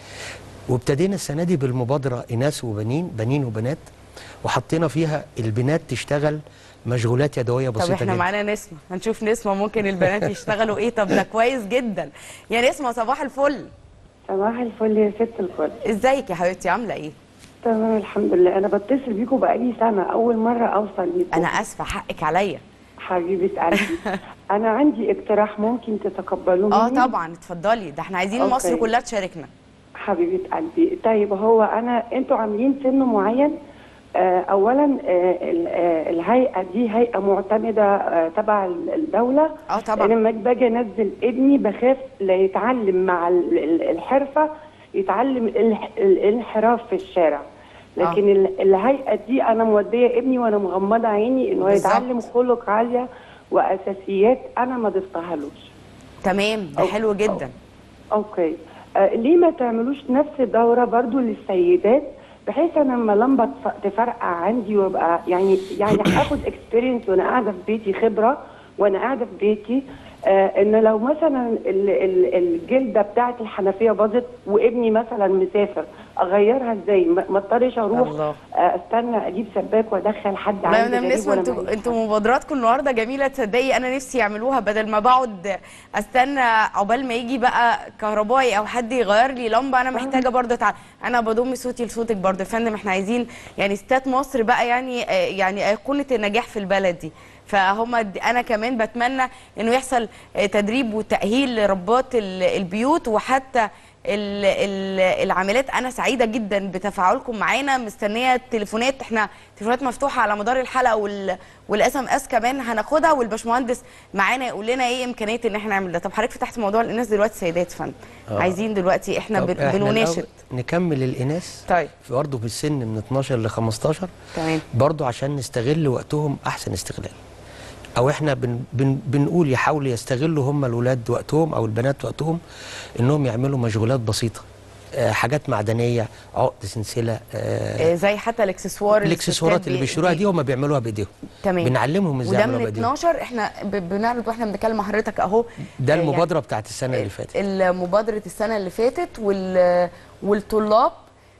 Speaker 17: وابتدينا السنه دي بالمبادره اناث وبنين بنين وبنات وحطينا فيها البنات تشتغل مشغولات يدويه
Speaker 1: طب
Speaker 17: بسيطه
Speaker 1: احنا
Speaker 17: جدا
Speaker 1: معانا نسمه هنشوف نسمه ممكن البنات يشتغلوا ايه طب ده كويس جدا يا نسمه صباح الفل
Speaker 22: صباح الفل يا ست الكل
Speaker 1: ازيك يا حبيبتي عامله ايه
Speaker 22: تمام الحمد لله انا بتصل بيكم بقالي سنه اول مره اوصل ليكم
Speaker 1: انا اسفه حقك عليا
Speaker 22: حبيبه قلبي انا عندي اقتراح ممكن تتقبلوه
Speaker 1: اه
Speaker 22: مني؟
Speaker 1: طبعا اتفضلي ده احنا عايزين
Speaker 22: أوكي.
Speaker 1: مصر كلها تشاركنا
Speaker 22: حبيبه قلبي طيب هو انا انتوا عاملين سن معين آه اولا آه ال- آه الهيئه دي هيئه معتمده آه تبع ال- الدوله
Speaker 1: اه طبعا
Speaker 22: انا لما باجي انزل ابني بخاف لا يتعلم مع ال- ال- الحرفه يتعلم الح- ال- الانحراف في الشارع لكن ال- الهيئه دي انا موديه ابني وانا مغمضه عيني انه
Speaker 1: بالظبط.
Speaker 22: يتعلم خلق عاليه واساسيات انا ما ضفتهالوش
Speaker 1: تمام ده حلو جدا
Speaker 22: اوكي آه ليه ما تعملوش نفس الدوره برضو للسيدات بحيث انا لما لمبه تف- تفرقع عندي وابقى يعني يعني اخد اكسبيرينس وانا قاعده في بيتي خبره وانا قاعده في بيتي آه ان لو مثلا ال- ال- الجلده بتاعه الحنفيه باظت وابني مثلا مسافر اغيرها ازاي ما ما اضطرش اروح
Speaker 1: الله.
Speaker 22: آه استنى اجيب سباك وادخل حد
Speaker 1: والله يا
Speaker 22: عندي
Speaker 1: مدام
Speaker 22: غريب
Speaker 1: نسمه
Speaker 22: وأنا
Speaker 1: انتوا
Speaker 22: معيش
Speaker 1: انتوا مبادراتكم النهارده جميله تصدقي انا نفسي يعملوها بدل ما بقعد استنى عقبال ما يجي بقى كهربائي او حد يغير لي لمبه انا محتاجه برضه تع... انا بضم صوتي لصوتك برضه يا فندم احنا عايزين يعني ستات مصر بقى يعني آه، يعني ايقونه النجاح في البلد دي فهم د- انا كمان بتمنى انه يحصل آه، تدريب وتاهيل لربات ال- البيوت وحتى ال- ال- العاملات انا سعيده جدا بتفاعلكم معانا مستنيه التليفونات احنا تليفونات مفتوحه على مدار الحلقه وال والاس ام اس كمان هناخدها والباشمهندس معانا يقول لنا ايه امكانيه ان احنا نعمل ده طب حضرتك فتحت موضوع الاناث دلوقتي سيدات فن
Speaker 17: آه.
Speaker 1: عايزين دلوقتي احنا
Speaker 17: طب
Speaker 1: بن-
Speaker 17: إحنا
Speaker 1: بنناشد
Speaker 17: الأول نكمل الاناث
Speaker 1: طيب
Speaker 17: برضه في السن من 12 ل 15
Speaker 1: تمام
Speaker 17: برضه عشان نستغل وقتهم احسن استغلال او احنا بن بن بنقول يحاولوا يستغلوا هم الولاد وقتهم او البنات وقتهم انهم يعملوا مشغولات بسيطه آه، حاجات معدنيه عقد سلسله آه،
Speaker 1: آه، زي حتى الاكسسوار
Speaker 17: الاكسسوارات
Speaker 1: الستات
Speaker 17: اللي
Speaker 1: بي-
Speaker 17: بيشتروها
Speaker 1: بي-
Speaker 17: دي هم بيعملوها بايديهم
Speaker 1: تمام
Speaker 17: بنعلمهم ازاي
Speaker 1: وده
Speaker 17: يعملوها
Speaker 1: من
Speaker 17: بايديهم
Speaker 1: 12 احنا ب- بنعرض واحنا بنتكلم مع حضرتك اهو
Speaker 17: ده
Speaker 1: آه، يعني
Speaker 17: المبادره بتاعت السنه اللي فاتت
Speaker 1: مبادرة السنة اللي فاتت وال... والطلاب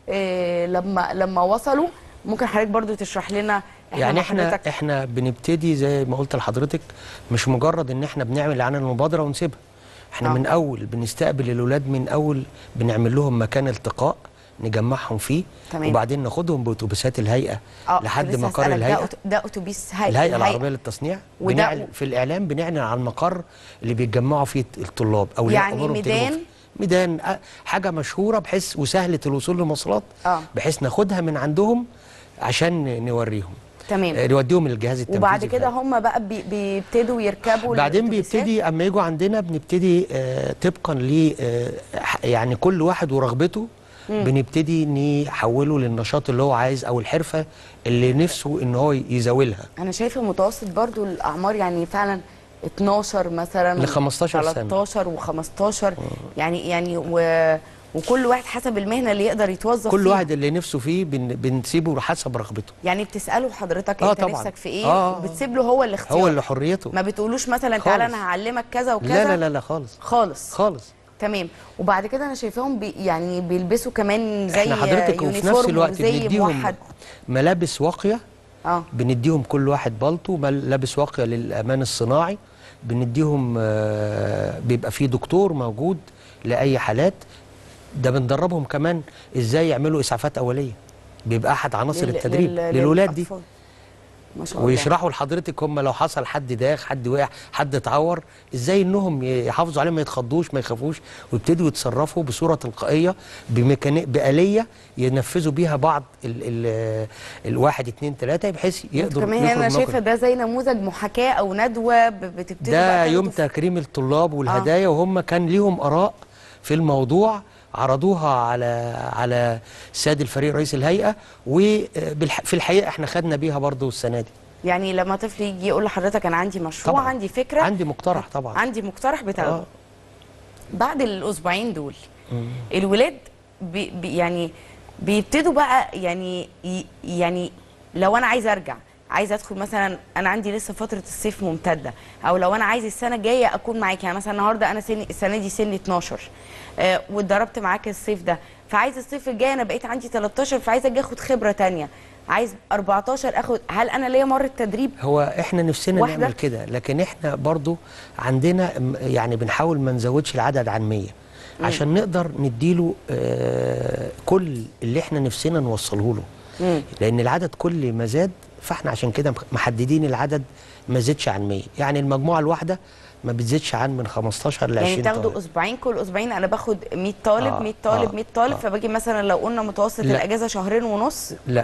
Speaker 1: آه، لما لما وصلوا ممكن حضرتك برضو تشرح لنا احنا
Speaker 17: يعني
Speaker 1: مع
Speaker 17: احنا
Speaker 1: حضرتك
Speaker 17: احنا بنبتدي زي ما قلت لحضرتك مش مجرد ان احنا بنعمل عن المبادره ونسيبها احنا
Speaker 1: آه.
Speaker 17: من اول بنستقبل الولاد من اول بنعمل لهم مكان التقاء نجمعهم فيه
Speaker 1: تمام.
Speaker 17: وبعدين ناخدهم باتوبيسات الهيئه
Speaker 1: آه،
Speaker 17: لحد
Speaker 1: كنت لسه
Speaker 17: مقر
Speaker 1: هسألك، ده
Speaker 17: الهيئه
Speaker 1: أوت- ده اتوبيس هيئة
Speaker 17: الهيئه العربيه للتصنيع
Speaker 1: وده-
Speaker 17: بنعلن في الاعلام بنعلن عن المقر اللي بيتجمعوا فيه الطلاب او اللي
Speaker 1: يعني
Speaker 17: أمورهم تجيبهم
Speaker 1: ميدان؟
Speaker 17: فيه. ميدان آه، حاجه مشهوره بحيث وسهله الوصول للمواصلات
Speaker 1: اه
Speaker 17: بحيث ناخدها من عندهم عشان نوريهم
Speaker 1: تمام
Speaker 17: آه، نوديهم للجهاز التنفيذي
Speaker 1: وبعد
Speaker 17: في
Speaker 1: كده هم بقى بي... بيبتدوا يركبوا
Speaker 17: بعدين
Speaker 1: الأتوبيسات؟
Speaker 17: بيبتدي اما يجوا عندنا بنبتدي آه طبقا ل آه ح- يعني كل واحد ورغبته
Speaker 1: مم.
Speaker 17: بنبتدي نحوله للنشاط اللي هو عايز او الحرفه اللي نفسه ان هو يزاولها
Speaker 1: انا شايفه متوسط برضو الاعمار يعني فعلا 12 مثلا
Speaker 17: ل 15 سنة.
Speaker 1: 13 و15 يعني يعني و وكل واحد حسب المهنه اللي يقدر يتوظف
Speaker 17: كل
Speaker 1: فيها.
Speaker 17: واحد اللي نفسه فيه بن بنسيبه حسب رغبته
Speaker 1: يعني بتساله حضرتك
Speaker 17: آه
Speaker 1: انت
Speaker 17: طبعاً.
Speaker 1: نفسك في ايه
Speaker 17: آه.
Speaker 1: وبتسيب له هو الاختيار
Speaker 17: هو اللي حريته
Speaker 1: ما بتقولوش مثلا تعالى
Speaker 17: خالص.
Speaker 1: انا هعلمك كذا وكذا
Speaker 17: لا لا لا لا خالص
Speaker 1: خالص
Speaker 17: خالص
Speaker 1: تمام وبعد كده انا شايفاهم بي يعني بيلبسوا كمان زي
Speaker 17: احنا حضرتك وفي نفس
Speaker 1: يونيفورم
Speaker 17: الوقت
Speaker 1: وزي
Speaker 17: بنديهم
Speaker 1: موحد
Speaker 17: ملابس واقيه
Speaker 1: اه
Speaker 17: بنديهم كل واحد بالطو ملابس واقيه للامان الصناعي بنديهم آه، بيبقى فيه دكتور موجود لاي حالات ده بندربهم كمان ازاي يعملوا اسعافات اوليه بيبقى احد عناصر
Speaker 1: لل-
Speaker 17: التدريب
Speaker 1: لل-
Speaker 17: للولاد دي
Speaker 1: للأطفال. ما شاء الله
Speaker 17: ويشرحوا لحضرتك هم لو حصل حد داخ حد وقع حد اتعور ازاي انهم يحافظوا عليه ما يتخضوش ما يخافوش ويبتدوا يتصرفوا بصوره تلقائيه بميكانيك بآليه ينفذوا بيها بعض ال ال الواحد اتنين تلاته بحيث يقدروا
Speaker 1: كمان انا
Speaker 17: يخرج
Speaker 1: شايفه
Speaker 17: موقف.
Speaker 1: ده زي نموذج محاكاه او ندوه ب- بتبتدي
Speaker 17: ده
Speaker 1: بقى
Speaker 17: يوم
Speaker 1: تاخدوا
Speaker 17: تكريم الطلاب والهدايا وهم كان ليهم اراء في الموضوع عرضوها على على السيد الفريق رئيس الهيئه وفي الحقيقه احنا خدنا بيها برضو السنه دي
Speaker 1: يعني لما طفل يجي يقول لحضرتك انا عندي مشروع
Speaker 17: طبعاً.
Speaker 1: عندي فكره
Speaker 17: عندي مقترح طبعا
Speaker 1: عندي مقترح بتاخده
Speaker 17: آه.
Speaker 1: بعد الاسبوعين دول الولاد بي بي يعني بيبتدوا بقى يعني ي- يعني لو انا عايزه ارجع عايزه ادخل مثلا انا عندي لسه فتره الصيف ممتده او لو انا عايز السنه الجايه اكون معاك يعني مثلا النهارده انا سني السنه دي سني 12 آه واتدربت معاك الصيف ده فعايز الصيف الجاي انا بقيت عندي 13 فعايزه اجي اخد خبره تانية عايز 14 اخد هل انا ليا مره تدريب
Speaker 17: هو احنا نفسنا
Speaker 1: واحدة؟
Speaker 17: نعمل كده لكن احنا برضو عندنا م- يعني بنحاول ما نزودش العدد عن 100 عشان نقدر نديله آه كل اللي احنا نفسنا نوصله له
Speaker 1: مم.
Speaker 17: لان العدد كل ما زاد فاحنا عشان كده محددين العدد ما زادش عن 100 يعني المجموعه الواحده ما بتزيدش عن من 15 ل 20
Speaker 1: يعني
Speaker 17: طالب.
Speaker 1: تاخدوا اسبوعين كل اسبوعين انا باخد 100 طالب
Speaker 17: آه،
Speaker 1: 100 طالب
Speaker 17: آه،
Speaker 1: 100 طالب
Speaker 17: آه.
Speaker 1: فباجي مثلا لو قلنا متوسط
Speaker 17: لا.
Speaker 1: الاجازه شهرين ونص
Speaker 17: لا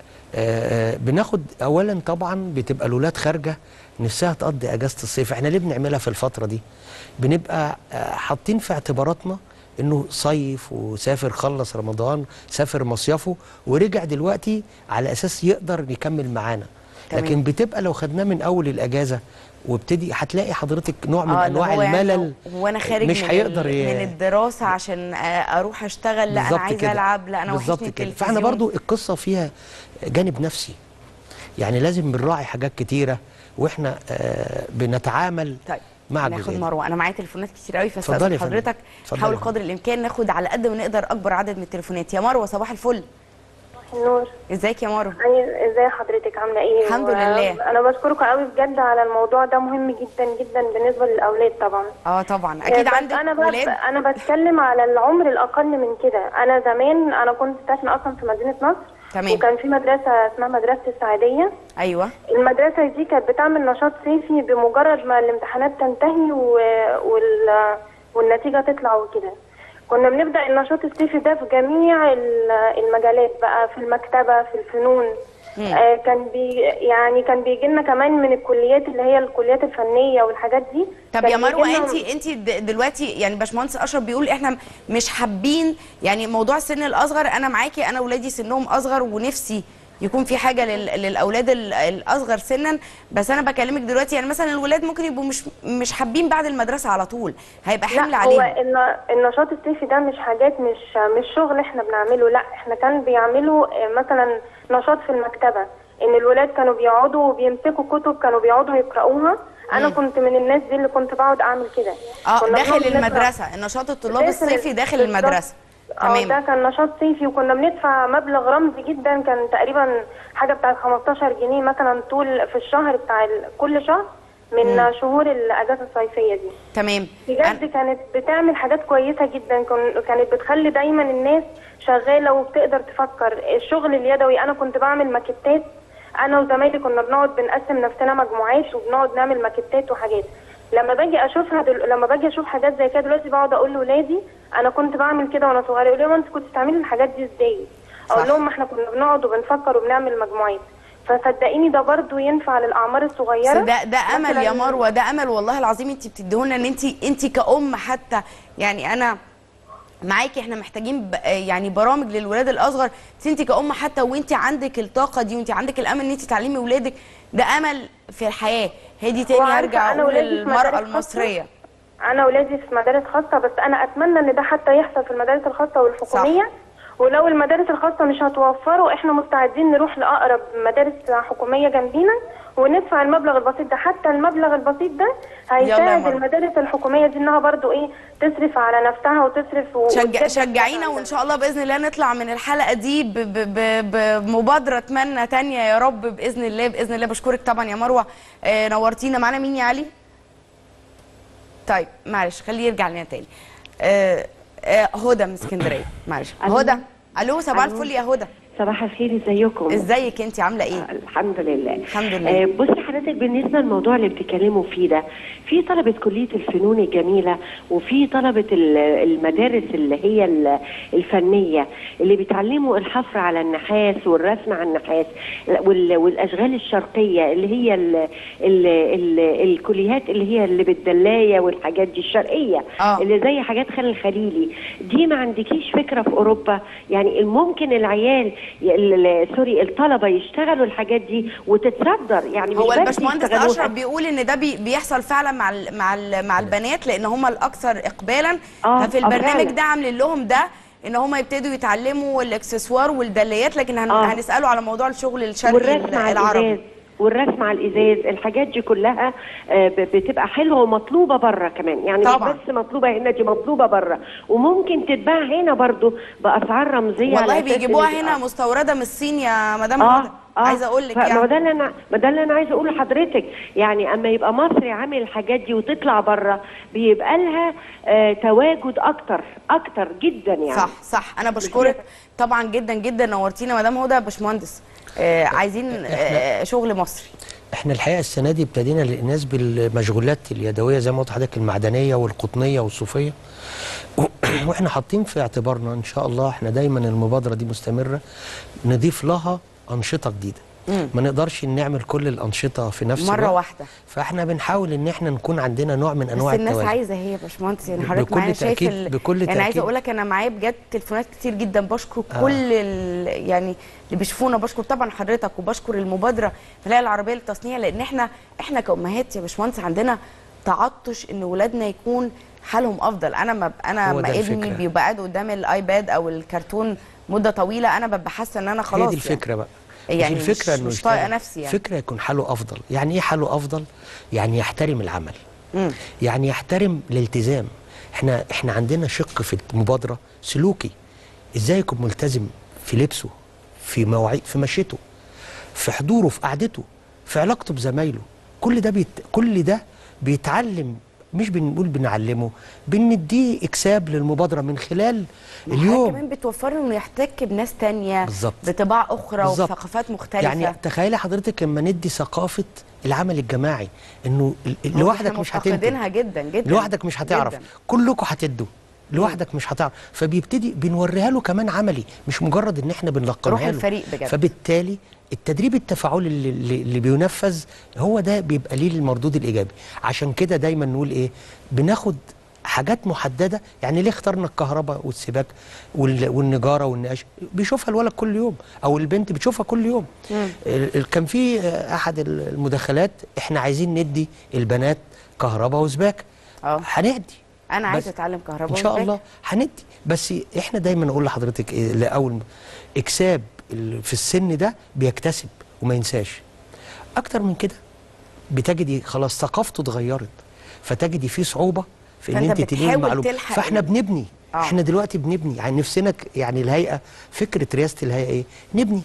Speaker 17: آه بناخد اولا طبعا بتبقى الاولاد خارجه نفسها تقضي اجازه الصيف احنا ليه بنعملها في الفتره دي بنبقى آه حاطين في اعتباراتنا انه صيف وسافر خلص رمضان سافر مصيفه ورجع دلوقتي على اساس يقدر يكمل معانا
Speaker 1: تمام.
Speaker 17: لكن بتبقى لو خدناه من اول الاجازه وابتدي هتلاقي حضرتك نوع من
Speaker 1: آه، اللي
Speaker 17: انواع
Speaker 1: هو يعني
Speaker 17: الملل
Speaker 1: وانا خارج
Speaker 17: مش
Speaker 1: من
Speaker 17: هيقدر
Speaker 1: ال-
Speaker 17: ي-
Speaker 1: من الدراسه عشان آه، اروح اشتغل لا انا
Speaker 17: بالظبط
Speaker 1: عايزه
Speaker 17: كده.
Speaker 1: العب لا انا
Speaker 17: بالظبط
Speaker 1: وحشني
Speaker 17: كده
Speaker 1: التلفزيون
Speaker 17: فاحنا برضو القصه فيها جانب نفسي يعني لازم بنراعي حاجات كتيره واحنا آه بنتعامل
Speaker 1: طيب
Speaker 17: مع
Speaker 1: ناخد
Speaker 17: الجزئيه
Speaker 1: مروه انا معايا تليفونات كتير قوي
Speaker 17: اتفضلي
Speaker 1: فاستاذن
Speaker 17: يا فندم.
Speaker 1: حضرتك
Speaker 17: اتفضلي
Speaker 1: حاول
Speaker 17: يا فندم.
Speaker 1: قدر الامكان ناخد على قد ما نقدر اكبر عدد من التليفونات يا مروه صباح الفل
Speaker 3: نور
Speaker 1: ازيك يا مروه
Speaker 3: يعني ازاي حضرتك عامله ايه
Speaker 1: الحمد
Speaker 3: و-
Speaker 1: لله.
Speaker 3: انا بشكركم قوي بجد على الموضوع ده مهم جدا جدا بالنسبه للاولاد طبعا
Speaker 1: اه طبعا اكيد
Speaker 3: بس
Speaker 1: عندك
Speaker 3: انا بقى
Speaker 1: ولاد
Speaker 3: انا بتكلم على العمر الاقل من كده انا زمان انا كنت ساكنه اصلا في مدينه نصر
Speaker 1: تمام.
Speaker 3: وكان في مدرسه اسمها مدرسه السعيديه
Speaker 1: ايوه
Speaker 3: المدرسه دي كانت بتعمل نشاط صيفي بمجرد ما الامتحانات تنتهي و... وال... والنتيجه تطلع وكده كنا بنبدا النشاط الصيفي ده في جميع ال- المجالات بقى في المكتبه في الفنون
Speaker 1: مم.
Speaker 3: آه كان بي يعني كان بيجي لنا كمان من الكليات اللي هي الكليات الفنيه والحاجات دي
Speaker 1: طب
Speaker 3: كان
Speaker 1: يا مروه
Speaker 3: بيجي لنا-
Speaker 1: انت انت د- دلوقتي يعني باشمهندس اشرف بيقول احنا مش حابين يعني موضوع السن الاصغر انا معاكي انا ولادي سنهم اصغر ونفسي يكون في حاجه لل- للاولاد ال- الاصغر سنا بس انا بكلمك دلوقتي يعني مثلا الولاد ممكن يبقوا مش مش حابين بعد المدرسه على طول هيبقى حمل
Speaker 3: لا هو
Speaker 1: عليهم
Speaker 3: الن- النشاط الصيفي ده مش حاجات مش مش شغل احنا بنعمله لا احنا كان بيعملوا آه، مثلا نشاط في المكتبه ان الولاد كانوا بيقعدوا وبيمسكوا كتب كانوا بيقعدوا يقرأوها انا
Speaker 1: مم.
Speaker 3: كنت من الناس دي اللي كنت بقعد اعمل كده
Speaker 1: اه
Speaker 3: كنا
Speaker 1: داخل
Speaker 3: بنقعد نقرأ.
Speaker 1: المدرسه النشاط الطلاب
Speaker 3: داخل
Speaker 1: الصيفي داخل
Speaker 3: بالظبط.
Speaker 1: المدرسه
Speaker 3: اه
Speaker 1: تمام
Speaker 3: ده كان نشاط صيفي وكنا بندفع مبلغ رمزي جدا كان تقريبا حاجه بتاع 15 جنيه مثلا طول في الشهر بتاع ال- كل شهر من
Speaker 1: مم.
Speaker 3: شهور الاجازه الصيفيه دي
Speaker 1: تمام
Speaker 3: بجد كانت بتعمل حاجات كويسه جدا كن- كانت بتخلي دايما الناس شغاله وبتقدر تفكر الشغل اليدوي انا كنت بعمل ماكيتات انا وزمايلي كنا بنقعد بنقسم نفسنا مجموعات وبنقعد نعمل ماكيتات وحاجات لما باجي اشوفها دل... لما باجي اشوف حاجات زي كده دلوقتي بقعد اقول لاولادي انا كنت بعمل كده وانا صغيره يقولوا لي "ما انت كنت بتعملي الحاجات دي ازاي اقول لهم ما احنا كنا بنقعد وبنفكر وبنعمل مجموعات فصدقيني ده برضو ينفع للاعمار الصغيره
Speaker 1: بس ده ده امل يا
Speaker 3: مثلاً-
Speaker 1: مروه ده امل والله العظيم انت بتديهولنا ان انت انت كأم حتى يعني انا معاكي احنا محتاجين ب- يعني برامج للولاد الاصغر بس انت كأم حتى وانت عندك الطاقه دي وانت عندك الامل ان انت تعلمي ولادك ده امل في الحياه هدي تاني
Speaker 3: وعارفة
Speaker 1: هرجع
Speaker 3: أنا
Speaker 1: اقول
Speaker 3: ولادي في
Speaker 1: المراه
Speaker 3: مدارس خاصة.
Speaker 1: المصريه
Speaker 3: انا ولادي في مدارس خاصه بس انا اتمنى ان ده حتى يحصل في المدارس الخاصه والحكوميه صح. ولو المدارس الخاصه مش هتوفره احنا مستعدين نروح لاقرب مدارس حكوميه جنبينا وندفع المبلغ البسيط ده حتى المبلغ البسيط ده
Speaker 1: يلا يا
Speaker 3: هيساعد
Speaker 1: مرة.
Speaker 3: المدارس الحكوميه دي انها برضو ايه تصرف على نفسها وتصرف و...
Speaker 1: شجع
Speaker 3: وتبدأ
Speaker 1: شجعينا وان شاء الله باذن الله نطلع من الحلقه دي ب- ب- ب- بمبادره اتمنى تانية يا رب باذن الله باذن الله بشكرك طبعا يا مروه آه نورتينا معانا مين يا علي طيب معلش خليه يرجع لنا تاني آه آه هدى من اسكندريه معلش
Speaker 4: ألو.
Speaker 1: هدى الو صباح
Speaker 4: ألو.
Speaker 1: الفل يا هدى
Speaker 4: صباح الخير ازيكم
Speaker 1: ازيك انت عامله ايه
Speaker 4: الحمد لله
Speaker 1: الحمد لله
Speaker 4: آه بصي حضرتك بالنسبه للموضوع اللي بتتكلموا فيه ده في طلبه كليه الفنون الجميله وفي طلبه ال- المدارس اللي هي ال- الفنيه اللي بيتعلموا الحفر على النحاس والرسم على النحاس وال- والاشغال الشرقيه اللي هي ال ال ال الكليات اللي هي اللي بالدلايه والحاجات دي الشرقيه
Speaker 1: آه.
Speaker 4: اللي زي حاجات خان الخليلي دي ما عندكيش فكره في اوروبا يعني ممكن العيال ال- ال- سوري الطلبه يشتغلوا الحاجات دي وتتصدر يعني
Speaker 1: هو
Speaker 4: مش بس
Speaker 1: الباشمهندس
Speaker 4: يشتغلوها.
Speaker 1: اشرف بيقول ان ده بي بيحصل فعلا مع ال مع ال مع البنات لان هم الاكثر اقبالا
Speaker 4: آه،
Speaker 1: ففي
Speaker 4: آه،
Speaker 1: البرنامج
Speaker 4: فعلا.
Speaker 1: ده عاملين لهم ده ان هم يبتدوا يتعلموا الاكسسوار والدليات لكن هن
Speaker 4: آه.
Speaker 1: هنساله على موضوع الشغل الشرقي
Speaker 4: والرسم على
Speaker 1: العربي
Speaker 4: الازاز والرسم على الازاز الحاجات دي كلها آه، ب- بتبقى حلوه ومطلوبه بره كمان يعني
Speaker 1: طبعاً.
Speaker 4: مش بس مطلوبه هنا دي مطلوبه بره وممكن تتباع هنا برضو باسعار رمزيه
Speaker 1: والله
Speaker 4: على أساس
Speaker 1: بيجيبوها
Speaker 4: إن-
Speaker 1: هنا مستورده من الصين يا مدام
Speaker 4: اه
Speaker 1: هدى
Speaker 4: اه
Speaker 1: عايزه اقول لك
Speaker 4: فما هو
Speaker 1: يعني
Speaker 4: ده اللي انا ما ده اللي انا عايزه اقوله لحضرتك يعني اما يبقى مصر عامل الحاجات دي وتطلع بره بيبقى لها آه تواجد اكتر اكتر جدا يعني
Speaker 1: صح صح انا بشكرك طبعا جدا جدا نورتينا مدام هدى يا باشمهندس آه عايزين آه شغل مصري
Speaker 17: احنا الحقيقه السنه دي ابتدينا للناس بالمشغولات اليدويه زي ما قلت لحضرتك المعدنيه والقطنيه والصوفيه واحنا حاطين في اعتبارنا ان شاء الله احنا دايما المبادره دي مستمره نضيف لها انشطه جديده
Speaker 1: مم.
Speaker 17: ما نقدرش نعمل كل الانشطه في نفس
Speaker 1: مره
Speaker 17: الوقت
Speaker 1: واحده
Speaker 17: فاحنا بنحاول ان احنا نكون عندنا نوع من
Speaker 1: بس
Speaker 17: انواع
Speaker 1: الناس
Speaker 17: التوازن
Speaker 1: عايزه هي يا باشمهندس يعني حضرتك
Speaker 17: بكل
Speaker 1: معايا شايف
Speaker 17: تأكيد-
Speaker 1: ال...
Speaker 17: بكل
Speaker 1: يعني عايزه
Speaker 17: تأكيد.
Speaker 1: اقول لك انا معايا بجد تليفونات كتير جدا بشكر
Speaker 17: آه.
Speaker 1: كل ال... يعني اللي بيشوفونا بشكر طبعا حضرتك وبشكر المبادره في الهيئه العربيه للتصنيع لان احنا احنا كامهات يا باشمهندس عندنا تعطش ان ولادنا يكون حالهم افضل انا ما ب- انا
Speaker 17: هو
Speaker 1: ما
Speaker 17: ده
Speaker 1: ابني
Speaker 17: الفكرة.
Speaker 1: بيبقى قاعد قدام الايباد او الكرتون مده طويله انا ببقى حاسه ان انا خلاص
Speaker 17: هي دي الفكره بقى
Speaker 1: يعني
Speaker 17: مش الفكره
Speaker 1: مش-
Speaker 17: انه
Speaker 1: مش طايقة
Speaker 17: يشتغل.
Speaker 1: نفسي يعني.
Speaker 17: فكره يكون حاله افضل يعني ايه حاله افضل يعني يحترم العمل
Speaker 1: مم.
Speaker 17: يعني يحترم الالتزام احنا احنا عندنا شق في المبادره سلوكي ازاي يكون ملتزم في لبسه في مواعيد في مشيته في حضوره في قعدته في علاقته بزمايله كل ده بيت كل ده بيتعلم مش بنقول بنعلمه بنديه اكساب للمبادره من خلال
Speaker 1: اليوم
Speaker 17: اليوم
Speaker 1: كمان بتوفر له انه يحتك بناس تانية
Speaker 17: بالظبط.
Speaker 1: بطباع اخرى
Speaker 17: بالظبط.
Speaker 1: وثقافات مختلفه
Speaker 17: يعني تخيلي حضرتك لما ندي ثقافه العمل الجماعي انه ال-
Speaker 1: هو
Speaker 17: لوحدك
Speaker 1: إحنا
Speaker 17: مش هتنتج
Speaker 1: مفتقدينها جدا جدا
Speaker 17: لوحدك مش هتعرف
Speaker 1: جداً.
Speaker 17: كلكم هتدوا لوحدك مش هتعرف فبيبتدي بنوريها له كمان عملي مش مجرد ان احنا بنلقنها
Speaker 1: روح
Speaker 17: له
Speaker 1: الفريق بجد.
Speaker 17: فبالتالي التدريب التفاعلي اللي, اللي اللي بينفذ هو ده بيبقى ليه المردود الايجابي عشان كده دايما نقول ايه بناخد حاجات محدده يعني ليه اخترنا الكهرباء والسباك وال- والنجاره والنقاش بيشوفها الولد كل يوم او البنت بتشوفها كل يوم ال- ال- كان في آه، احد المداخلات احنا عايزين ندي البنات كهرباء وسباك
Speaker 1: اه
Speaker 17: هندي
Speaker 1: انا عايزه
Speaker 17: بس
Speaker 1: اتعلم كهرباء
Speaker 17: ان شاء
Speaker 1: وسباكة.
Speaker 17: الله هندي بس احنا دايما نقول لحضرتك إيه لاول اكساب ال- في السن ده بيكتسب وما ينساش اكتر من كده بتجدي خلاص ثقافته اتغيرت فتجدي في صعوبه في ان
Speaker 1: فأنت
Speaker 17: انت تنقلي
Speaker 1: بتحاول
Speaker 17: المعلومه
Speaker 1: تلحق
Speaker 17: فاحنا
Speaker 1: ال-
Speaker 17: بنبني
Speaker 1: آه.
Speaker 17: احنا دلوقتي بنبني يعني نفسنا ك- يعني الهيئه فكره رئاسه الهيئه ايه نبني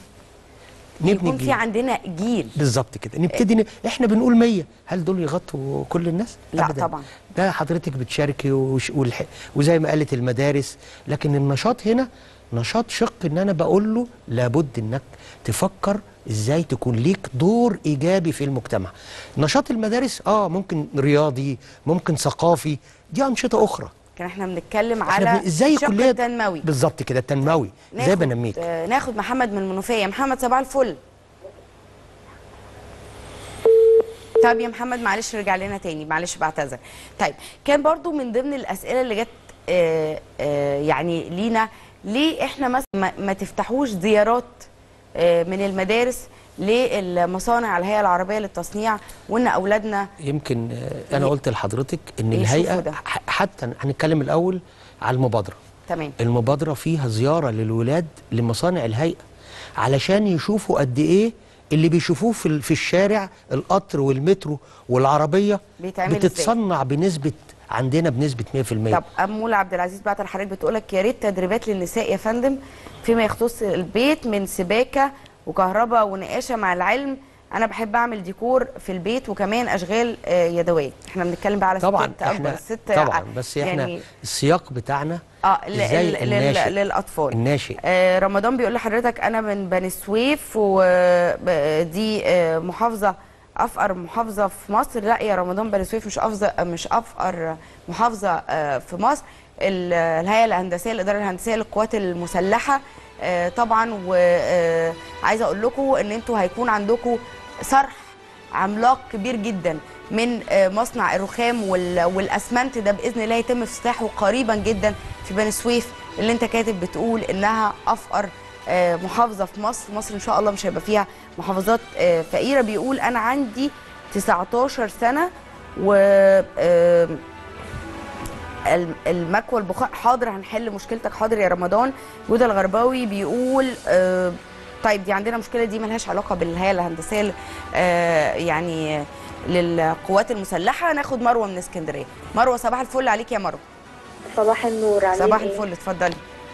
Speaker 17: نبني
Speaker 1: يكون في
Speaker 17: جيل.
Speaker 1: عندنا جيل
Speaker 17: بالظبط كده نبتدي ن... احنا بنقول 100 هل دول يغطوا كل الناس
Speaker 1: لا
Speaker 17: أبداً.
Speaker 1: طبعا.
Speaker 17: ده حضرتك بتشاركي وش... والح... وزي ما قالت المدارس لكن النشاط هنا نشاط شق ان انا بقول له لابد انك تفكر ازاي تكون ليك دور ايجابي في المجتمع نشاط المدارس اه ممكن رياضي ممكن ثقافي دي انشطه اخرى
Speaker 1: كان احنا بنتكلم
Speaker 17: احنا
Speaker 1: على
Speaker 17: بن- ازاي
Speaker 1: الشق
Speaker 17: كليه
Speaker 1: التنموي
Speaker 17: بالظبط كده التنموي ازاي
Speaker 1: ناخد-
Speaker 17: بنميك
Speaker 1: آه، ناخد محمد من المنوفيه محمد صباح الفل طب يا محمد معلش رجع لنا تاني معلش بعتذر طيب كان برضو من ضمن الاسئله اللي جت آه، آه، يعني لينا ليه احنا مثلا ما, ما تفتحوش زيارات آه، من المدارس للمصانع الهيئه العربيه للتصنيع وان اولادنا
Speaker 17: يمكن آه، انا
Speaker 1: ي-
Speaker 17: قلت لحضرتك ان
Speaker 1: يشوفوا
Speaker 17: الهيئه
Speaker 1: ده.
Speaker 17: ح- حتى هنتكلم الاول على المبادره
Speaker 1: تمام
Speaker 17: المبادره فيها زياره للولاد لمصانع الهيئه علشان يشوفوا قد ايه اللي بيشوفوه في ال- في الشارع القطر والمترو والعربيه
Speaker 1: بيتعمل إزاي؟
Speaker 17: بتتصنع بنسبه عندنا بنسبه 100%
Speaker 1: طب امول عبد العزيز بعت لحضرتك بتقول لك يا ريت تدريبات للنساء يا فندم فيما يخص البيت من سباكه وكهرباء ونقاشه مع العلم انا بحب اعمل ديكور في البيت وكمان اشغال آه، يدويه احنا بنتكلم بقى على
Speaker 17: طبعا
Speaker 1: ست اكبر
Speaker 17: احنا
Speaker 1: الست
Speaker 17: طبعا بس احنا
Speaker 1: يعني
Speaker 17: السياق بتاعنا
Speaker 1: اه ل-
Speaker 17: ازاي
Speaker 1: ل-
Speaker 17: الناشئ
Speaker 1: لل- للاطفال
Speaker 17: الناشئ
Speaker 1: آه رمضان بيقول لحضرتك انا من بني سويف ودي آه محافظه افقر محافظه في مصر لا يا رمضان بني سويف مش افضل مش افقر محافظه آه في مصر ال- الهيئه الهندسيه الاداره الهندسيه للقوات المسلحه آه طبعا وعايزه اقول لكم ان انتوا هيكون عندكم صرح عملاق كبير جدا من آه، مصنع الرخام وال- والاسمنت ده باذن الله يتم افتتاحه قريبا جدا في بني سويف اللي انت كاتب بتقول انها افقر آه، محافظه في مصر مصر ان شاء الله مش هيبقى فيها محافظات آه، فقيره بيقول انا عندي 19 سنه و آه، الم- المكوى البخار حاضر هنحل مشكلتك حاضر يا رمضان جودة الغرباوي بيقول آه طيب دي عندنا مشكله دي ملهاش علاقه بالهيئه الهندسيه آه يعني للقوات المسلحه ناخد مروه من اسكندريه مروه صباح الفل عليك يا مروه
Speaker 5: صباح النور عاملين
Speaker 1: صباح
Speaker 5: إيه؟
Speaker 1: الفل اتفضلي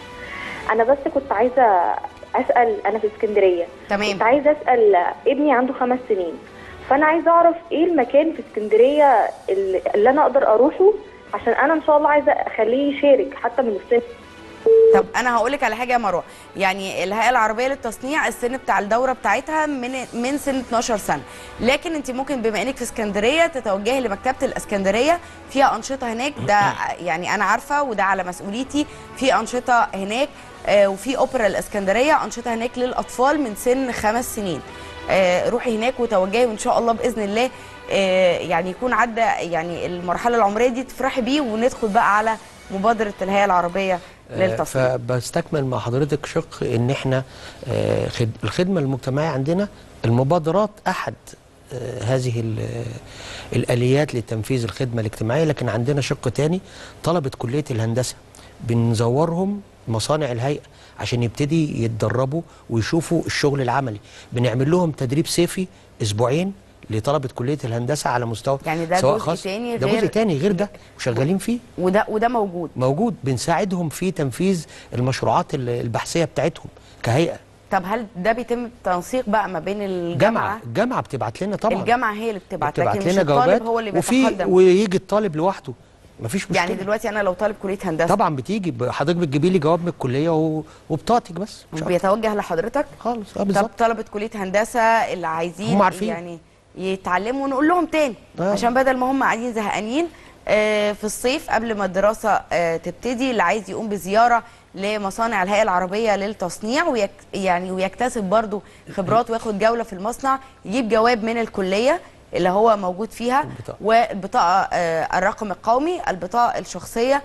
Speaker 5: انا بس كنت عايزه اسال انا في اسكندريه
Speaker 1: تمام
Speaker 5: كنت عايزه اسال ابني عنده خمس سنين فانا عايزه اعرف ايه المكان في اسكندريه اللي اللي انا اقدر اروحه عشان انا ان شاء الله عايزه اخليه يشارك حتى من السن
Speaker 1: طب انا هقول لك على حاجه يا مروه يعني الهيئه العربيه للتصنيع السن بتاع الدوره بتاعتها من من سن 12 سنه لكن انت ممكن بما انك في اسكندريه تتوجهي لمكتبه الاسكندريه فيها انشطه هناك ده يعني انا عارفه وده على مسؤوليتي في انشطه هناك آه، وفي اوبرا الاسكندريه انشطه هناك للاطفال من سن خمس سنين آه، روحي هناك وتوجهي وان شاء الله باذن الله آه، يعني يكون عدى يعني المرحله العمريه دي تفرحي بيه وندخل بقى على مبادره الهيئه العربيه للتصنيع
Speaker 17: فبستكمل مع حضرتك شق ان احنا آه، خد- الخدمه المجتمعيه عندنا المبادرات احد آه، هذه ال- آه، الاليات لتنفيذ الخدمه الاجتماعيه لكن عندنا شق تاني طلبه كليه الهندسه بنزورهم مصانع الهيئه عشان يبتدي يتدربوا ويشوفوا الشغل العملي بنعمل لهم تدريب صيفي اسبوعين لطلبه كليه الهندسه على مستوى
Speaker 1: يعني ده
Speaker 17: سواء
Speaker 1: جزء
Speaker 17: خاص
Speaker 1: تاني
Speaker 17: ده
Speaker 1: غير-
Speaker 17: جزء تاني غير ده وشغالين فيه
Speaker 1: وده وده موجود
Speaker 17: موجود بنساعدهم في تنفيذ المشروعات ال- البحثيه بتاعتهم كهيئه
Speaker 1: طب هل ده بيتم تنسيق بقى ما بين
Speaker 17: جامعه
Speaker 1: الجامعه
Speaker 17: الجامعه بتبعت لنا طبعا
Speaker 1: الجامعه هي اللي بتبعت
Speaker 17: بتبعت
Speaker 1: لكن مش
Speaker 17: لنا
Speaker 1: الطالب
Speaker 17: جوابات
Speaker 1: هو اللي
Speaker 17: وفي
Speaker 1: بيتقدم
Speaker 17: ويجي الطالب لوحده مفيش مشكله
Speaker 1: يعني دلوقتي انا لو طالب كليه هندسه
Speaker 17: طبعا بتيجي ب- حضرتك بتجيبي لي جواب من الكليه و- وبطاقتك بس مش أكتر.
Speaker 1: بيتوجه لحضرتك
Speaker 17: خالص اه
Speaker 1: طب
Speaker 17: بالظبط
Speaker 1: طلبه كليه هندسه اللي عايزين
Speaker 17: هم عارفين.
Speaker 1: يعني يتعلموا ونقول لهم تاني
Speaker 17: آه.
Speaker 1: عشان بدل ما هم قاعدين زهقانين آه، في الصيف قبل ما الدراسه آه، تبتدي اللي عايز يقوم بزياره لمصانع الهيئه العربيه للتصنيع ويك يعني ويكتسب برضو خبرات وياخد جوله في المصنع يجيب جواب من الكليه اللي هو موجود فيها والبطاقه آه، الرقم القومي البطاقه الشخصيه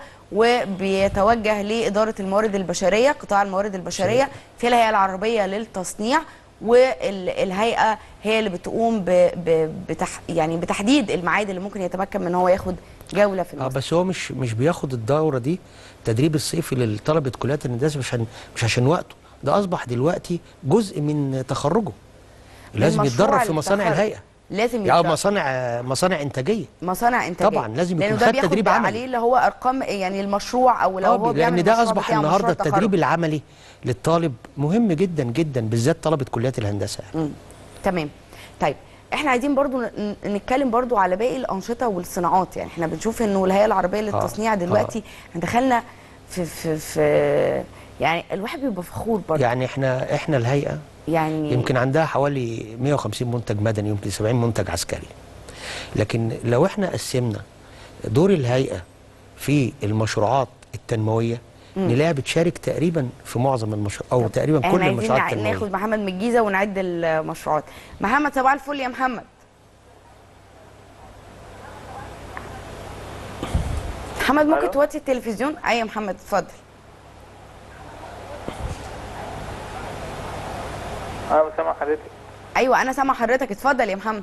Speaker 1: وبيتوجه لاداره الموارد البشريه قطاع الموارد البشريه في الهيئه العربيه للتصنيع والهيئه هي اللي بتقوم ب ب بتح يعني بتحديد الميعاد اللي ممكن يتمكن من ان هو ياخد جوله في
Speaker 17: اه بس هو مش مش بياخد الدوره دي التدريب الصيفي لطلبه كليات الهندسه مش عشان مش عشان وقته ده اصبح دلوقتي جزء من تخرجه لازم
Speaker 1: المشروع
Speaker 17: يتدرب في مصانع
Speaker 1: التخرج.
Speaker 17: الهيئه
Speaker 1: لازم
Speaker 17: يعني
Speaker 1: يتدرب.
Speaker 17: مصانع مصانع انتاجيه
Speaker 1: مصانع انتاجيه
Speaker 17: طبعا لازم
Speaker 1: لانه
Speaker 17: يكون
Speaker 1: ده
Speaker 17: خد
Speaker 1: بياخد
Speaker 17: تدريب عملي
Speaker 1: عليه اللي هو ارقام يعني المشروع او لو
Speaker 17: آه،
Speaker 1: هو بيعمل
Speaker 17: لان ده
Speaker 1: المشروع
Speaker 17: اصبح
Speaker 1: بتاعه
Speaker 17: النهارده
Speaker 1: مشروع
Speaker 17: التدريب
Speaker 1: تخرج.
Speaker 17: العملي للطالب مهم جدا جدا بالذات طلبه كليات الهندسه يعني.
Speaker 1: مم. تمام طيب احنا عايزين برضو ن- نتكلم برضو على باقي الانشطه والصناعات يعني احنا بنشوف انه الهيئه العربيه للتصنيع
Speaker 17: آه.
Speaker 1: دلوقتي احنا دخلنا في في في يعني الواحد بيبقى فخور برضو
Speaker 17: يعني احنا احنا الهيئه
Speaker 1: يعني
Speaker 17: يمكن عندها حوالي 150 منتج مدني يمكن 70 منتج عسكري لكن لو احنا قسمنا دور الهيئه في المشروعات التنمويه
Speaker 1: مم.
Speaker 17: نلاقيها بتشارك تقريبا في معظم المشروعات او تقريبا
Speaker 1: احنا
Speaker 17: كل
Speaker 1: عايزين
Speaker 17: المشروعات
Speaker 1: نع-
Speaker 17: التنمويه
Speaker 1: ناخد محمد من الجيزه ونعد المشروعات محمد صباح الفل يا محمد محمد ممكن
Speaker 21: ألو؟
Speaker 1: توطي التلفزيون ايوه يا محمد اتفضل
Speaker 6: انا سامع حضرتك
Speaker 1: ايوه انا سامع حضرتك اتفضل يا محمد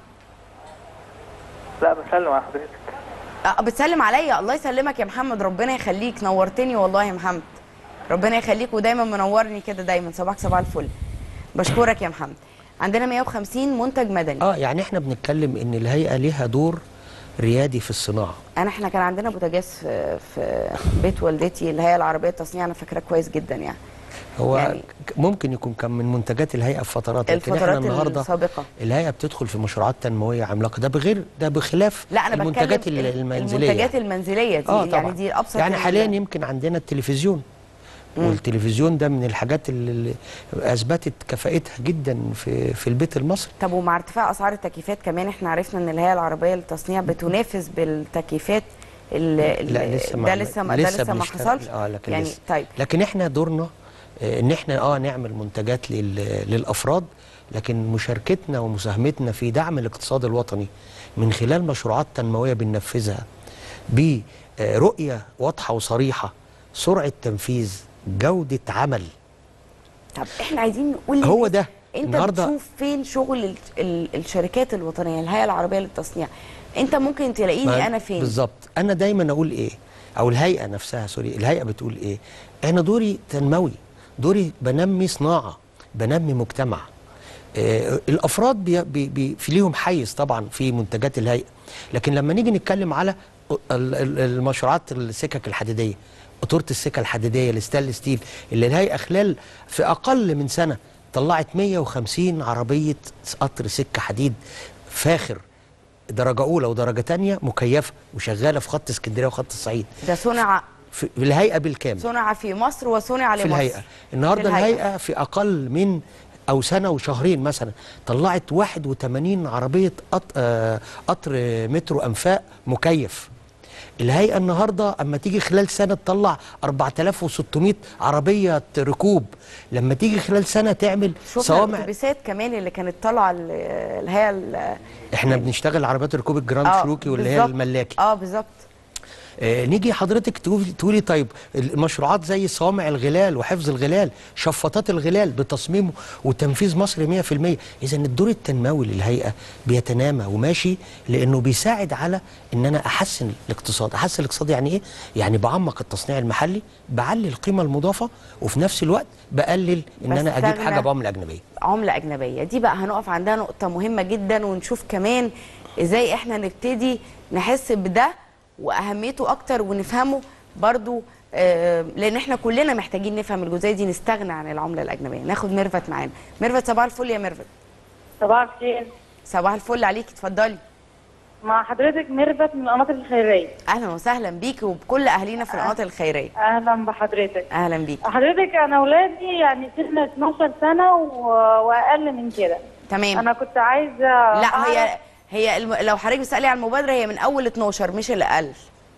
Speaker 6: لا بسلم على حضرتك
Speaker 1: أه بتسلم عليا الله يسلمك يا محمد ربنا يخليك نورتني والله يا محمد ربنا يخليك ودايما منورني كده دايما صباحك صباح الفل بشكرك يا محمد عندنا 150 منتج مدني
Speaker 17: اه يعني احنا بنتكلم ان الهيئه ليها دور ريادي في الصناعه
Speaker 1: انا احنا كان عندنا بوتاجاز في, في بيت والدتي الهيئه العربيه للتصنيع انا فاكراه كويس جدا يعني
Speaker 17: هو
Speaker 1: يعني-
Speaker 17: يعني ممكن يكون كان من منتجات الهيئه في فترات لكن
Speaker 1: الفترات
Speaker 17: احنا النهارده
Speaker 1: السابقة.
Speaker 17: الهيئه بتدخل في مشروعات تنمويه عملاقه ده بغير ده بخلاف
Speaker 1: لا انا
Speaker 17: المنتجات
Speaker 1: بتكلم
Speaker 17: ال-
Speaker 1: ال-
Speaker 17: المنزليه
Speaker 1: المنتجات المنزليه دي
Speaker 17: اه
Speaker 1: يعني
Speaker 17: طبعا
Speaker 1: دي ابسط
Speaker 17: يعني
Speaker 1: ال-
Speaker 17: حاليا يمكن عندنا التلفزيون والتلفزيون ده من الحاجات اللي اللي اثبتت كفاءتها جدا في في البيت المصري
Speaker 1: طب ومع ارتفاع اسعار التكييفات كمان احنا عرفنا ان الهيئه العربيه للتصنيع بتنافس بالتكييفات ال-
Speaker 17: لا
Speaker 1: ال-
Speaker 17: لسه
Speaker 1: ده لسه ما ده لسه ما
Speaker 17: بنشتغل.
Speaker 1: حصلش
Speaker 17: اه لكن
Speaker 1: يعني
Speaker 17: لسه.
Speaker 1: طيب
Speaker 17: لكن احنا دورنا آه، ان احنا اه نعمل منتجات لل- للافراد لكن مشاركتنا ومساهمتنا في دعم الاقتصاد الوطني من خلال مشروعات تنمويه بننفذها برؤيه واضحه وصريحه سرعه تنفيذ جوده عمل
Speaker 1: طب احنا عايزين نقول
Speaker 17: هو
Speaker 1: للناس
Speaker 17: ده
Speaker 1: انت
Speaker 17: النهاردة-
Speaker 1: بتشوف فين شغل ال ال الشركات الوطنيه الهيئه العربيه للتصنيع انت ممكن تلاقيني
Speaker 17: ما-
Speaker 1: انا فين
Speaker 17: بالظبط انا دايما اقول ايه او الهيئه نفسها سوري الهيئه بتقول ايه انا دوري تنموي دوري بنمي صناعه بنمي مجتمع آه الافراد بي بي بي في ليهم حيز طبعا في منتجات الهيئه لكن لما نيجي نتكلم على ال- ال- المشروعات السكك الحديديه قطوره السكه الحديديه الستانلس ستيل اللي الهيئه خلال في اقل من سنه طلعت 150 عربيه قطر سكه حديد فاخر درجه اولى ودرجه تانية مكيفه وشغاله في خط اسكندريه وخط الصعيد
Speaker 1: ده صنع
Speaker 17: في في الهيئه بالكامل
Speaker 1: صنع في مصر وصنع
Speaker 17: في
Speaker 1: لمصر
Speaker 17: الهيئه النهارده
Speaker 1: في الهيئة.
Speaker 17: الهيئه في اقل من او سنه وشهرين مثلا طلعت 81 عربيه قط- آه، قطر مترو انفاق مكيف الهيئه النهارده اما تيجي خلال سنه تطلع 4600 عربيه ركوب لما تيجي خلال سنه تعمل
Speaker 1: شفنا
Speaker 17: صوامع
Speaker 1: الاتوبيسات كمان اللي كانت طالعه ال- الهيئه ال-
Speaker 17: احنا بنشتغل عربيات ركوب الجراند
Speaker 1: آه،
Speaker 17: شروكي واللي هي
Speaker 1: بالظبط.
Speaker 17: الملاكي
Speaker 1: اه بالظبط
Speaker 17: آه، نيجي حضرتك تقول- تقولي طيب المشروعات زي صوامع الغلال وحفظ الغلال شفاطات الغلال بتصميمه وتنفيذ مصر 100% اذا الدور التنموي للهيئه بيتنامى وماشي لانه بيساعد على ان انا احسن الاقتصاد احسن الاقتصاد يعني ايه يعني بعمق التصنيع المحلي بعلي القيمه المضافه وفي نفس الوقت بقلل ان انا اجيب
Speaker 1: بستغنى
Speaker 17: حاجه بعمله اجنبيه
Speaker 1: عمله اجنبيه دي بقى هنقف عندها نقطه مهمه جدا ونشوف كمان ازاي احنا نبتدي نحس بده واهميته اكتر ونفهمه برضو آه، لان احنا كلنا محتاجين نفهم الجزئيه دي نستغنى عن العمله الاجنبيه ناخد ميرفت معانا ميرفت صباح الفل يا ميرفت
Speaker 21: صباح الخير
Speaker 1: صباح الفل عليكي اتفضلي
Speaker 21: مع حضرتك ميرفت من القناة الخيرية
Speaker 1: اهلا وسهلا بيكي وبكل اهالينا في القناه الخيريه
Speaker 21: اهلا بحضرتك
Speaker 1: اهلا بيكي
Speaker 21: حضرتك انا اولادي يعني سن 12 سنه و... واقل من كده
Speaker 1: تمام
Speaker 21: انا كنت عايزه
Speaker 1: لا هي
Speaker 21: أعرف-
Speaker 1: هي الم... لو حضرتك بتسالي على المبادره هي من اول 12 مش الاقل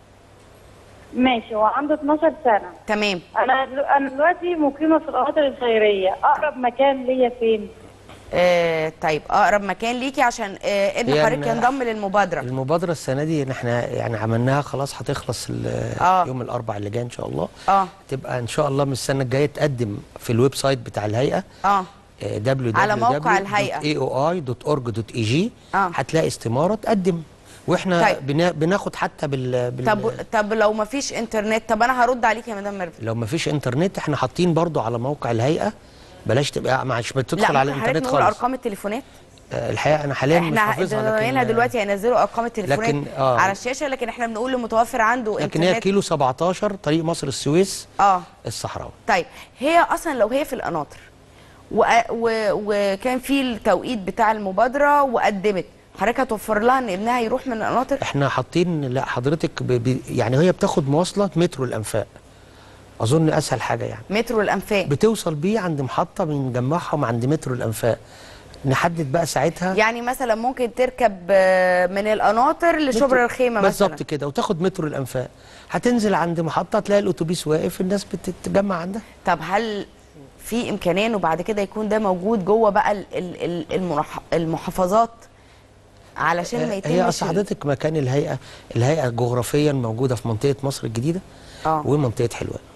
Speaker 21: ماشي هو عنده 12 سنه
Speaker 1: تمام
Speaker 21: انا دل- انا دلوقتي مقيمه في القناطر الخيريه اقرب مكان ليا فين
Speaker 1: آه طيب اقرب مكان ليكي عشان آه ابن
Speaker 17: هي
Speaker 1: حضرتك
Speaker 17: إن-
Speaker 1: ينضم للمبادره
Speaker 17: المبادره السنه دي إن احنا يعني عملناها خلاص هتخلص ال-
Speaker 1: آه.
Speaker 17: يوم الاربع اللي جاي ان شاء الله
Speaker 1: اه
Speaker 17: تبقى ان شاء الله من السنه الجايه تقدم في الويب سايت بتاع الهيئه
Speaker 1: اه على موقع الهيئة.
Speaker 17: www.aoi.org.eg
Speaker 1: آه.
Speaker 17: هتلاقي استماره تقدم واحنا
Speaker 1: طيب.
Speaker 17: بنا بناخد حتى بال, بال
Speaker 1: طب طب لو ما فيش انترنت طب انا هرد عليك يا مدام ميرفت
Speaker 17: لو ما فيش انترنت احنا حاطين برضو على موقع الهيئه بلاش تبقى مش بتدخل
Speaker 1: لا
Speaker 17: على
Speaker 1: ممكن حضرتك
Speaker 17: الانترنت
Speaker 1: نقول
Speaker 17: خالص
Speaker 1: ارقام التليفونات
Speaker 17: آه، الحقيقه انا حاليا مش
Speaker 1: احنا
Speaker 17: حافظها
Speaker 1: زمايلنا
Speaker 17: لكن
Speaker 1: دلوقتي هينزلوا ارقام التليفونات
Speaker 17: لكن- آه.
Speaker 1: على الشاشه لكن احنا بنقول للمتوفر عنده
Speaker 17: لكن
Speaker 1: انترنت
Speaker 17: هي كيلو 17 طريق مصر السويس
Speaker 1: اه
Speaker 17: الصحراوي
Speaker 1: طيب هي اصلا لو هي في القناطر و... و... وكان في التوقيت بتاع المبادره وقدمت حضرتك هتوفر لها ان ابنها يروح من القناطر
Speaker 17: احنا حاطين لا حضرتك ب... ب... يعني هي بتاخد مواصله مترو الانفاق اظن اسهل حاجه يعني
Speaker 1: مترو الانفاق
Speaker 17: بتوصل بيه عند محطه بنجمعهم عند مترو الانفاق نحدد بقى ساعتها
Speaker 1: يعني مثلا ممكن تركب آه، من القناطر لشبرا
Speaker 17: مترو-
Speaker 1: الخيمه مثلا
Speaker 17: بالظبط كده وتاخد مترو الانفاق هتنزل عند محطه تلاقي الاتوبيس واقف الناس بتتجمع عندها
Speaker 1: طب هل في امكانيه انه بعد كده يكون ده موجود جوه بقى ال- ال- ال- المنح- المحافظات علشان ما يتمش
Speaker 17: هي
Speaker 1: ال-
Speaker 17: اصل حضرتك مكان الهيئه الهيئه جغرافيا موجوده في منطقه مصر الجديده
Speaker 1: آه.
Speaker 17: ومنطقه حلوان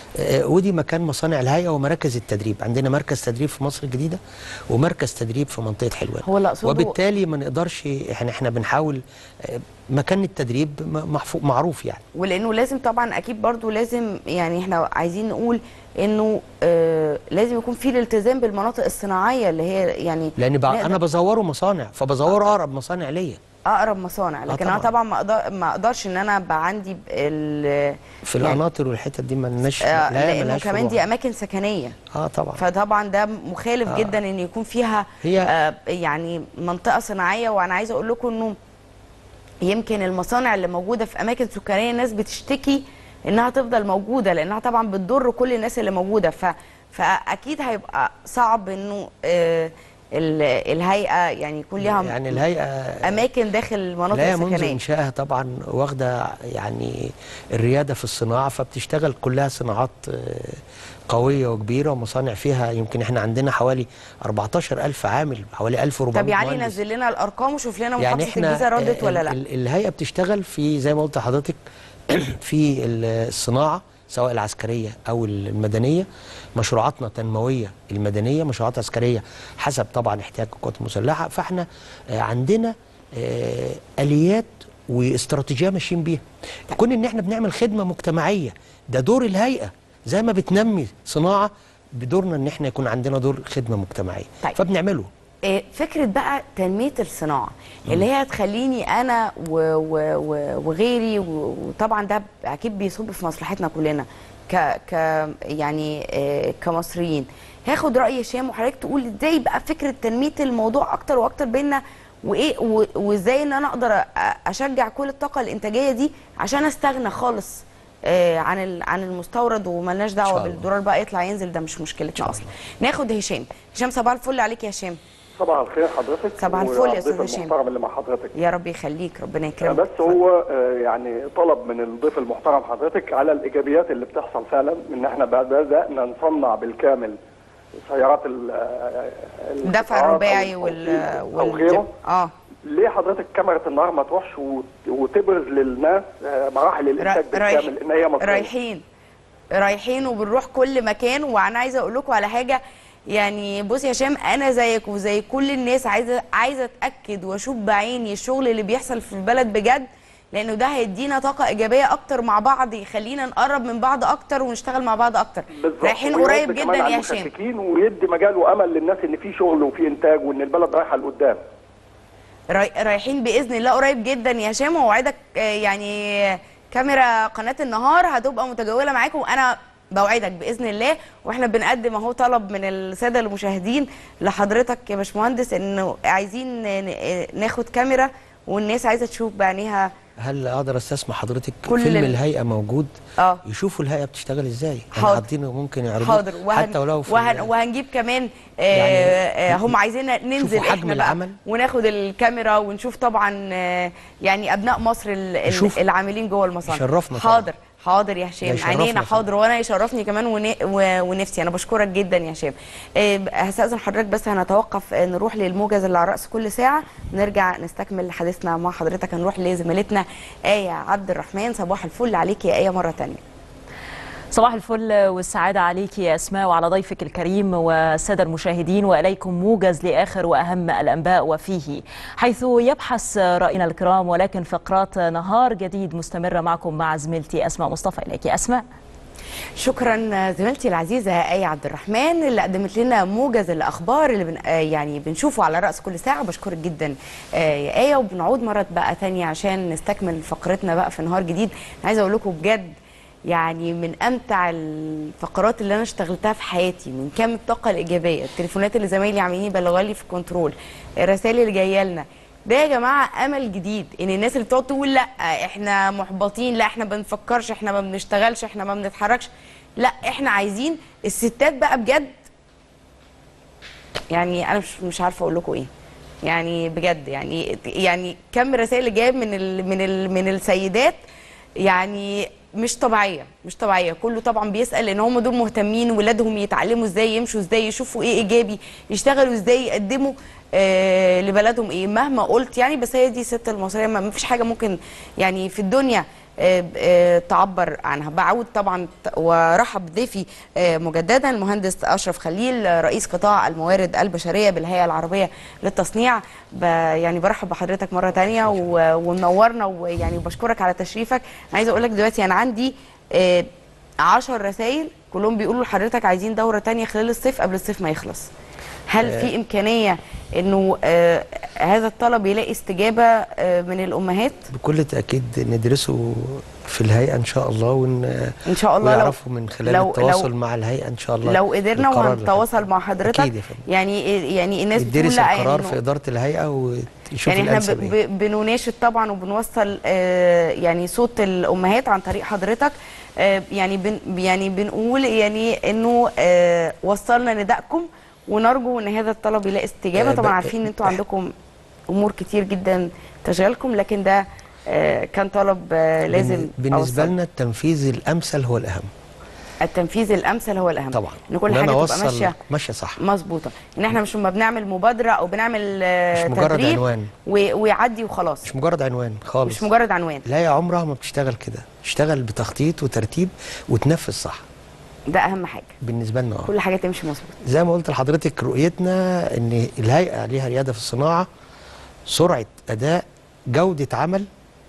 Speaker 17: آه، ودي مكان مصانع الهيئه ومراكز التدريب عندنا مركز تدريب في مصر الجديده ومركز تدريب في منطقه حلوان
Speaker 1: هو اللي أقصده-
Speaker 17: وبالتالي ما نقدرش احنا احنا بنحاول آه، مكان التدريب م- محفو- معروف يعني
Speaker 1: ولانه لازم طبعا اكيد برضو لازم يعني احنا عايزين نقول انه آه لازم يكون في الالتزام بالمناطق الصناعيه اللي هي يعني
Speaker 17: لان بع-
Speaker 1: نقدر-
Speaker 17: انا بزوره مصانع فبزور اقرب مصانع ليا
Speaker 1: اقرب مصانع لكن انا
Speaker 17: طبعاً.
Speaker 1: طبعا ما اقدر ما اقدرش ان انا ابقى عندي ال
Speaker 17: في
Speaker 1: يعني-
Speaker 17: القناطر والحتت دي ما لناش
Speaker 1: آه
Speaker 17: لا
Speaker 1: لانه
Speaker 17: ملهاش
Speaker 1: كمان
Speaker 17: فروع.
Speaker 1: دي اماكن سكنيه
Speaker 17: اه طبعا
Speaker 1: فطبعا ده مخالف
Speaker 17: آه.
Speaker 1: جدا ان يكون فيها
Speaker 17: هي-
Speaker 1: آه يعني منطقه صناعيه وانا عايزه اقول لكم انه يمكن المصانع اللي موجوده في اماكن سكانيه الناس بتشتكي انها تفضل موجوده لانها طبعا بتضر كل الناس اللي موجوده ف فاكيد هيبقى صعب انه آه ال- الهيئه يعني يكون ليها
Speaker 17: يعني الهيئه
Speaker 1: اماكن داخل المناطق
Speaker 17: لا منذ
Speaker 1: السكنيه
Speaker 17: انشائها طبعا واخده يعني الرياده في الصناعه فبتشتغل كلها صناعات آه، قويه وكبيره ومصانع فيها يمكن احنا عندنا حوالي 14000 عامل حوالي 1400
Speaker 1: طب يعني
Speaker 17: مهندس.
Speaker 1: نزل لنا الارقام وشوف لنا
Speaker 17: يعني
Speaker 1: محافظه
Speaker 17: احنا
Speaker 1: الجيزه ردت
Speaker 17: آه،
Speaker 1: ولا
Speaker 17: ال-
Speaker 1: لا
Speaker 17: ال- الهيئه بتشتغل في زي ما قلت لحضرتك في ال- الصناعه سواء العسكريه او المدنيه مشروعاتنا تنمويه المدنيه مشروعات عسكريه حسب طبعا احتياج القوات المسلحه فاحنا آه، عندنا آه، اليات واستراتيجيه ماشيين بيها كون ان احنا بنعمل خدمه مجتمعيه ده دور الهيئه زي ما بتنمي صناعه بدورنا ان احنا يكون عندنا دور خدمه مجتمعيه
Speaker 1: طيب.
Speaker 17: فبنعمله
Speaker 1: آه، فكره بقى تنميه الصناعه اللي هي هتخليني انا و و و وغيري و- وطبعا ده اكيد بيصب في مصلحتنا كلنا ك ك يعني آه، كمصريين هاخد راي هشام وحضرتك تقول ازاي بقى فكره تنميه الموضوع اكتر واكتر بينا وايه و- وازاي ان انا اقدر أ- اشجع كل الطاقه الانتاجيه دي عشان استغنى خالص آه، عن ال- عن المستورد وملناش
Speaker 17: شاء
Speaker 1: دعوه
Speaker 17: الله.
Speaker 1: بالدولار بقى يطلع ينزل ده مش مشكلتنا اصلا ناخد هشام هشام صباح الفل عليك يا هشام
Speaker 8: صباح الخير حضرتك
Speaker 1: صباح الفل يا
Speaker 8: والضيف
Speaker 1: أستاذ هشام.
Speaker 8: المحترم اللي مع حضرتك
Speaker 1: يا رب يخليك ربنا يكرمك
Speaker 8: بس هو آه، يعني طلب من الضيف المحترم حضرتك على الايجابيات اللي بتحصل فعلا ان احنا بدانا نصنع بالكامل سيارات ال- آه،
Speaker 1: الدفع
Speaker 8: القطارات
Speaker 1: الرباعي
Speaker 8: أو
Speaker 1: وال
Speaker 8: التوصيل
Speaker 1: وال
Speaker 8: او غيره
Speaker 1: اه
Speaker 8: ليه حضرتك كاميرا النهار ما تروحش وت- وتبرز للناس آه، مراحل الانتاج
Speaker 1: رايح-
Speaker 8: بالكامل ان هي مصريه
Speaker 1: رايحين رايحين وبنروح كل مكان وانا عايزه اقول لكم على حاجه يعني بص يا هشام انا زيك وزي كل الناس عايزه عايزه اتاكد واشوف بعيني الشغل اللي بيحصل في البلد بجد لانه ده هيدينا طاقه ايجابيه اكتر مع بعض يخلينا نقرب من بعض اكتر ونشتغل مع بعض اكتر
Speaker 8: بالظبط.
Speaker 1: رايحين
Speaker 8: ويرد
Speaker 1: قريب
Speaker 8: كمان
Speaker 1: جدا
Speaker 8: على
Speaker 1: يا هشام
Speaker 8: المشككين ويدي مجال وامل للناس ان في شغل وفي انتاج وان البلد رايحه لقدام
Speaker 1: راي- رايحين باذن الله قريب جدا يا هشام واوعدك آه، يعني كاميرا قناه النهار هتبقى متجوله معاكم وانا بوعدك باذن الله واحنا بنقدم اهو طلب من الساده المشاهدين لحضرتك يا باشمهندس انه عايزين ن- ناخد كاميرا والناس عايزه تشوف بعينيها
Speaker 17: هل اقدر استسمح حضرتك
Speaker 1: كل
Speaker 17: فيلم
Speaker 1: ال-
Speaker 17: الهيئه موجود
Speaker 1: اه
Speaker 17: يشوفوا الهيئه بتشتغل ازاي
Speaker 1: حاضر.
Speaker 17: احنا حاطينه ممكن يعرضوه
Speaker 1: حاضر وهن
Speaker 17: حتى ولو في
Speaker 1: وهن وهنجيب كمان آه
Speaker 17: يعني
Speaker 1: آه هم عايزيننا ننزل
Speaker 17: شوفوا حجم
Speaker 1: احنا بقى
Speaker 17: العمل.
Speaker 1: وناخد الكاميرا ونشوف طبعا آه يعني ابناء مصر ال- ال-
Speaker 17: يشوفوا.
Speaker 1: العاملين جوه المصانع
Speaker 17: يشرفنا طبعاً.
Speaker 1: حاضر حاضر يا هشام
Speaker 17: يشرفنا
Speaker 1: عينينا
Speaker 17: طبعاً.
Speaker 1: حاضر وانا يشرفني كمان ون... و... ونفسي انا بشكرك جدا يا هشام آه هستاذن حضرتك بس هنتوقف آه، نروح للموجز اللي على راس كل ساعه نرجع نستكمل حديثنا مع حضرتك هنروح لزميلتنا ايه عبد الرحمن صباح الفل عليك يا ايه مره ثانيه
Speaker 16: صباح الفل والسعادة عليك يا أسماء وعلى ضيفك الكريم والسادة المشاهدين وإليكم موجز لآخر وأهم الأنباء وفيه حيث يبحث رأينا الكرام ولكن فقرات نهار جديد مستمرة معكم مع زميلتي أسماء مصطفى إليك يا أسماء
Speaker 1: شكرا زميلتي العزيزه ايه عبد الرحمن اللي قدمت لنا موجز الاخبار اللي بن آه يعني بنشوفه على راس كل ساعه بشكرك جدا آه يا ايه وبنعود مره بقى تانية عشان نستكمل فقرتنا بقى في نهار جديد انا عايزه اقول لكم بجد يعني من امتع الفقرات اللي انا اشتغلتها في حياتي من كام الطاقه الايجابيه التليفونات اللي زمايلي عاملين يبلغوا لي في الكنترول الرسائل اللي جايه لنا ده يا جماعه امل جديد ان الناس اللي بتقعد تقول لا احنا محبطين لا احنا ما بنفكرش احنا ما بنشتغلش احنا ما بنتحركش لا احنا عايزين الستات بقى بجد يعني انا مش مش عارفه اقول لكم ايه يعني بجد يعني يعني كم رسائل اللي جايه من ال من ال من السيدات يعني مش طبيعيه مش طبيعيه كله طبعا بيسال ان هم دول مهتمين ولادهم يتعلموا ازاي يمشوا ازاي يشوفوا ايه ايجابي يشتغلوا ازاي يقدموا آه لبلدهم ايه مهما قلت يعني بس هي دي الست المصريه ما فيش حاجه ممكن يعني في الدنيا آه، آه، تعبر عنها بعود طبعا ت- وارحب بضيفي آه، مجددا المهندس اشرف خليل آه، رئيس قطاع الموارد البشريه بالهيئه العربيه للتصنيع ب- يعني برحب بحضرتك مره تانية و- ومنورنا ويعني بشكرك على تشريفك انا عايزه اقول لك دلوقتي انا عندي آه، عشر رسائل كلهم بيقولوا لحضرتك عايزين دوره تانية خلال الصيف قبل الصيف ما يخلص هل
Speaker 17: آه.
Speaker 1: في امكانيه انه آه هذا الطلب يلاقي استجابه آه من الامهات
Speaker 17: بكل تاكيد ندرسه في الهيئه ان شاء الله ون
Speaker 1: ان شاء الله لو
Speaker 17: ويعرفوا من خلال
Speaker 1: لو-
Speaker 17: التواصل
Speaker 1: لو-
Speaker 17: مع الهيئه ان شاء الله
Speaker 1: لو قدرنا
Speaker 17: القرار اللي
Speaker 1: وهنتواصل مع حضرتك
Speaker 17: أكيد يا فندم.
Speaker 1: يعني يعني الناس بتقول
Speaker 17: يدرس
Speaker 1: لا
Speaker 17: القرار
Speaker 1: يعني
Speaker 17: في اداره الهيئه ويشوف
Speaker 1: يعني احنا
Speaker 17: الانسب
Speaker 1: ب-
Speaker 17: إيه.
Speaker 1: ب- بنناشد طبعا وبنوصل آه، يعني صوت الامهات عن طريق حضرتك آه، يعني بن يعني بنقول يعني انه آه، وصلنا ندائكم ونرجو ان هذا الطلب يلاقي استجابه
Speaker 17: آه،
Speaker 1: طبعا
Speaker 17: ب-
Speaker 1: عارفين ان انتوا عندكم امور كتير جدا تشغلكم لكن ده آه، كان طلب آه، لازم
Speaker 17: بالن- بالنسبه
Speaker 1: أوصله.
Speaker 17: لنا التنفيذ الامثل هو الاهم
Speaker 1: التنفيذ الامثل هو الاهم
Speaker 17: طبعا
Speaker 1: ان كل
Speaker 17: إن أنا
Speaker 1: حاجه تبقى
Speaker 17: أوصل
Speaker 1: ماشيه
Speaker 17: ماشيه صح
Speaker 1: مظبوطه ان احنا مش لما بنعمل مبادره او بنعمل آه،
Speaker 17: مش مجرد
Speaker 1: تدريب
Speaker 17: عنوان.
Speaker 1: و- ويعدي وخلاص
Speaker 17: مش مجرد عنوان خالص
Speaker 1: مش مجرد عنوان
Speaker 17: لا يا عمرها ما بتشتغل كده تشتغل بتخطيط وترتيب وتنفذ صح
Speaker 1: ده اهم حاجه
Speaker 17: بالنسبه لنا آه.
Speaker 1: كل حاجه تمشي مظبوط
Speaker 17: زي ما قلت لحضرتك رؤيتنا ان الهيئه ليها رياده في الصناعه سرعه اداء جوده عمل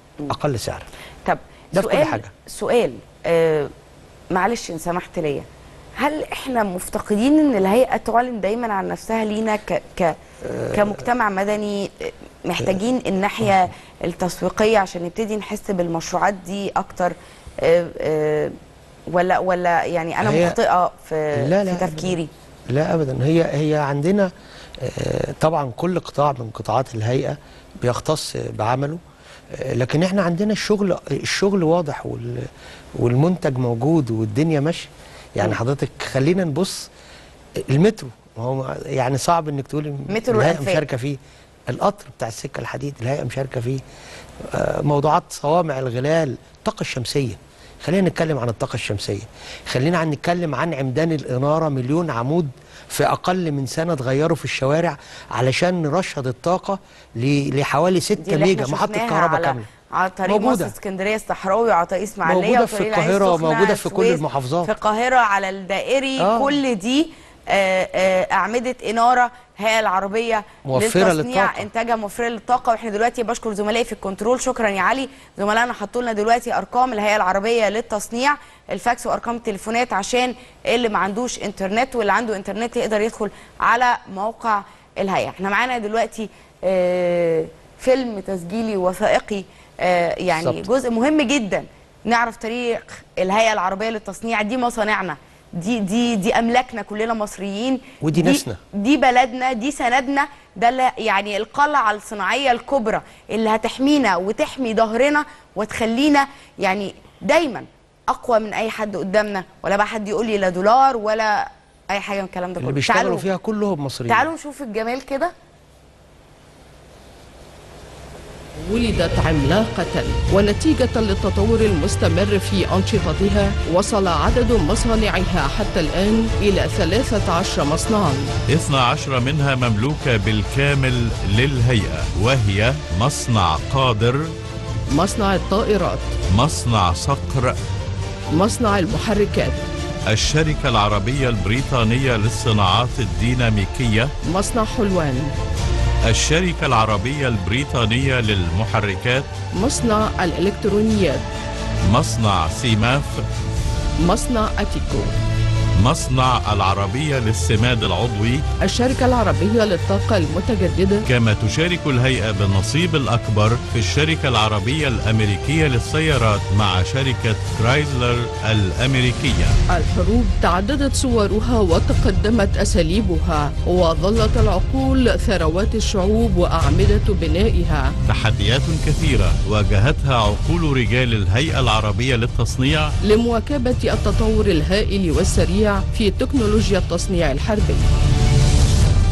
Speaker 17: اقل سعر
Speaker 1: طب
Speaker 17: ده في كل
Speaker 1: سؤال
Speaker 17: حاجة.
Speaker 1: سؤال آه معلش ان سمحت ليا هل احنا مفتقدين ان الهيئه تعلن دايما عن نفسها لينا ك ك كمجتمع مدني آه، محتاجين الناحيه التسويقيه عشان نبتدي نحس بالمشروعات دي اكتر آه آه ولا ولا يعني انا
Speaker 17: هي-
Speaker 1: مخطئه في
Speaker 17: لا لا
Speaker 1: في تفكيري
Speaker 17: لا ابدا هي هي عندنا آه، طبعا كل قطاع من قطاعات الهيئه بيختص بعمله آه، لكن احنا عندنا الشغل الشغل واضح وال- والمنتج موجود والدنيا ماشيه يعني حضرتك خلينا نبص المترو ما هو يعني صعب انك تقولي
Speaker 1: مترو
Speaker 17: الهيئه
Speaker 1: الأنفاق.
Speaker 17: مشاركه فيه القطر بتاع السكه الحديد الهيئه مشاركه فيه آه، موضوعات صوامع الغلال الطاقه الشمسيه خلينا نتكلم عن الطاقه الشمسيه خلينا عن نتكلم عن عمدان الاناره مليون عمود في اقل من سنه اتغيروا في الشوارع علشان نرشد الطاقه ل- لحوالي 6
Speaker 1: دي اللي
Speaker 17: ميجا
Speaker 1: احنا
Speaker 17: محطه
Speaker 1: شفناها
Speaker 17: كهرباء
Speaker 1: على
Speaker 17: كامله
Speaker 1: على طريق
Speaker 17: موجودة.
Speaker 1: مصر اسكندريه الصحراوي وعلى طريق اسماعيليه
Speaker 17: موجودة في
Speaker 1: وطريق العين
Speaker 17: القاهرة
Speaker 1: السخنة،
Speaker 17: وموجودة في كل
Speaker 1: السويس،
Speaker 17: المحافظات.
Speaker 1: في القاهره على الدائري
Speaker 17: آه.
Speaker 1: كل دي آه، آه، اعمده اناره هيئه العربيه
Speaker 17: موفرة
Speaker 1: للتصنيع
Speaker 17: للطاقة.
Speaker 1: انتاجها موفره للطاقه واحنا دلوقتي بشكر زملائي في الكنترول شكرا يا علي زملائنا حطوا لنا دلوقتي ارقام الهيئه العربيه للتصنيع الفاكس وارقام التليفونات عشان اللي ما عندوش انترنت واللي عنده انترنت يقدر يدخل على موقع الهيئه احنا معانا دلوقتي آه، فيلم تسجيلي وثائقي آه، يعني
Speaker 17: بالظبط.
Speaker 1: جزء مهم جدا نعرف تاريخ الهيئه العربيه للتصنيع دي مصانعنا دي دي دي املاكنا كلنا مصريين
Speaker 17: ودي
Speaker 1: دي
Speaker 17: ناسنا.
Speaker 1: دي بلدنا دي سندنا ده اللي يعني القلعه الصناعيه الكبرى اللي هتحمينا وتحمي ظهرنا وتخلينا يعني دايما اقوى من اي حد قدامنا ولا بقى حد يقول لي لا دولار ولا اي حاجه من الكلام ده
Speaker 17: اللي
Speaker 1: كله
Speaker 17: بيشتغلوا
Speaker 1: تعالوا-
Speaker 17: فيها كلهم مصريين
Speaker 1: تعالوا نشوف الجمال كده
Speaker 9: ولدت عملاقة ونتيجة للتطور المستمر في أنشطتها وصل عدد مصانعها حتى الآن إلى 13 مصنعا
Speaker 10: 12 منها مملوكة بالكامل للهيئة وهي مصنع قادر
Speaker 9: مصنع الطائرات
Speaker 10: مصنع صقر
Speaker 9: مصنع المحركات
Speaker 10: الشركة العربية البريطانية للصناعات الديناميكية
Speaker 9: مصنع حلوان
Speaker 10: الشركة العربية البريطانية للمحركات
Speaker 9: مصنع الإلكترونيات
Speaker 10: مصنع سيماف
Speaker 9: مصنع أتيكو
Speaker 10: مصنع العربية للسماد العضوي
Speaker 9: الشركة العربية للطاقة المتجددة
Speaker 10: كما تشارك الهيئة بالنصيب الأكبر في الشركة العربية الأمريكية للسيارات مع شركة كرايزلر الأمريكية
Speaker 9: الحروب تعددت صورها وتقدمت أساليبها وظلت العقول ثروات الشعوب وأعمدة بنائها
Speaker 10: تحديات كثيرة واجهتها عقول رجال الهيئة العربية للتصنيع
Speaker 9: لمواكبة التطور الهائل والسريع في تكنولوجيا التصنيع الحربي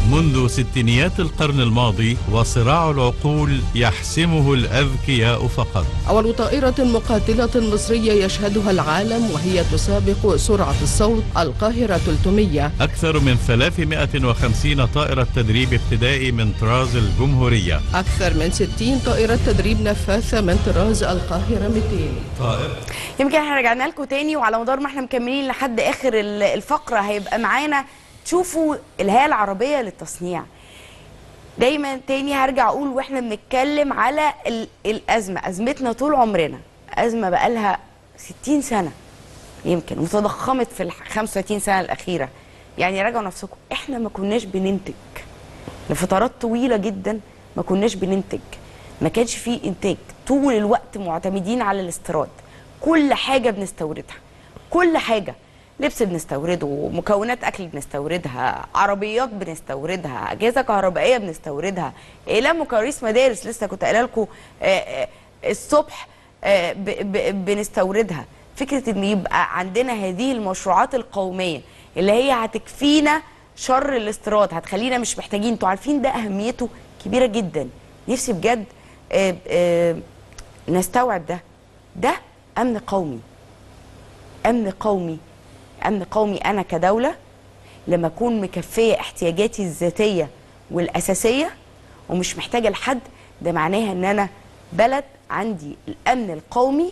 Speaker 10: منذ ستينيات القرن الماضي وصراع العقول يحسمه الأذكياء فقط
Speaker 9: أول طائرة مقاتلة مصرية يشهدها العالم وهي تسابق سرعة الصوت القاهرة 300
Speaker 10: أكثر من 350 طائرة تدريب ابتدائي من طراز الجمهورية
Speaker 9: أكثر من 60 طائرة تدريب نفاثة من طراز القاهرة 200
Speaker 10: طائر
Speaker 1: يمكن احنا رجعنا لكم تاني وعلى مدار ما احنا مكملين لحد اخر ال- الفقره هيبقى معانا تشوفوا الهيئه العربيه للتصنيع دايما تاني هرجع اقول واحنا بنتكلم على ال- الازمه ازمتنا طول عمرنا ازمه بقالها 60 سنه يمكن وتضخمت في ال 35 سنه الاخيره يعني راجعوا نفسكم احنا ما كناش بننتج لفترات طويله جدا ما كناش بننتج ما كانش فيه انتاج طول الوقت معتمدين على الاستيراد كل حاجه بنستوردها كل حاجه لبس بنستورده مكونات اكل بنستوردها عربيات بنستوردها اجهزه كهربائيه بنستوردها اقلام وكراريس مدارس لسه كنت قايله لكم الصبح آه، ب- ب- بنستوردها فكره ان يبقى عندنا هذه المشروعات القوميه اللي هي هتكفينا شر الاستيراد هتخلينا مش محتاجين انتوا عارفين ده اهميته كبيره جدا نفسي بجد آه، آه، نستوعب ده ده امن قومي امن قومي امن قومي انا كدوله لما اكون مكفيه احتياجاتي الذاتيه والاساسيه ومش محتاجه لحد ده معناها ان انا بلد عندي الامن القومي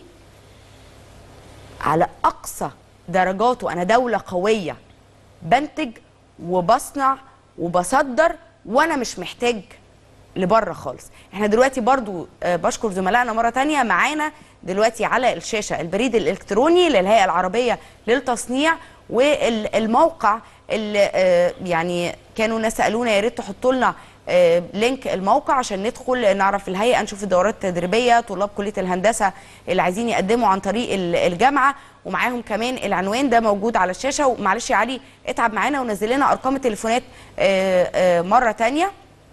Speaker 1: على اقصى درجاته انا دوله قويه بنتج وبصنع وبصدر وانا مش محتاج لبره خالص احنا دلوقتي برضو آه، بشكر زملائنا مره تانية معانا دلوقتي على الشاشه البريد الالكتروني للهيئه العربيه للتصنيع والموقع اللي آه، يعني كانوا ناس سالونا يا ريت تحطوا لنا آه، لينك الموقع عشان ندخل نعرف الهيئه نشوف الدورات التدريبيه طلاب كليه الهندسه اللي عايزين يقدموا عن طريق ال- الجامعه ومعاهم كمان العنوان ده موجود على الشاشه ومعلش يا علي اتعب معانا ونزل لنا ارقام التليفونات آه، آه، مره تانية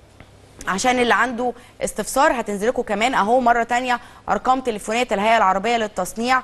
Speaker 1: عشان اللي عنده استفسار هتنزل لكم كمان اهو مره تانية ارقام تليفونات الهيئه العربيه للتصنيع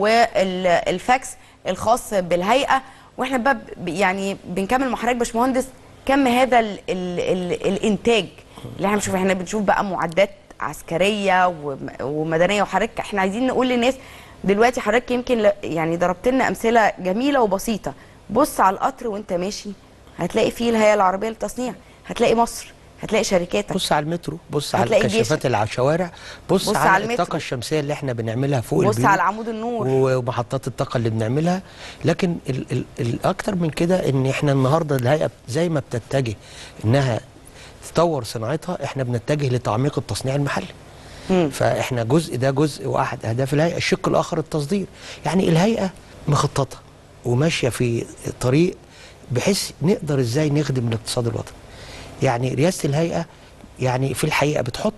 Speaker 1: والفاكس الخاص بالهيئه واحنا بقى ب- يعني بنكمل مع حضرتك باشمهندس كم هذا ال ال ال الانتاج اللي احنا بنشوف احنا بنشوف بقى معدات عسكريه وم- ومدنيه وحضرتك احنا عايزين نقول للناس دلوقتي حضرتك يمكن ل- يعني ضربت لنا امثله جميله وبسيطه بص على القطر وانت ماشي هتلاقي فيه الهيئه العربيه للتصنيع هتلاقي مصر هتلاقي شركاتك
Speaker 17: بص على المترو بص على
Speaker 1: هتلاقي
Speaker 17: الكشافات
Speaker 1: جيشك.
Speaker 17: اللي على الشوارع بص,
Speaker 1: بص
Speaker 17: على,
Speaker 1: على المترو.
Speaker 17: الطاقه الشمسيه اللي احنا بنعملها فوق
Speaker 1: بص
Speaker 17: البيوت
Speaker 1: على عمود النور
Speaker 17: و- ومحطات الطاقه اللي بنعملها لكن ال ال الاكتر من كده ان احنا النهارده الهيئه زي ما بتتجه انها تطور صناعتها احنا بنتجه لتعميق التصنيع المحلي فاحنا جزء ده جزء واحد اهداف الهيئه الشق الاخر التصدير يعني الهيئه مخططه وماشيه في طريق بحيث نقدر ازاي نخدم الاقتصاد الوطني يعني رئاسه الهيئه يعني في الحقيقه بتحط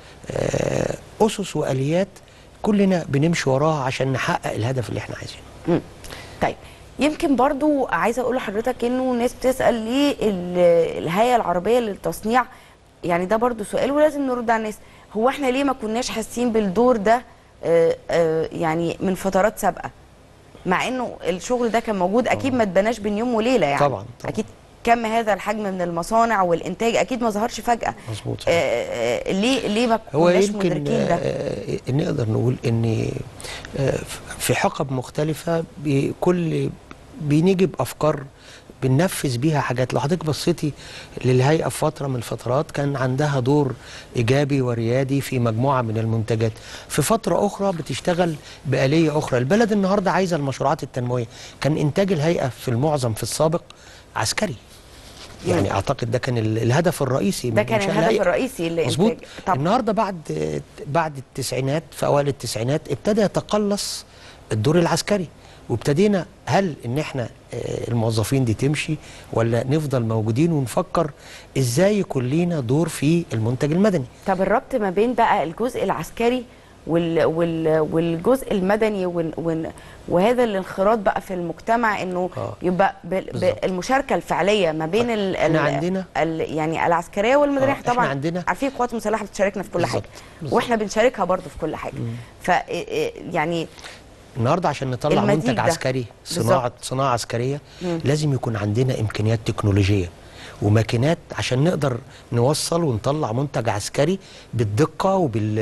Speaker 17: آه، اسس واليات كلنا بنمشي وراها عشان نحقق الهدف اللي احنا عايزينه
Speaker 1: مم. طيب يمكن برضو عايزه اقول لحضرتك انه ناس بتسال ليه ال- الهيئه العربيه للتصنيع يعني ده برضو سؤال ولازم نرد على الناس هو احنا ليه ما كناش حاسين بالدور ده آه، آه، يعني من فترات سابقه مع انه الشغل ده كان موجود اكيد ما اتبناش بين يوم وليله يعني
Speaker 17: طبعاً، طبعاً.
Speaker 1: اكيد كم هذا الحجم من المصانع والانتاج اكيد ما ظهرش فجاه
Speaker 17: مظبوط
Speaker 1: آه، آه، ليه ليه ما
Speaker 17: هو
Speaker 1: كناش
Speaker 17: يمكن
Speaker 1: مدركين ده
Speaker 17: آه، آه، نقدر نقول ان آه، في حقب مختلفه بكل بنيجي بافكار بننفذ بيها حاجات لو حضرتك بصيتي للهيئه في فتره من الفترات كان عندها دور ايجابي وريادي في مجموعه من المنتجات في فتره اخرى بتشتغل باليه اخرى البلد النهارده عايزه المشروعات التنمويه كان انتاج الهيئه في المعظم في السابق عسكري يعني اعتقد ده كان ال- الهدف الرئيسي
Speaker 1: ده
Speaker 17: من
Speaker 1: كان
Speaker 17: إنشاء
Speaker 1: الهدف
Speaker 17: الهيئة.
Speaker 1: الرئيسي اللي
Speaker 17: مظبوط
Speaker 1: طب
Speaker 17: النهارده بعد بعد التسعينات في اوائل التسعينات ابتدى يتقلص الدور العسكري وابتدينا هل ان احنا آه، الموظفين دي تمشي ولا نفضل موجودين ونفكر ازاي يكون لينا دور في المنتج المدني
Speaker 1: طب الربط ما بين بقى الجزء العسكري وال وال والجزء المدني وال وال وهذا الانخراط بقى في المجتمع انه
Speaker 17: آه.
Speaker 1: يبقى ب-
Speaker 17: بالظبط.
Speaker 1: بالمشاركه الفعليه ما بين ال
Speaker 17: إحنا
Speaker 1: ال
Speaker 17: عندنا-
Speaker 1: ال يعني العسكريه والمدنيه
Speaker 17: آه،
Speaker 1: إحنا
Speaker 17: إحنا
Speaker 1: طبعا
Speaker 17: عندنا-
Speaker 1: عارفين القوات المسلحه بتشاركنا في كل حاجه
Speaker 17: بالظبط.
Speaker 1: واحنا بنشاركها برضو في كل حاجه ف يعني
Speaker 17: النهارده عشان نطلع
Speaker 1: المزيج
Speaker 17: منتج
Speaker 1: ده.
Speaker 17: عسكري صناعه
Speaker 1: بالظبط.
Speaker 17: صناعه عسكريه
Speaker 1: مم.
Speaker 17: لازم يكون عندنا امكانيات تكنولوجيه وماكينات عشان نقدر نوصل ونطلع منتج عسكري بالدقه وبال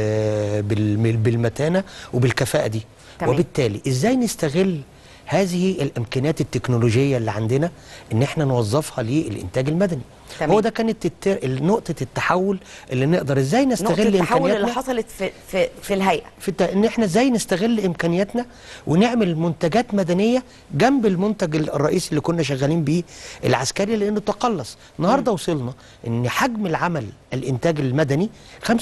Speaker 17: بال- بالمتانه وبالكفاءه دي
Speaker 1: تمام.
Speaker 17: وبالتالي ازاي نستغل هذه الامكانيات التكنولوجيه اللي عندنا ان احنا نوظفها للانتاج المدني
Speaker 1: تمام.
Speaker 17: هو ده كانت الت- نقطه التحول اللي نقدر ازاي
Speaker 1: نقطه
Speaker 17: نستغل
Speaker 1: التحول اللي
Speaker 17: امكانياتنا
Speaker 1: حصلت في في في الهيئه
Speaker 17: في الت... ان احنا ازاي نستغل امكانياتنا ونعمل منتجات مدنيه جنب المنتج الرئيسي اللي كنا شغالين بيه العسكري لانه تقلص النهارده وصلنا ان حجم العمل الانتاج المدني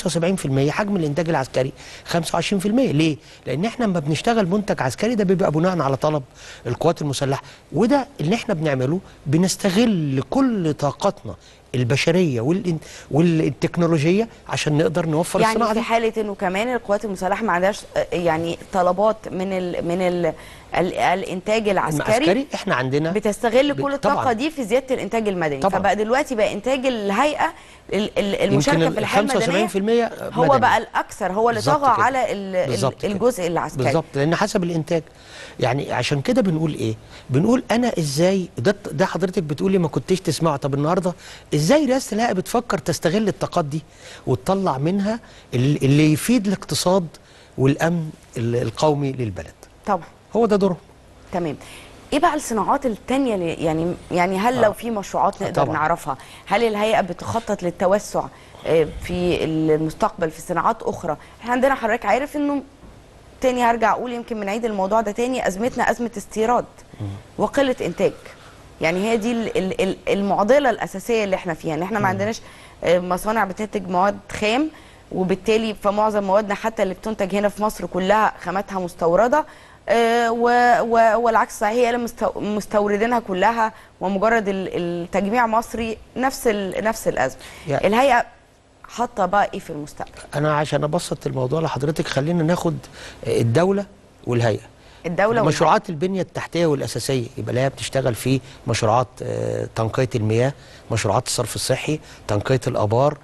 Speaker 17: 75% حجم الانتاج العسكري 25% ليه لان احنا لما بنشتغل منتج عسكري ده بيبقى بناء على طلب القوات المسلحه وده اللي احنا بنعمله بنستغل كل طاقتنا البشريه والإن... والتكنولوجيه عشان نقدر نوفر
Speaker 1: يعني
Speaker 17: الصناعه
Speaker 1: في
Speaker 17: دي
Speaker 1: حاله انه كمان القوات المسلحه ما عندهاش آه، يعني طلبات من ال من ال ال الانتاج العسكري
Speaker 17: العسكري احنا عندنا
Speaker 1: بتستغل
Speaker 17: ب-
Speaker 1: كل الطاقه
Speaker 17: طبعاً.
Speaker 1: دي في زياده الانتاج المدني
Speaker 17: طبعاً.
Speaker 1: فبقى دلوقتي بقى انتاج الهيئه ال- ال- المشاركه
Speaker 17: يمكن
Speaker 1: في الحياه المدنيه
Speaker 17: 75%
Speaker 1: هو
Speaker 17: مدني.
Speaker 1: بقى الاكثر هو اللي
Speaker 17: بالظبط
Speaker 1: طغى
Speaker 17: كده.
Speaker 1: على ال- ال-
Speaker 17: بالظبط كده.
Speaker 1: الجزء العسكري
Speaker 17: بالظبط لان حسب الانتاج يعني عشان كده بنقول ايه بنقول انا ازاي ده ده حضرتك بتقولي ما كنتش تسمعه طب النهارده ازاي رئاسه الهيئه بتفكر تستغل الطاقات دي وتطلع منها اللي اللي يفيد الاقتصاد والامن ال- القومي للبلد
Speaker 1: طبعا
Speaker 17: هو ده دورهم
Speaker 1: تمام ايه بقى الصناعات التانية اللي يعني يعني هل لو في مشروعات نقدر
Speaker 17: طبعاً.
Speaker 1: نعرفها هل الهيئة بتخطط للتوسع آه، في المستقبل في صناعات أخرى احنا عندنا حضرتك عارف انه تاني هرجع اقول يمكن بنعيد الموضوع ده تاني ازمتنا ازمة استيراد وقلة انتاج يعني هي دي ال- ال- ال- المعضلة الأساسية اللي احنا فيها ان احنا ما عندناش آه، مصانع بتنتج مواد خام وبالتالي فمعظم موادنا حتى اللي بتنتج هنا في مصر كلها خاماتها مستورده آه، و- و- والعكس صحيح هي اللي مستو- مستوردينها كلها ومجرد ال- التجميع مصري نفس ال- نفس الازمه
Speaker 17: يعني-
Speaker 1: الهيئه حاطه بقى ايه في المستقبل
Speaker 17: انا عشان ابسط الموضوع لحضرتك خلينا ناخد الدوله والهيئه
Speaker 1: الدوله
Speaker 17: مشروعات البنيه التحتيه والاساسيه يبقى اللي هي بتشتغل في مشروعات آه، تنقيه المياه مشروعات الصرف الصحي تنقيه الابار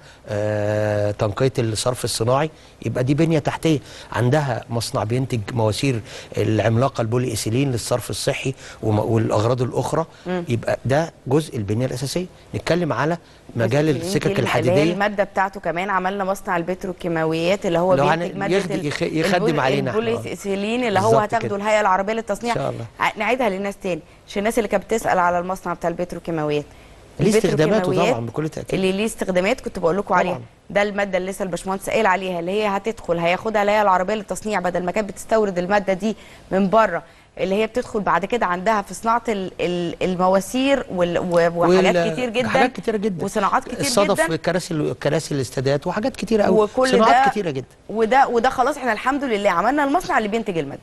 Speaker 17: آه، تنقيه الصرف الصناعي يبقى دي بنيه تحتيه عندها مصنع بينتج مواسير العملاقه البولي ايثيلين للصرف الصحي وم- والاغراض الاخرى
Speaker 1: مم.
Speaker 17: يبقى ده جزء البنيه الاساسيه نتكلم على مجال
Speaker 1: يمكن
Speaker 17: السكك
Speaker 1: اللي هي
Speaker 17: الحديديه
Speaker 1: الماده بتاعته كمان عملنا مصنع البتروكيماويات اللي هو
Speaker 17: لو
Speaker 1: بينتج
Speaker 17: هن-
Speaker 1: ماده
Speaker 17: يخد-
Speaker 1: ال-
Speaker 17: يخ- يخدم
Speaker 1: البول-
Speaker 17: علينا إحنا.
Speaker 1: البوليثيلين اللي هو
Speaker 17: بالظبط
Speaker 1: هتاخده
Speaker 17: كده.
Speaker 1: الهيئه العربيه للتصنيع
Speaker 17: إن شاء الله.
Speaker 1: ع- نعيدها للناس تاني عشان الناس اللي كانت بتسال على المصنع بتاع البتروكيماويات
Speaker 17: ليه استخداماته
Speaker 1: البتروكيماويات
Speaker 17: طبعا بكل تاكيد
Speaker 1: اللي ليه استخدامات كنت بقول لكم عليها ده الماده اللي لسه الباشمهندس قايل عليها اللي هي هتدخل هياخدها الهيئه العربيه للتصنيع بدل ما كانت بتستورد الماده دي من بره اللي هي بتدخل بعد كده عندها في صناعه ال- ال- المواسير وال- و- وحاجات
Speaker 17: وال-
Speaker 1: كتير جدا
Speaker 17: حاجات كتيره جدا
Speaker 1: وصناعات كتير
Speaker 17: الصدف
Speaker 1: جدا
Speaker 17: كراسي كراسي الاستادات وحاجات كتيره قوي
Speaker 1: وكل
Speaker 17: صناعات
Speaker 1: ده
Speaker 17: كتيره جدا
Speaker 1: وده وده خلاص احنا الحمد لله عملنا المصنع اللي بينتج الماده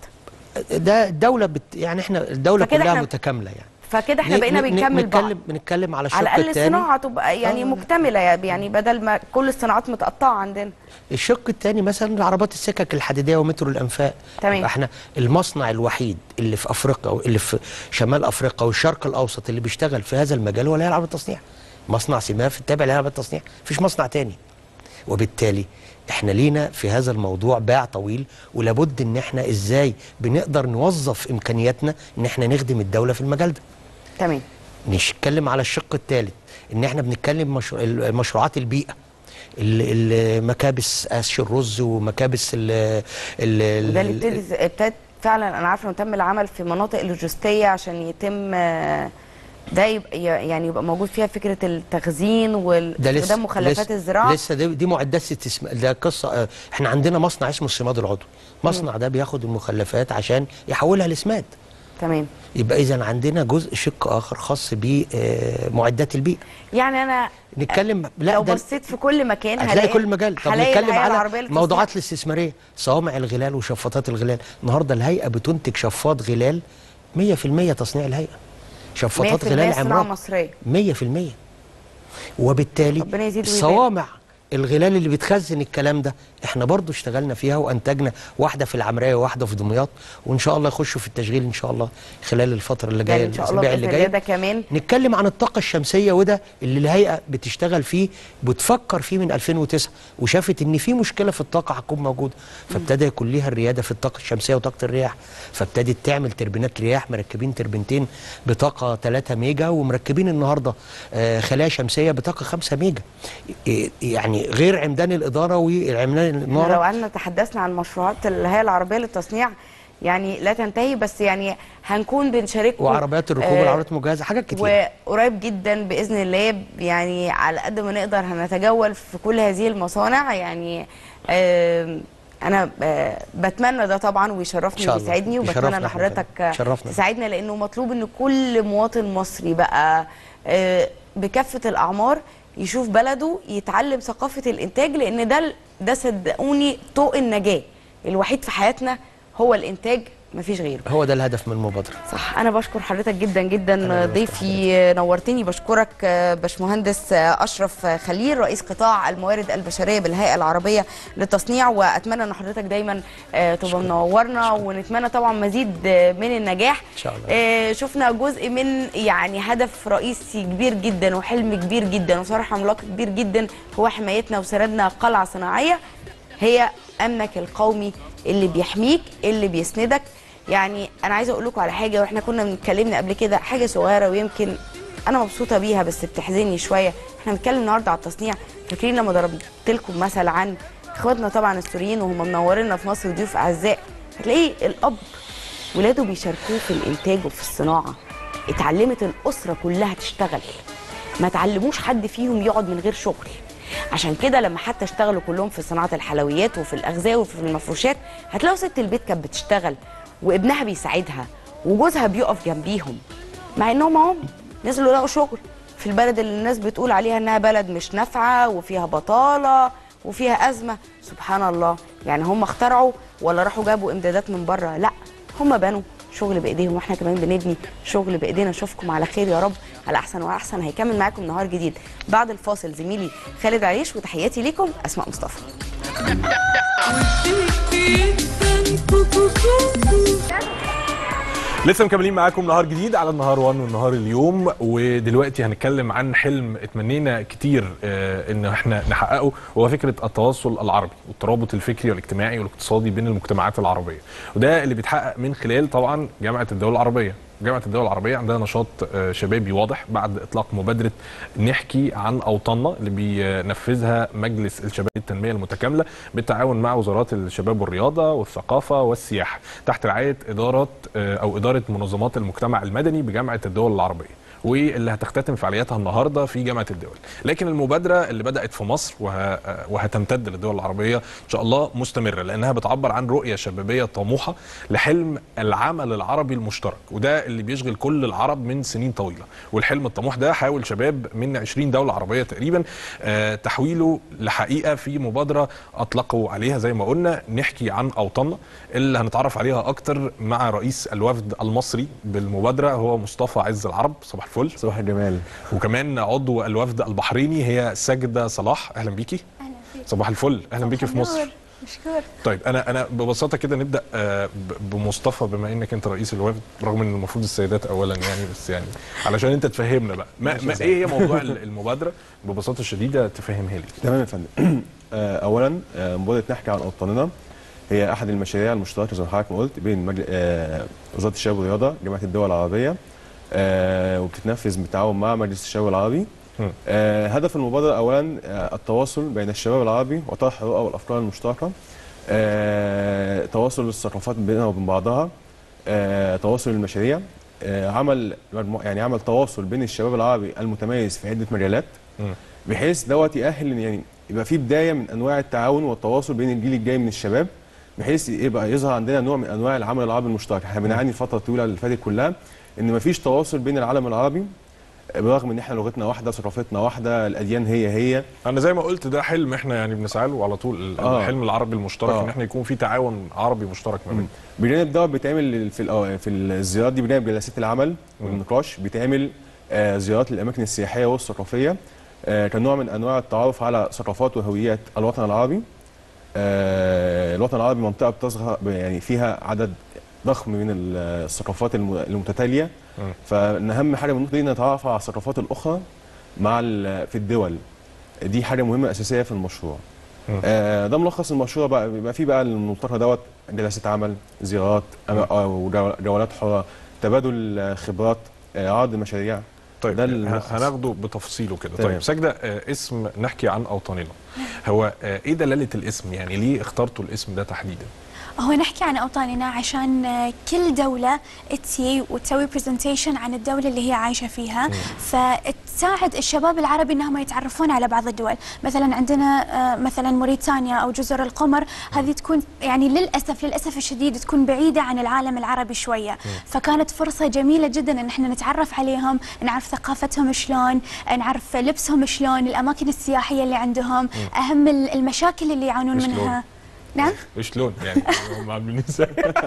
Speaker 17: ده الدوله بت يعني احنا الدوله
Speaker 1: فكده
Speaker 17: كلها
Speaker 1: احنا-
Speaker 17: متكامله يعني
Speaker 1: فكده احنا
Speaker 17: ن-
Speaker 1: بقينا
Speaker 17: ن-
Speaker 1: بنكمل بعض
Speaker 17: بنتكلم بنتكلم على الشق
Speaker 1: على الاقل
Speaker 17: الثاني
Speaker 1: الصناعه تبقى يعني مكتمله يعني بدل ما كل الصناعات متقطعه عندنا
Speaker 17: الشق الثاني مثلا العربات السكك الحديديه ومترو الانفاق
Speaker 1: تمام.
Speaker 17: يبقى احنا المصنع الوحيد اللي في افريقيا اللي في شمال افريقيا والشرق الاوسط اللي بيشتغل في هذا المجال هو الهيئه العربيه للتصنيع مصنع سماف التابع للهيئه العربيه للتصنيع مفيش مصنع تاني وبالتالي احنا لينا في هذا الموضوع باع طويل ولابد ان احنا ازاي بنقدر نوظف امكانياتنا ان احنا نخدم الدوله في المجال ده
Speaker 1: تمام
Speaker 17: نتكلم على الشق الثالث ان احنا بنتكلم مشروع مشروعات البيئه ال- المكابس قش الرز ومكابس ال ال
Speaker 1: وده اللي
Speaker 17: ال-
Speaker 1: ابتدت ابتدت فعلا انا عارفه انه تم العمل في مناطق لوجستيه عشان يتم آه، ده يبقى يعني يبقى موجود فيها فكره التخزين
Speaker 17: ده
Speaker 1: واستخدام
Speaker 17: لسه
Speaker 1: مخلفات
Speaker 17: لسه
Speaker 1: الزراعه
Speaker 17: لسه دي, دي معدات استثمار ده قصه آه، احنا عندنا مصنع اسمه السماد العضوي مصنع ده بياخد المخلفات عشان يحولها لسماد
Speaker 1: تمام
Speaker 17: يبقى اذا عندنا جزء شق اخر خاص بمعدات البيئه
Speaker 1: يعني انا
Speaker 17: نتكلم لا
Speaker 1: لو
Speaker 17: ده
Speaker 1: بصيت في كل مكان
Speaker 17: هتلاقي كل مجال طب
Speaker 1: هلاقي
Speaker 17: نتكلم
Speaker 1: الهيئة
Speaker 17: على
Speaker 1: العربية للتصنيع.
Speaker 17: الموضوعات الاستثماريه صوامع الغلال وشفاطات الغلال النهارده الهيئه بتنتج شفاط غلال 100% تصنيع الهيئه شفاطات
Speaker 1: 100%
Speaker 17: غلال
Speaker 1: صناعه
Speaker 17: عملاق
Speaker 1: مصريه
Speaker 17: 100% وبالتالي
Speaker 1: ربنا يزيد ويبارك.
Speaker 17: الصوامع الغلال اللي بتخزن الكلام ده احنا برضو اشتغلنا فيها وانتجنا واحده في العمريه وواحده في دمياط وان شاء الله يخشوا في التشغيل ان شاء الله خلال الفتره اللي جايه
Speaker 1: يعني ان شاء الله
Speaker 17: الاسابيع
Speaker 1: باذن
Speaker 17: اللي
Speaker 1: الله
Speaker 17: جايه
Speaker 1: ده كمان
Speaker 17: نتكلم عن الطاقة الشمسية وده اللي الهيئة بتشتغل فيه بتفكر فيه من 2009 وشافت ان في مشكلة في الطاقة هتكون موجودة فابتدى يكون ليها الريادة في الطاقة الشمسية وطاقة الرياح فابتدت تعمل تربينات رياح مركبين تربينتين بطاقة 3 ميجا ومركبين النهاردة آه، خلايا شمسية بطاقة 5 ميجا إيه- يعني غير عمدان الإدارة وعمدان
Speaker 1: احنا
Speaker 17: النار
Speaker 1: لو قعدنا تحدثنا عن مشروعات الهيئه العربيه للتصنيع يعني لا تنتهي بس يعني هنكون بنشارككم
Speaker 17: وعربيات الركوب
Speaker 1: آه،
Speaker 17: والعربيات المجهزة حاجات كتير
Speaker 1: وقريب جدا باذن الله يعني على قد ما نقدر هنتجول في كل هذه المصانع يعني آم، انا آه، بتمنى ده طبعا
Speaker 17: إن
Speaker 1: ويشرفني
Speaker 17: شاء الله.
Speaker 1: ويسعدني وبتمنى
Speaker 17: يشرفنا
Speaker 1: ان
Speaker 17: إحنا كمان.
Speaker 1: حضرتك
Speaker 17: شرفنا.
Speaker 1: تساعدنا لانه مطلوب ان كل مواطن مصري بقى آه، بكافه الاعمار يشوف بلده يتعلم ثقافه الانتاج لان ده ال- ده صدقوني طوق النجاه الوحيد في حياتنا هو الانتاج مفيش غيره
Speaker 17: هو ده الهدف من المبادرة
Speaker 1: صح انا بشكر حضرتك جدا جدا ضيفي نورتني بشكرك آه، باشمهندس آه، اشرف آه، خليل رئيس قطاع الموارد البشريه بالهيئه العربيه للتصنيع واتمنى ان حضرتك دايما آه، تبقى منورنا ونتمنى طبعا مزيد آه، من النجاح
Speaker 17: ان شاء الله
Speaker 1: آه، شفنا جزء من يعني هدف رئيسي كبير جدا وحلم كبير جدا وصراحه عملاق كبير جدا هو حمايتنا وسردنا قلعه صناعيه هي امنك القومي اللي بيحميك اللي بيسندك يعني انا عايزه اقول لكم على حاجه واحنا كنا بنتكلمنا قبل كده حاجه صغيره ويمكن انا مبسوطه بيها بس بتحزني شويه احنا بنتكلم النهارده على التصنيع فاكرين لما ضربت لكم مثل عن اخواتنا طبعا السوريين وهم منورينا في مصر ضيوف اعزاء هتلاقي الاب ولاده بيشاركوه في الانتاج وفي الصناعه اتعلمت الاسره كلها تشتغل ما تعلموش حد فيهم يقعد من غير شغل عشان كده لما حتى اشتغلوا كلهم في صناعه الحلويات وفي الاغذيه وفي المفروشات هتلاقوا ست البيت كانت بتشتغل وابنها بيساعدها وجوزها بيقف جنبيهم مع انهم هم نزلوا لقوا شغل في البلد اللي الناس بتقول عليها انها بلد مش نافعه وفيها بطاله وفيها ازمه سبحان الله يعني هم اخترعوا ولا راحوا جابوا امدادات من بره لا هم بنوا شغل بايديهم واحنا كمان بنبني شغل بايدينا اشوفكم على خير يا رب على احسن واحسن هيكمل معاكم نهار جديد بعد الفاصل زميلي خالد عيش وتحياتي ليكم اسماء مصطفى
Speaker 2: لسه مكملين معاكم نهار جديد على النهار 1 والنهار اليوم ودلوقتي هنتكلم عن حلم اتمنينا كتير آه، ان احنا نحققه وهو فكره التواصل العربي والترابط الفكري والاجتماعي والاقتصادي بين المجتمعات العربيه وده اللي بيتحقق من خلال طبعا جامعه الدول العربيه جامعه الدول العربيه عندها نشاط آه، شبابي واضح بعد اطلاق مبادره نحكي عن اوطاننا اللي بينفذها مجلس الشباب للتنميه المتكامله بالتعاون مع وزارات الشباب والرياضه والثقافه والسياحه تحت رعايه اداره آه، او اداره منظمات المجتمع المدني بجامعه الدول العربيه واللي هتختتم فعالياتها النهارده في جامعه الدول لكن المبادره اللي بدات في مصر وه... وهتمتد للدول العربيه ان شاء الله مستمره لانها بتعبر عن رؤيه شبابيه طموحه لحلم العمل العربي المشترك وده اللي بيشغل كل العرب من سنين طويله والحلم الطموح ده حاول شباب من 20 دوله عربيه تقريبا آه، تحويله لحقيقه في مبادره اطلقوا عليها زي ما قلنا نحكي عن اوطاننا اللي هنتعرف عليها اكتر مع رئيس الوفد المصري بالمبادره هو مصطفى عز العرب صباح الفل
Speaker 11: صباح الجمال
Speaker 2: وكمان عضو الوفد البحريني هي ساجده صلاح اهلا بيكي
Speaker 12: اهلا فيك
Speaker 2: صباح الفل اهلا بيكي في مصر
Speaker 12: مشكور
Speaker 2: طيب انا انا ببساطه كده نبدا آه، ب- بمصطفى بما انك انت رئيس الوفد رغم ان المفروض السيدات اولا يعني بس يعني علشان انت تفهمنا بقى ما,
Speaker 11: ماشي
Speaker 2: ما
Speaker 11: يا
Speaker 2: ايه هي
Speaker 11: سيدي.
Speaker 2: موضوع ال- المبادره ببساطه شديده تفهمها لي
Speaker 11: تمام يا فندم آه، اولا آه، مبادره نحكي عن اوطاننا هي احد المشاريع المشتركه زي ما حضرتك ما قلت بين مجل... آه، وزاره الشباب والرياضه جامعه الدول العربيه آه، وبتتنفذ بالتعاون مع مجلس الشباب العربي آه، هدف المبادره اولا آه، التواصل بين الشباب العربي وطرح الرؤى والافكار المشتركه آه، تواصل الثقافات بينها وبين بعضها آه، تواصل المشاريع آه، عمل مجموع يعني عمل تواصل بين الشباب العربي المتميز في عده مجالات بحيث دوت يأهل إن يعني يبقى في بدايه من انواع التعاون والتواصل بين الجيل الجاي من الشباب بحيث يبقى يظهر عندنا نوع من انواع العمل العربي المشترك احنا بنعاني الفتره الطويله اللي فاتت كلها ان مفيش تواصل بين العالم العربي برغم ان احنا لغتنا واحده ثقافتنا واحده الاديان هي هي
Speaker 2: انا زي ما قلت ده حلم احنا يعني بنسعى له على طول ال-
Speaker 11: آه.
Speaker 2: الحلم العربي المشترك
Speaker 11: آه.
Speaker 2: ان احنا يكون في تعاون عربي مشترك ما بيننا
Speaker 11: بجانب دوت بيتعمل في الأو- في الزيارات دي بجانب جلسات العمل والنقاش بيتعمل آه، زيارات للاماكن السياحيه والثقافيه آه، كنوع من انواع التعرف على ثقافات وهويات الوطن العربي آه، الوطن العربي منطقه بتصغر يعني فيها عدد ضخم من ال- الثقافات الم- المتتاليه فان اهم حاجه من النقطه دي نتعرف على الثقافات الاخرى مع ال- في الدول دي حاجه مهمه اساسيه في المشروع آه، ده ملخص المشروع بقى بيبقى فيه بقى الملتقى دوت جلسات عمل زيارات أما- آه، وجو- جولات حره تبادل آه، خبرات آه، عرض مشاريع
Speaker 2: طيب
Speaker 11: ده
Speaker 2: ه-
Speaker 11: الملخص.
Speaker 2: هناخده بتفصيله كده
Speaker 11: تمام.
Speaker 2: طيب سجدة آه، اسم نحكي عن أوطاننا هو آه، ايه دلالة الاسم يعني ليه اخترتوا الاسم ده تحديدا
Speaker 7: هو نحكي عن أوطاننا عشان آه، كل دولة تي وتسوي برزنتيشن عن الدولة اللي هي عايشة فيها فتساعد الشباب العربي أنهم يتعرفون على بعض الدول مثلا عندنا آه، مثلا موريتانيا أو جزر القمر هذه تكون يعني للأسف للأسف الشديد تكون بعيدة عن العالم العربي شوية فكانت فرصة جميلة جدا أن احنا نتعرف عليهم نعرف ثقافتهم شلون نعرف لبسهم شلون الأماكن السياحية اللي عندهم أهم المشاكل اللي يعانون
Speaker 2: شلون؟
Speaker 7: منها نعم
Speaker 2: شلون يعني هم عاملين ازاي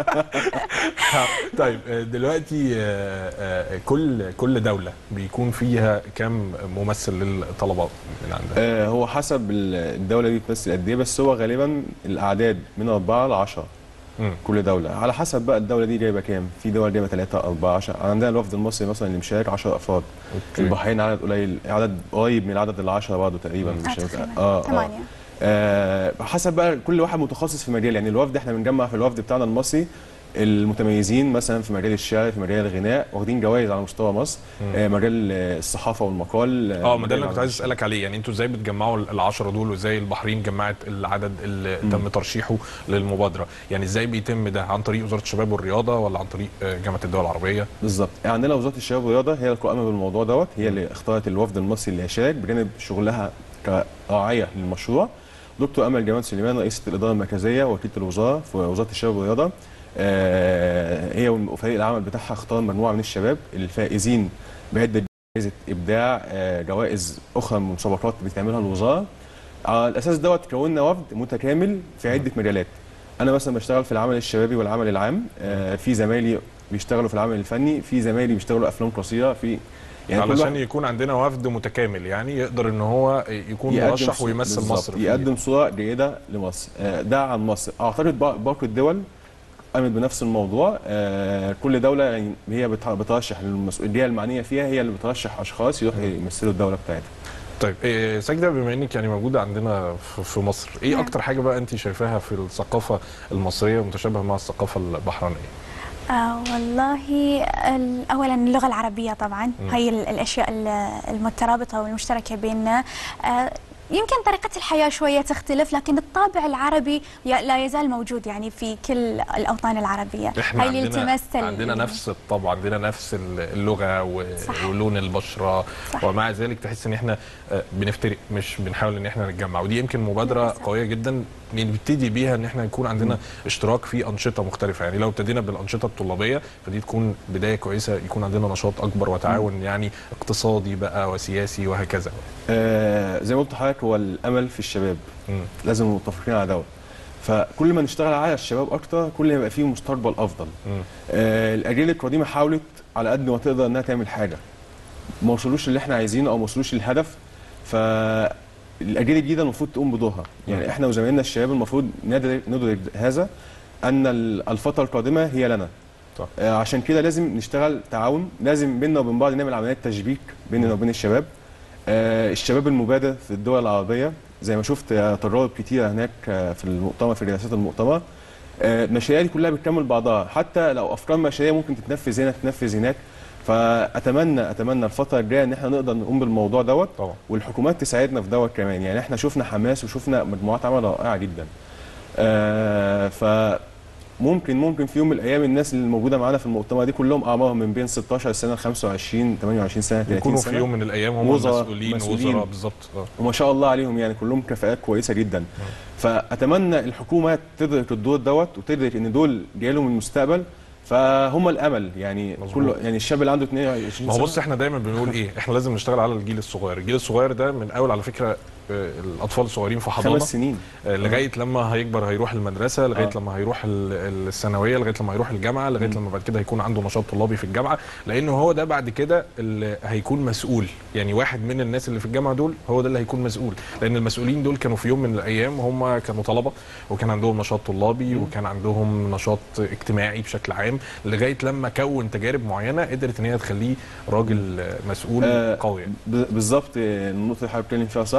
Speaker 2: طيب آه، دلوقتي آه، آه، كل كل دولة بيكون فيها كم ممثل للطلبات من عندها
Speaker 11: آه، هو حسب ال- الدوله دي بتمثل قد ايه بس هو غالبا الاعداد من 4 ل 10 كل دوله على حسب بقى الدوله دي جايبه كام في دول جايبه 3 4 10 عندنا الوفد المصري مثلا اللي مشارك 10 افراد البحرين عدد قليل عدد قريب من العدد ال 10 برضه تقريبا
Speaker 7: آه،
Speaker 11: مش
Speaker 7: تقريباً.
Speaker 11: اه اه
Speaker 7: ثمانية.
Speaker 11: آه، حسب بقى كل واحد متخصص في مجال يعني الوفد احنا بنجمع في الوفد بتاعنا المصري المتميزين مثلا في مجال الشعر في مجال الغناء واخدين جوائز على مستوى مصر آه، مجال آه، الصحافه والمقال
Speaker 2: اه ما ده
Speaker 11: مجال
Speaker 2: اللي كنت عايز
Speaker 11: على-
Speaker 2: اسالك عليه يعني انتوا ازاي بتجمعوا العشرة دول وازاي البحرين جمعت العدد اللي
Speaker 11: مم.
Speaker 2: تم ترشيحه للمبادره يعني ازاي بيتم ده عن طريق وزاره الشباب والرياضه ولا عن طريق آه، جامعه الدول العربيه
Speaker 11: بالظبط عندنا وزاره الشباب والرياضه هي القائمه بالموضوع دوت هي اللي اختارت الوفد المصري اللي هيشارك بجانب شغلها كراعيه للمشروع دكتور امل جمال سليمان رئيسه الاداره المركزيه وكيله الوزاره في وزاره الشباب والرياضه آه، هي وفريق العمل بتاعها اختار مجموعه من الشباب الفائزين بعده جائزه ابداع آه، جوائز اخرى من مسابقات بتعملها الوزاره على الاساس دوت كونا وفد متكامل في عده مجالات انا مثلا بشتغل في العمل الشبابي والعمل العام آه، في زمايلي بيشتغلوا في العمل الفني في زمايلي بيشتغلوا افلام قصيره في
Speaker 2: يعني
Speaker 11: كل
Speaker 2: علشان
Speaker 11: واحد
Speaker 2: يكون عندنا وفد متكامل يعني يقدر ان هو يكون
Speaker 11: يقدم
Speaker 2: مرشح
Speaker 11: صو-
Speaker 2: ويمثل
Speaker 11: بالظبط،
Speaker 2: مصر في-
Speaker 11: يقدم صوره جيده لمصر آه، ده عن مصر اعتقد با- باقي الدول قامت بنفس الموضوع آه، كل دوله يعني هي بت- بترشح المسؤوليه المعنيه فيها هي اللي بترشح اشخاص يروحوا يمثلوا الدوله بتاعتها
Speaker 2: طيب إيه ساجده بما انك يعني موجوده عندنا في- في مصر ايه
Speaker 7: نعم.
Speaker 2: اكتر حاجه بقى انت شايفاها في الثقافه المصريه متشابهه مع الثقافه البحرينيه
Speaker 7: آه والله ال- اولا اللغه العربيه طبعا
Speaker 2: مم.
Speaker 7: هي ال- الاشياء ال- المترابطه والمشتركه بيننا آه يمكن طريقة الحياة شوية تختلف لكن الطابع العربي ي- لا يزال موجود يعني في كل الأوطان العربية
Speaker 2: احنا
Speaker 7: هاي اللي
Speaker 2: عندنا
Speaker 7: التمس ال-
Speaker 2: عندنا نفس الطبع عندنا نفس اللغه و...
Speaker 7: صح.
Speaker 2: ولون البشره
Speaker 7: صح.
Speaker 2: ومع ذلك تحس ان احنا آه، بنفترق مش بنحاول ان احنا نتجمع ودي يمكن مبادره قويه جدا نبتدي بيها ان احنا يكون عندنا اشتراك في انشطه مختلفه يعني لو ابتدينا بالانشطه الطلابيه فدي تكون بدايه كويسه يكون عندنا نشاط اكبر وتعاون يعني اقتصادي بقى وسياسي وهكذا
Speaker 11: آه، زي ما قلت لحضرتك هو الامل في الشباب لازم نبقى متفقين على دوت فكل ما نشتغل على الشباب اكتر كل ما يبقى فيه مستقبل افضل آه، الاجيال القديمه حاولت على قد ما تقدر انها تعمل حاجه ما وصلوش اللي احنا عايزينه او ما وصلوش للهدف فالاجيال الجديده المفروض تقوم بدورها يعني احنا وزمايلنا الشباب المفروض ندرك ندرك هذا ان ال- الفتره القادمه هي لنا
Speaker 2: طب.
Speaker 11: آه، عشان كده لازم نشتغل تعاون لازم بيننا وبين بعض نعمل عمليات تشبيك بيننا وبين الشباب آه، الشباب المبادر في الدول العربيه زي ما شفت آه، تجارب كتيره هناك آه، في المؤتمر في جلسات المؤتمر آه، المشاريع دي كلها بتكمل بعضها حتى لو افكار مشاريع ممكن تتنفذ هنا تتنفذ هناك فاتمنى اتمنى الفتره الجايه ان احنا نقدر نقوم بالموضوع دوت
Speaker 2: طبعا
Speaker 11: والحكومات تساعدنا في دوت كمان يعني احنا شفنا حماس وشفنا مجموعات عمل رائعه جدا آه ف ممكن ممكن في يوم من الايام الناس اللي موجوده معانا في المؤتمر دي كلهم اعمارهم من بين 16 سنه ل 25 28 سنه 30
Speaker 2: يكونوا
Speaker 11: سنه
Speaker 2: في يوم من الايام هم
Speaker 11: وزراء-
Speaker 2: مسؤولين وزراء بالظبط آه.
Speaker 11: وما شاء الله عليهم يعني كلهم كفاءات كويسه جدا فاتمنى الحكومه تدرك الدور دوت وتدرك ان دول جاي لهم المستقبل فهم الامل يعني كله يعني الشاب اللي عنده 22
Speaker 2: ما هو
Speaker 11: سنه
Speaker 2: بص احنا دايما بنقول ايه احنا لازم نشتغل على الجيل الصغير الجيل الصغير ده من اول على فكره آه، الاطفال الصغيرين في حضانه
Speaker 11: خمس سنين.
Speaker 2: آه، لغايه لما هيكبر هيروح المدرسه لغايه
Speaker 11: آه.
Speaker 2: لما هيروح ال- الثانويه لغايه لما هيروح الجامعه لغايه لما بعد كده هيكون عنده نشاط طلابي في الجامعه لانه هو ده بعد كده اللي هيكون مسؤول يعني واحد من الناس اللي في الجامعه دول هو ده اللي هيكون مسؤول لان المسؤولين دول كانوا في يوم من الايام هم كانوا طلبه وكان عندهم نشاط طلابي وكان عندهم نشاط اجتماعي بشكل عام لغايه لما كون تجارب معينه قدرت ان هي تخليه راجل آه، مسؤول
Speaker 11: آه،
Speaker 2: قوي يعني.
Speaker 11: ب- بالظبط آه، النقطه اللي حضرتك بتتكلم فيها صح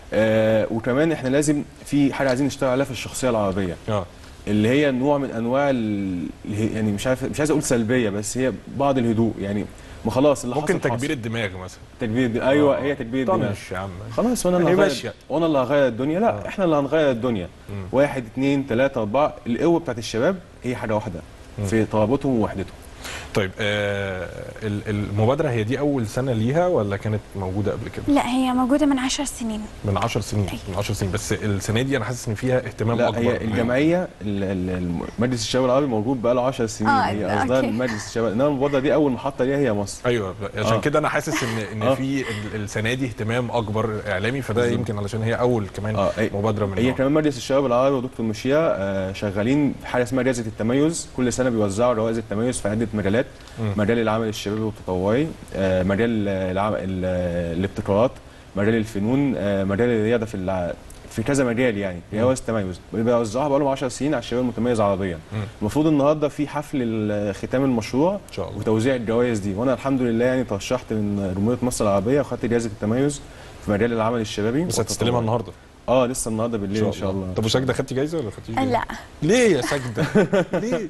Speaker 11: آه وكمان احنا لازم في حاجه عايزين نشتغل عليها في الشخصيه العربيه
Speaker 2: اه
Speaker 11: اللي هي نوع من انواع ال- اله- يعني مش عارف مش عايز اقول سلبيه بس هي بعض الهدوء يعني ما خلاص اللي
Speaker 2: ممكن
Speaker 11: حصل
Speaker 2: تكبير
Speaker 11: حصل.
Speaker 2: الدماغ مثلا
Speaker 11: تكبير الد- ايوه
Speaker 2: آه.
Speaker 11: هي تكبير الدماغ
Speaker 2: طنش يا عم
Speaker 11: خلاص وانا اللي
Speaker 2: هي
Speaker 11: هغير
Speaker 2: ماشية.
Speaker 11: وانا اللي هغير الدنيا لا احنا اللي هنغير الدنيا واحد اثنين ثلاثة أربعة القوة بتاعت الشباب هي حاجة واحدة في ترابطهم ووحدتهم
Speaker 2: طيب آه ال- المبادره هي دي اول سنه ليها ولا كانت موجوده قبل كده
Speaker 7: لا هي موجودة من عشر سنين
Speaker 2: من 10 سنين من 10 سنين بس السنه دي انا حاسس ان فيها اهتمام
Speaker 11: لا
Speaker 2: اكبر
Speaker 11: هي الجمعية ال- ال- الم- مجلس الشباب العربي موجود بقاله 10 سنين
Speaker 7: آه،
Speaker 11: هي
Speaker 7: أوكي.
Speaker 11: قصدها مجلس الشباب انما المبادرة دي أول محطة ليها هي مصر
Speaker 2: ايوه عشان
Speaker 11: آه.
Speaker 2: كده انا حاسس ان ان
Speaker 11: آه.
Speaker 2: في ال- السنه دي اهتمام اكبر اعلامي فده
Speaker 11: بالظبط.
Speaker 2: يمكن علشان هي اول كمان مبادره من
Speaker 11: هي
Speaker 2: نوعها.
Speaker 11: كمان مجلس الشباب العربي ودكتور مشيا آه، شغالين في حاجه اسمها جائزه التميز كل سنه بيوزعوا جوائز التميز في عده مجالات
Speaker 2: مم.
Speaker 11: مجال العمل الشبابي والتطوعي آه، مجال العم... ال- الابتكارات مجال الفنون آه، مجال الرياضه في الع... في كذا مجال يعني جوائز التميز بيوزعوها بقالهم 10 سنين على الشباب المتميز عربيا
Speaker 2: مم.
Speaker 11: المفروض النهارده في حفل ال- ختام المشروع
Speaker 2: ان شاء الله
Speaker 11: وتوزيع الجوائز دي وانا الحمد لله يعني ترشحت من جمهوريه مصر العربيه وخدت جائزه التميز في مجال العمل الشبابي
Speaker 2: بس هتستلمها النهارده
Speaker 11: اه لسه النهارده بالليل ان شاء الله
Speaker 2: طب وساجده خدتي جايزه ولا خدتيش جايزه؟
Speaker 7: لا
Speaker 2: ليه يا ساجده؟ ليه؟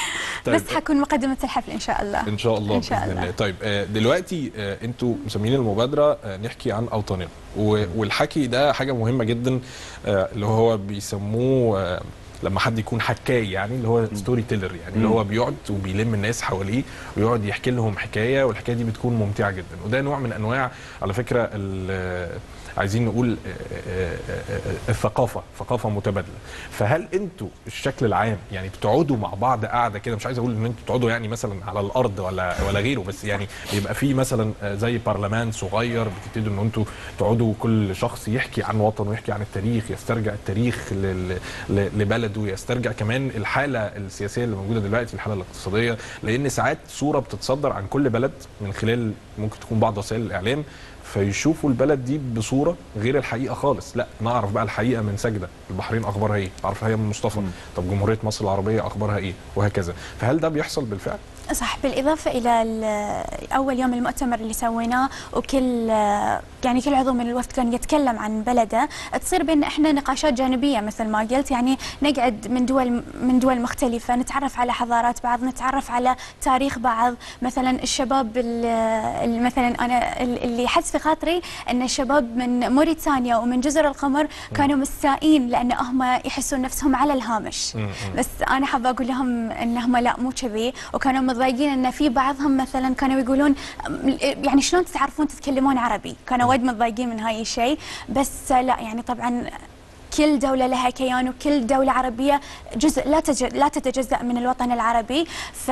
Speaker 7: بس حكون مقدمة الحفل إن شاء الله
Speaker 2: ان شاء الله
Speaker 7: إن شاء
Speaker 2: باذن
Speaker 7: الله.
Speaker 2: الله طيب آه، دلوقتي آه، انتوا مسميين المبادره آه، نحكي عن اوطاننا و- والحكي ده حاجه مهمه جدا آه، اللي هو بيسموه آه، لما حد يكون حكاي يعني اللي هو ستوري تيلر يعني اللي
Speaker 11: مم.
Speaker 2: هو بيقعد وبيلم الناس حواليه ويقعد يحكي لهم حكايه والحكايه دي بتكون ممتعه جدا وده نوع من انواع على فكره ال- عايزين نقول آه، آه، آه، آه، الثقافه ثقافه متبادله فهل انتوا الشكل العام يعني بتقعدوا مع بعض قاعده كده مش عايز اقول ان انتوا تقعدوا يعني مثلا على الارض ولا ولا غيره بس يعني بيبقى في مثلا آه، زي برلمان صغير بتبتدوا ان انتوا تقعدوا كل شخص يحكي عن وطنه ويحكي عن التاريخ يسترجع التاريخ لل- ل- لبلده يسترجع كمان الحاله السياسيه اللي موجوده دلوقتي الحاله الاقتصاديه لان ساعات صوره بتتصدر عن كل بلد من خلال ممكن تكون بعض وسائل الاعلام فيشوفوا البلد دي بصوره غير الحقيقه خالص لا نعرف بقى الحقيقه من سجده البحرين اخبارها ايه اعرف هي من مصطفى طب جمهوريه مصر العربيه اخبارها ايه وهكذا فهل ده بيحصل بالفعل
Speaker 7: صح بالإضافة إلى ال- أول يوم المؤتمر اللي سويناه وكل يعني كل عضو من الوفد كان يتكلم عن بلده تصير بيننا إحنا نقاشات جانبية مثل ما قلت يعني نقعد من دول من دول مختلفة نتعرف على حضارات بعض نتعرف على تاريخ بعض مثلا الشباب ال- ال- مثلا أنا ال- اللي حس في خاطري أن الشباب من موريتانيا ومن جزر القمر كانوا مستائين لأن هم يحسون نفسهم على الهامش بس انا حابه اقول لهم انهم لا مو كذي وكانوا متضايقين ان في بعضهم مثلا كانوا يقولون أم، يعني شلون تعرفون تتكلمون عربي كانوا وايد متضايقين من هاي الشيء بس لا يعني طبعا كل دولة لها كيان وكل دولة عربية جزء لا تج... لا تتجزأ من الوطن العربي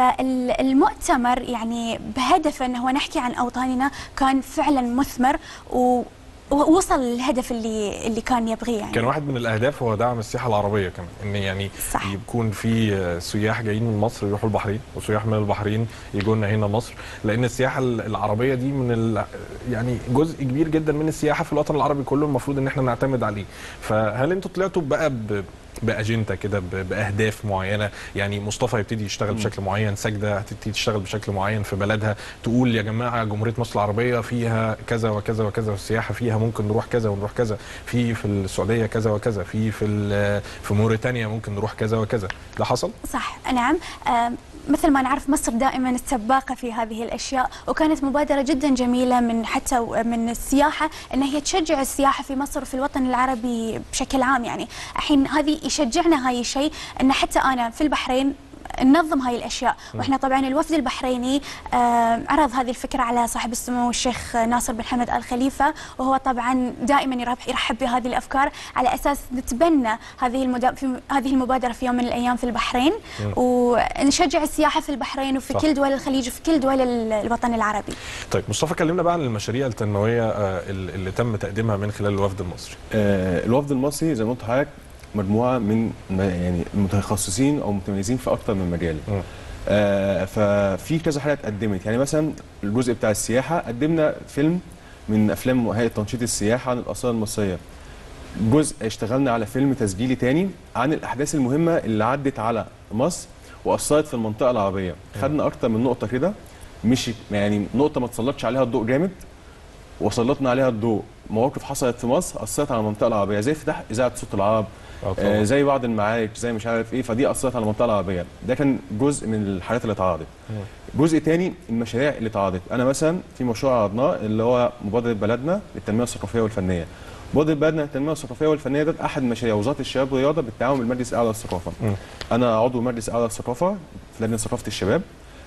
Speaker 7: فالمؤتمر يعني بهدف انه هو نحكي عن اوطاننا كان فعلا مثمر و... ووصل للهدف اللي اللي كان يبغيه يعني
Speaker 2: كان واحد من الاهداف هو دعم السياحه العربيه كمان ان يعني صح. يكون في آه، سياح جايين من مصر يروحوا البحرين وسياح من البحرين يجوا لنا هنا مصر لان السياحه ال- العربيه دي من ال يعني جزء كبير جدا من السياحه في الوطن العربي كله المفروض ان احنا نعتمد عليه فهل انتوا طلعتوا بقى ب باجنده كده ب- باهداف معينه يعني مصطفى يبتدي يشتغل بشكل معين سجده هتبتدي تشتغل بشكل معين في بلدها تقول يا جماعه جمهوريه مصر العربيه فيها كذا وكذا وكذا والسياحه فيها ممكن نروح كذا ونروح كذا في في السعوديه كذا وكذا في في ال- في موريتانيا ممكن نروح كذا وكذا ده حصل
Speaker 7: صح نعم آم، مثل ما نعرف مصر دائما السباقة في هذه الأشياء وكانت مبادرة جدا جميلة من حتى و- من السياحة أن هي تشجع السياحة في مصر وفي الوطن العربي بشكل عام يعني الحين هذه يشجعنا هاي الشيء أن حتى أنا في البحرين ننظم هاي الاشياء واحنا طبعا الوفد البحريني آه، عرض هذه الفكره على صاحب السمو الشيخ ناصر بن حمد ال خليفه وهو طبعا دائما يرحب يرحب بهذه الافكار على اساس نتبنى هذه المدا... في هذه المبادره في يوم من الايام في البحرين
Speaker 2: مم.
Speaker 7: ونشجع السياحه في البحرين وفي
Speaker 2: صح.
Speaker 7: كل دول الخليج وفي كل دول ال- الوطن العربي
Speaker 2: طيب مصطفى كلمنا بقى عن المشاريع التنمويه آه، اللي اللي تم تقديمها من خلال الوفد المصري
Speaker 11: آه، الوفد المصري زي ما قلت لحضرتك مجموعه من م- يعني متخصصين او متميزين في اكتر من مجال آه، ففي كذا حاجه اتقدمت يعني مثلا الجزء بتاع السياحه قدمنا فيلم من افلام هيئه تنشيط السياحه عن الاثار المصريه جزء اشتغلنا على فيلم تسجيلي تاني عن الاحداث المهمه اللي عدت على مصر واثرت في المنطقه العربيه خدنا اكتر من نقطه كده مش يعني نقطه ما تسلطش عليها الضوء جامد وسلطنا عليها الضوء مواقف حصلت في مصر اثرت على المنطقه العربيه زي فتح اذاعه صوت العرب
Speaker 2: طبعاً.
Speaker 11: آه زي بعض المعارك زي مش عارف ايه فدي اثرت على المنطقه العربيه ده كان جزء من الحاجات اللي اتعرضت جزء تاني المشاريع اللي اتعرضت انا مثلا في مشروع عرضناه اللي هو مبادره بلدنا للتنميه الثقافيه والفنيه مبادره بلدنا للتنميه الثقافيه والفنيه ده احد مشاريع وزاره الشباب والرياضه بالتعاون بالمجلس الاعلى للثقافه انا عضو مجلس اعلى للثقافه في لجنه ثقافه الشباب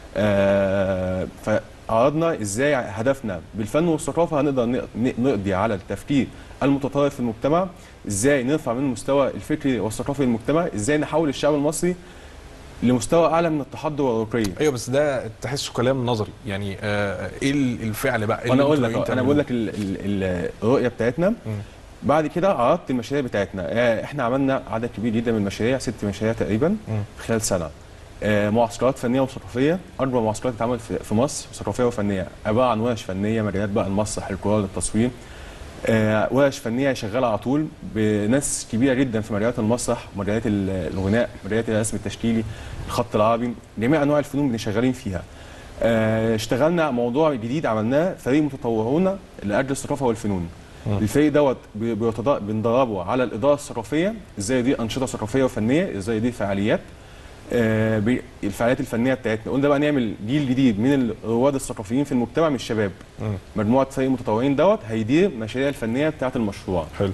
Speaker 11: آه فعرضنا ازاي هدفنا بالفن والثقافه هنقدر ن- نقضي على التفكير المتطرف في المجتمع ازاي نرفع من المستوى الفكري والثقافي للمجتمع ازاي نحول الشعب المصري لمستوى اعلى من التحضر والرقي
Speaker 2: ايوه بس ده تحسه كلام نظري يعني آه، ايه ال- الفعل بقى إيه
Speaker 11: وانا
Speaker 2: اللي
Speaker 11: اقول
Speaker 2: انتوا
Speaker 11: لك
Speaker 2: ناويين
Speaker 11: انا بقول
Speaker 2: تعملوه؟
Speaker 11: لك ال- ال- ال- الرؤيه بتاعتنا بعد كده عرضت المشاريع بتاعتنا آه، احنا عملنا عدد كبير جدا من المشاريع ست مشاريع تقريبا في خلال سنه آه، معسكرات فنيه وثقافيه اكبر معسكرات اتعملت في في مصر ثقافيه وفنيه عباره عن ورش فنيه مجالات بقى المسرح الكورال التصوير آه، ورش فنيه شغاله على طول بناس كبيره جدا في مجالات المسرح مجالات ال- الغناء مجالات الرسم التشكيلي الخط العربي جميع انواع الفنون اللي شغالين فيها آه، اشتغلنا على موضوع جديد عملناه فريق متطوعون لاجل الثقافه والفنون الفريق دوت بي- بيتض- بندربه على الاضاءه الثقافيه ازاي دي انشطه ثقافيه وفنيه ازاي دي فعاليات آه، بي- الفعاليات الفنيه بتاعتنا قلنا بقى نعمل جيل جديد من الرواد الثقافيين في المجتمع من الشباب مجموعه فريق متطوعين دوت هيدير المشاريع الفنيه بتاعه المشروع
Speaker 2: حلو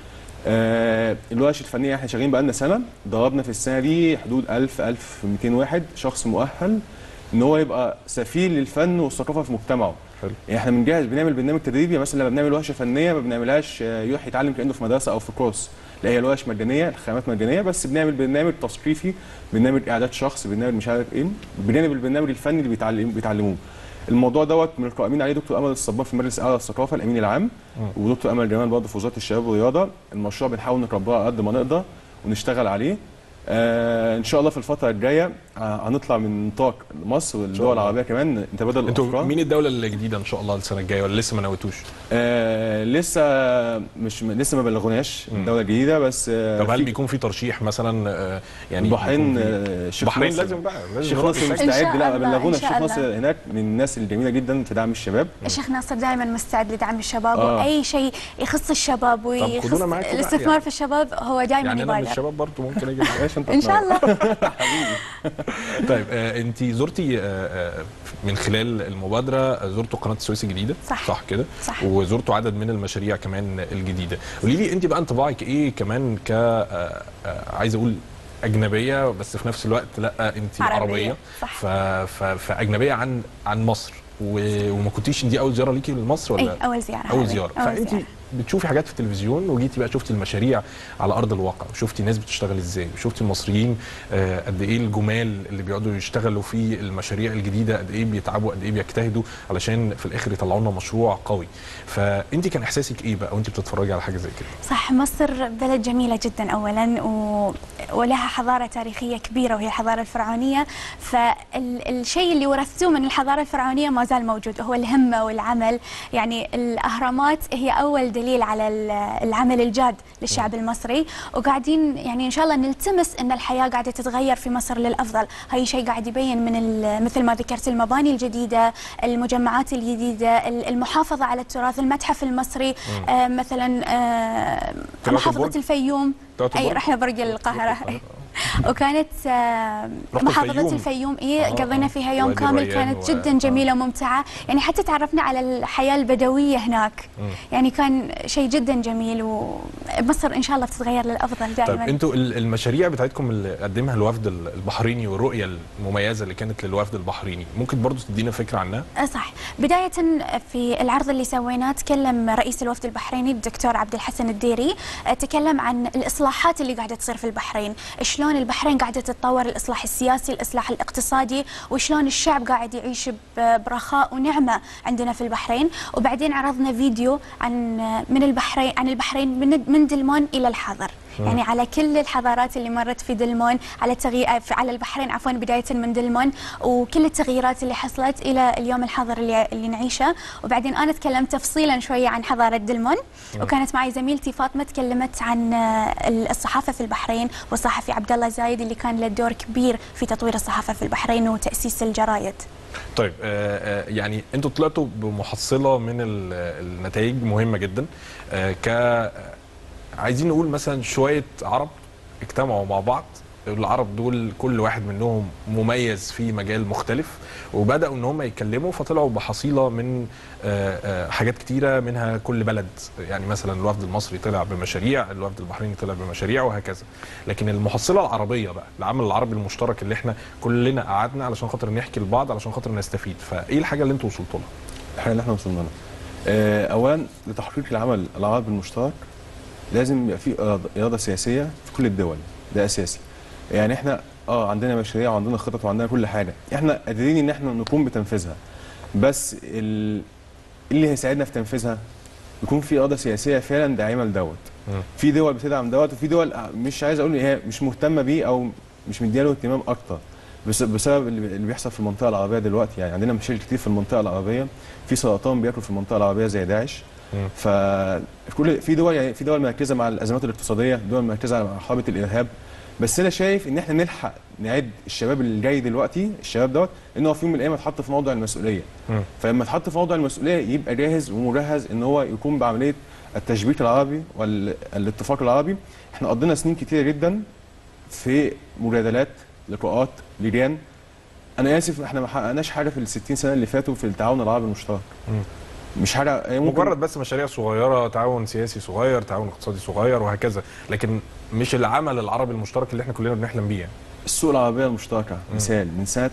Speaker 11: آه الورش الفنيه احنا شغالين بقالنا سنه ضربنا في السنه دي حدود 1000 1200 واحد شخص مؤهل ان هو يبقى سفير للفن والثقافه في مجتمعه
Speaker 2: حلو
Speaker 11: يعني احنا بنجهز بنعمل برنامج تدريبي مثلا لما بنعمل ورشه فنيه ما بنعملهاش آه، يروح يتعلم كانه في مدرسه او في كورس لا هي الورش مجانيه الخامات مجانيه بس بنعمل برنامج تثقيفي برنامج اعداد شخص برنامج مش عارف ايه بجانب البرنامج الفني اللي بيتعلم بيتعلموه الموضوع دوت من القائمين عليه دكتور امل الصبان في مجلس اعلى الثقافه الامين العام ودكتور امل جمال برضه في وزاره الشباب والرياضه المشروع بنحاول نكبره على قد ما نقدر ونشتغل عليه آه ان شاء الله في الفتره الجايه آه هنطلع من نطاق مصر والدول العربيه كمان نتبادل
Speaker 2: انتوا
Speaker 11: الافكار
Speaker 2: مين الدوله الجديده ان شاء الله السنه الجايه ولا لسه ما نويتوش؟
Speaker 11: آه لسه مش لسه ما بلغوناش الدوله الجديده بس آه
Speaker 2: طب هل
Speaker 11: في-
Speaker 2: بيكون في ترشيح مثلا آه، يعني
Speaker 11: البحرين
Speaker 2: بيكون
Speaker 11: آه،
Speaker 2: في-
Speaker 11: الشيخ
Speaker 2: بحرين
Speaker 11: ناصر-
Speaker 2: لازم بقى لازم
Speaker 11: الشيخ
Speaker 2: يروح
Speaker 11: ناصر
Speaker 2: يسجل.
Speaker 11: مستعد لا
Speaker 7: الله،
Speaker 11: بلغونا
Speaker 7: إن شاء
Speaker 11: الشيخ ناصر
Speaker 7: الله.
Speaker 11: هناك من الناس الجميله جدا في دعم الشباب
Speaker 7: الشيخ ناصر دائما مستعد لدعم الشباب
Speaker 11: آه.
Speaker 7: واي شيء يخص الشباب ويخص
Speaker 2: خدونا معاكم بقى
Speaker 7: الاستثمار
Speaker 2: يعني.
Speaker 7: في الشباب هو دائما
Speaker 2: يعني انا من
Speaker 7: يبادر
Speaker 2: الشباب برضه ممكن اجي
Speaker 7: ان شاء الله
Speaker 2: طيب آه انت زرتي آه آه من خلال المبادره آه، زرتوا قناه السويس الجديده
Speaker 7: صح.
Speaker 2: صح كده
Speaker 7: صح.
Speaker 2: وزرتوا عدد من المشاريع كمان الجديده قولي لي انت بقى انطباعك ايه كمان ك آه آه عايز اقول اجنبيه بس في نفس الوقت لا انت
Speaker 7: عربية.
Speaker 2: عربيه
Speaker 7: صح.
Speaker 2: ف... ف... فاجنبيه عن عن مصر و... وما كنتيش دي اول زياره ليكي لمصر ولا
Speaker 7: اي اول زياره
Speaker 2: اول
Speaker 7: هذه.
Speaker 2: زياره
Speaker 7: أول
Speaker 2: فانت
Speaker 7: زيارة.
Speaker 2: بتشوفي حاجات في التلفزيون وجيتي بقى شفتي المشاريع على ارض الواقع وشفتي الناس بتشتغل ازاي وشفتي المصريين آه، قد ايه الجمال اللي بيقعدوا يشتغلوا في المشاريع الجديده قد ايه بيتعبوا قد ايه بيجتهدوا علشان في الاخر يطلعوا لنا مشروع قوي فانت كان احساسك ايه بقى وانت بتتفرجي على حاجه زي كده
Speaker 7: صح مصر بلد جميلة جدا أولا و... ولها حضارة تاريخية كبيرة وهي الحضارة الفرعونية فالشيء اللي ورثتوه من الحضارة الفرعونية ما زال موجود هو الهمة والعمل يعني الأهرامات هي أول دليل على ال- العمل الجاد للشعب المصري وقاعدين يعني إن شاء الله نلتمس أن الحياة قاعدة تتغير في مصر للأفضل هاي شيء قاعد يبين من ال- مثل ما ذكرت المباني الجديدة المجمعات الجديدة ال- المحافظة على التراث المتحف المصري آه مثلا آه
Speaker 2: تبعتوا
Speaker 7: محافظة
Speaker 2: البرج؟
Speaker 7: الفيوم
Speaker 2: تبعتوا
Speaker 7: أي
Speaker 2: البرج؟
Speaker 7: رحنا برج القاهرة وكانت آه،
Speaker 16: رحتوا
Speaker 7: محافظة
Speaker 16: الفيوم.
Speaker 7: الفيوم إيه
Speaker 16: آه،
Speaker 7: قضينا
Speaker 16: آه.
Speaker 7: فيها يوم
Speaker 16: وادي
Speaker 7: كامل
Speaker 16: الريان
Speaker 7: كانت
Speaker 16: و-
Speaker 7: جدا جميلة وممتعة يعني حتى تعرفنا على الحياة البدوية هناك
Speaker 2: مم.
Speaker 7: يعني كان شيء جدا جميل ومصر إن شاء الله بتتغير للأفضل
Speaker 2: طيب
Speaker 7: دائما
Speaker 2: انتوا ال- المشاريع بتاعتكم اللي قدمها الوفد ال- البحريني والرؤيه المميزه اللي كانت للوفد البحريني ممكن برضو تدينا فكره عنها
Speaker 7: آه، صح بداية في العرض اللي سويناه تكلم رئيس الوفد البحريني الدكتور عبد الحسن الديري آه، تكلم عن الإصلاحات اللي قاعدة تصير في البحرين شلون البحرين قاعدة تتطور الإصلاح السياسي الإصلاح الاقتصادي وشلون الشعب قاعد يعيش ب- برخاء ونعمة عندنا في البحرين وبعدين عرضنا فيديو عن آه، من البحرين عن البحرين من من دلمون إلى الحاضر
Speaker 12: مم.
Speaker 7: يعني على كل الحضارات اللي مرت في دلمون على تغيير على البحرين عفوا بدايه من دلمون وكل التغييرات اللي حصلت الى اليوم الحاضر اللي, اللي نعيشه وبعدين انا تكلمت تفصيلا شويه عن حضاره دلمون
Speaker 12: مم.
Speaker 7: وكانت معي زميلتي فاطمه تكلمت عن آه، الصحافه في البحرين والصحفي عبد الله زايد اللي كان له دور كبير في تطوير الصحافه في البحرين وتاسيس الجرايد
Speaker 2: طيب آه، آه، يعني انتوا طلعتوا بمحصله من ال- النتائج مهمه جدا آه، ك عايزين نقول مثلا شويه عرب اجتمعوا مع بعض العرب دول كل واحد منهم مميز في مجال مختلف وبداوا ان هم يتكلموا فطلعوا بحصيله من آه، آه، حاجات كتيره منها كل بلد يعني مثلا الوفد المصري طلع بمشاريع الوفد البحريني طلع بمشاريع وهكذا لكن المحصله العربيه بقى العمل العربي المشترك اللي احنا كلنا قعدنا علشان خاطر نحكي لبعض علشان خاطر نستفيد فايه الحاجه اللي انتوا وصلتوا لها
Speaker 11: الحاجه اللي احنا وصلنا لها آه، اولا لتحقيق العمل العربي المشترك لازم يبقى في إرادة- اراده سياسيه في كل الدول ده اساسي يعني احنا اه عندنا مشاريع وعندنا خطط وعندنا كل حاجه احنا قادرين ان احنا نقوم بتنفيذها بس ال... اللي هيساعدنا في تنفيذها يكون في اراده سياسيه فعلا داعمه لدوت في دول بتدعم دوت وفي دول مش عايز اقول إن هي مش مهتمه بيه او مش مدياله اهتمام اكتر بس بسبب اللي اللي بيحصل في المنطقه العربيه دلوقتي يعني عندنا مشاكل كتير في المنطقه العربيه في سرطان بياكل في المنطقه العربيه زي داعش فكل في دول يعني في دول مركزه مع الازمات الاقتصاديه دول مركزه على محاربه الارهاب بس انا شايف ان احنا نلحق نعد الشباب اللي جاي دلوقتي الشباب دوت ان هو في يوم من الايام يتحط في موضع المسؤوليه فلما يتحط في موضع المسؤوليه يبقى جاهز ومجهز ان هو يقوم بعمليه التشبيك العربي والاتفاق العربي احنا قضينا سنين كتيره جدا في مجادلات لقاءات لجان انا اسف احنا ما حققناش حاجه في ال 60 سنه اللي فاتوا في التعاون العربي المشترك مش حاجه ممكن
Speaker 2: مجرد بس مشاريع صغيره تعاون سياسي صغير تعاون اقتصادي صغير وهكذا لكن مش العمل العربي المشترك اللي احنا كلنا بنحلم بيه يعني.
Speaker 11: السوق العربيه المشتركه مثال من سنه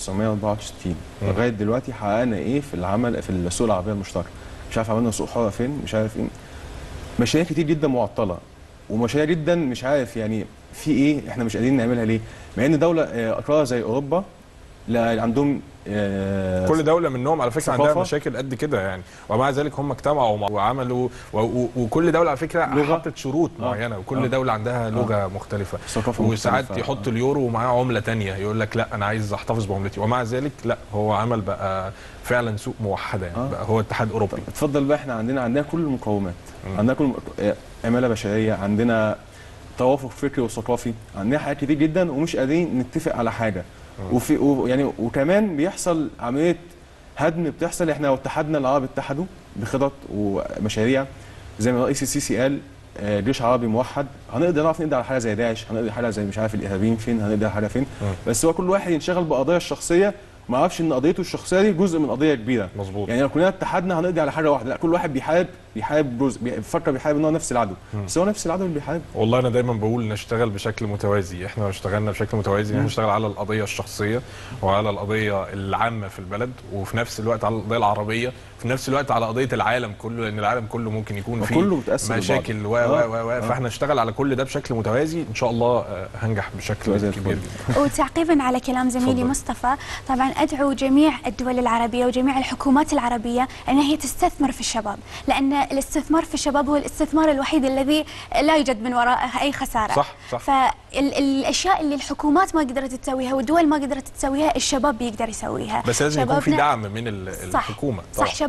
Speaker 11: 1964 لغايه دلوقتي حققنا ايه في العمل في السوق العربيه المشتركه مش عارف عملنا سوق حره فين مش عارف ايه مشاريع كتير جدا معطله ومشاريع جدا مش عارف يعني في ايه احنا مش قادرين نعملها ليه مع ان دوله آه، اقرار زي اوروبا لا عندهم آه،
Speaker 2: كل دوله منهم على فكره عندها
Speaker 11: ثقافة.
Speaker 2: مشاكل قد كده يعني ومع ذلك هم اجتمعوا مع- وعملوا و و وكل دوله على فكره
Speaker 11: لغة.
Speaker 2: حطت شروط معينه وكل
Speaker 11: آه.
Speaker 2: دوله عندها
Speaker 11: آه.
Speaker 2: لغه مختلفه
Speaker 11: ثقافة
Speaker 2: وساعات
Speaker 11: مختلفة.
Speaker 2: يحط اليورو ومعاه عمله تانية يقول لك لا انا عايز احتفظ بعملتي ومع ذلك لا هو عمل بقى فعلا سوق موحده يعني
Speaker 11: آه.
Speaker 2: بقى هو اتحاد اوروبي
Speaker 11: اتفضل بقى احنا عندنا عندنا كل المقومات عندنا كل آه، عماله بشريه عندنا توافق فكري وثقافي عندنا حاجات كتير جدا ومش قادرين نتفق على حاجه وفي و- يعني وكمان بيحصل عمليه هدم بتحصل احنا لو اتحدنا العرب اتحدوا بخطط ومشاريع زي ما رئيس السيسي قال آه، جيش عربي موحد هنقدر نعرف نقدر على حاجه زي داعش هنقدر حاجه زي مش عارف الارهابيين فين هنقدر حاجه فين بس هو كل واحد ينشغل بقضايا الشخصيه ما يعرفش ان قضيته الشخصيه دي جزء من قضيه كبيره
Speaker 2: مظبوط
Speaker 11: يعني لو كلنا اتحدنا هنقضي على حاجه واحده لا كل واحد بيحارب بيحارب جزء بيفكر بيحارب ان هو نفس العدو بس هو نفس العدو اللي بيحارب
Speaker 2: والله انا دايما بقول نشتغل بشكل متوازي احنا لو اشتغلنا بشكل متوازي
Speaker 11: مم.
Speaker 2: نشتغل على القضيه الشخصيه وعلى القضيه العامه في البلد وفي نفس الوقت على القضيه العربيه في نفس الوقت على قضيه العالم كله لان العالم كله ممكن يكون فيه
Speaker 11: وكله متأثر
Speaker 2: مشاكل
Speaker 11: ببعض.
Speaker 2: و و
Speaker 11: آه.
Speaker 2: و و
Speaker 11: آه.
Speaker 2: فاحنا نشتغل على كل ده بشكل متوازي ان شاء الله آه، هنجح بشكل
Speaker 11: زي
Speaker 2: كبير
Speaker 11: الفل.
Speaker 7: وتعقيبا على كلام زميلي
Speaker 2: تفضل.
Speaker 7: مصطفى طبعا ادعو جميع الدول العربيه وجميع الحكومات العربيه انها هي تستثمر في الشباب لان الاستثمار في الشباب هو الاستثمار الوحيد الذي لا يوجد من وراءه اي خساره
Speaker 2: صح، صح.
Speaker 7: فالاشياء اللي الحكومات ما قدرت تسويها والدول ما قدرت تسويها الشباب بيقدر يسويها
Speaker 2: بس لازم يكون في
Speaker 7: شبابنا-
Speaker 2: دعم من ال-
Speaker 7: صح
Speaker 2: الحكومه
Speaker 7: صح شباب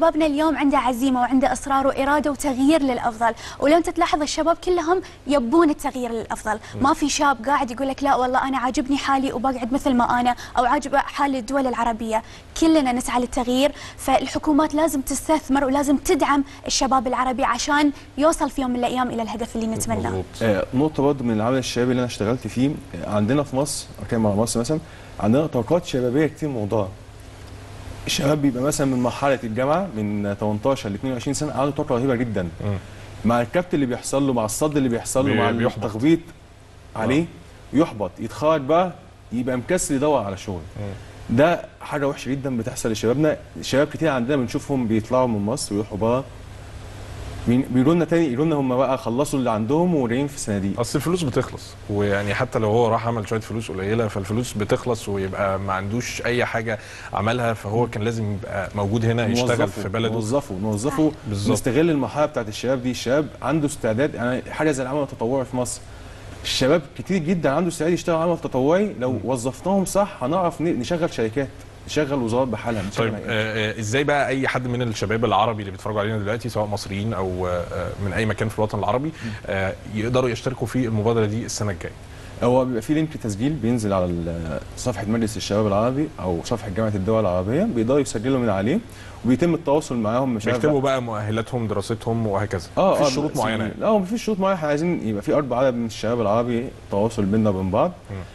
Speaker 7: شبابنا اليوم عنده عزيمه وعنده اصرار واراده وتغيير للافضل ولو انت تلاحظ الشباب كلهم يبون التغيير للافضل ما في شاب قاعد يقول لك لا والله انا عاجبني حالي وبقعد مثل ما انا او عاجب حال الدول العربيه كلنا نسعى للتغيير فالحكومات لازم تستثمر ولازم تدعم الشباب العربي عشان يوصل في يوم من الايام الى الهدف اللي نتمناه
Speaker 11: آه، نقطة برضه من العمل الشبابي اللي أنا اشتغلت فيه آه، عندنا في مصر أتكلم على مصر مثلا عندنا طاقات شبابية كتير موضوعة الشباب بيبقى مثلا من مرحلة الجامعة من 18 ل 22 سنة عنده طاقة رهيبة جدا مع الكبت اللي بيحصل له مع الصد اللي بيحصل له
Speaker 2: بي-
Speaker 11: مع
Speaker 2: بيحبط.
Speaker 11: التخبيط عليه يحبط يتخرج بقى يبقى مكسل يدور على شغل ده حاجة وحشة جدا بتحصل لشبابنا شباب كتير عندنا بنشوفهم بيطلعوا من مصر ويروحوا بره بين- بيقولوا لنا تاني يقولوا لنا هم بقى خلصوا اللي عندهم وراجعين في صناديق
Speaker 2: اصل الفلوس بتخلص ويعني حتى لو هو راح عمل شويه فلوس قليله فالفلوس بتخلص ويبقى ما عندوش اي حاجه عملها فهو كان لازم يبقى موجود هنا يشتغل
Speaker 11: نوظفه-
Speaker 2: في بلده
Speaker 11: نوظفه نوظفه
Speaker 2: بالظبط.
Speaker 11: نستغل المرحله بتاعت الشباب دي الشباب عنده استعداد يعني حاجه زي العمل التطوعي في مصر الشباب كتير جدا عنده استعداد يشتغل عمل تطوعي لو وظفناهم صح هنعرف ن- نشغل شركات نشغل وزارات بحالها نشغل
Speaker 2: طيب آه، آه، ازاي بقى اي حد من الشباب العربي اللي بيتفرجوا علينا دلوقتي سواء مصريين او آه، آه، من اي مكان في الوطن العربي آه، يقدروا يشتركوا في المبادره دي السنه الجايه
Speaker 11: هو بيبقى في لينك تسجيل بينزل على ال- صفحه مجلس الشباب العربي او صفحه جامعه الدول العربيه بيقدروا يسجلوا من عليه وبيتم التواصل معاهم مش عارف
Speaker 2: بيكتبوا بقى مؤهلاتهم دراستهم وهكذا
Speaker 11: اه
Speaker 2: في
Speaker 11: اه
Speaker 2: شروط
Speaker 11: بس-
Speaker 2: معينه يعني.
Speaker 11: لا هو مفيش شروط معينه احنا عايزين يبقى في اربع عدد من الشباب العربي تواصل بيننا وبين بعض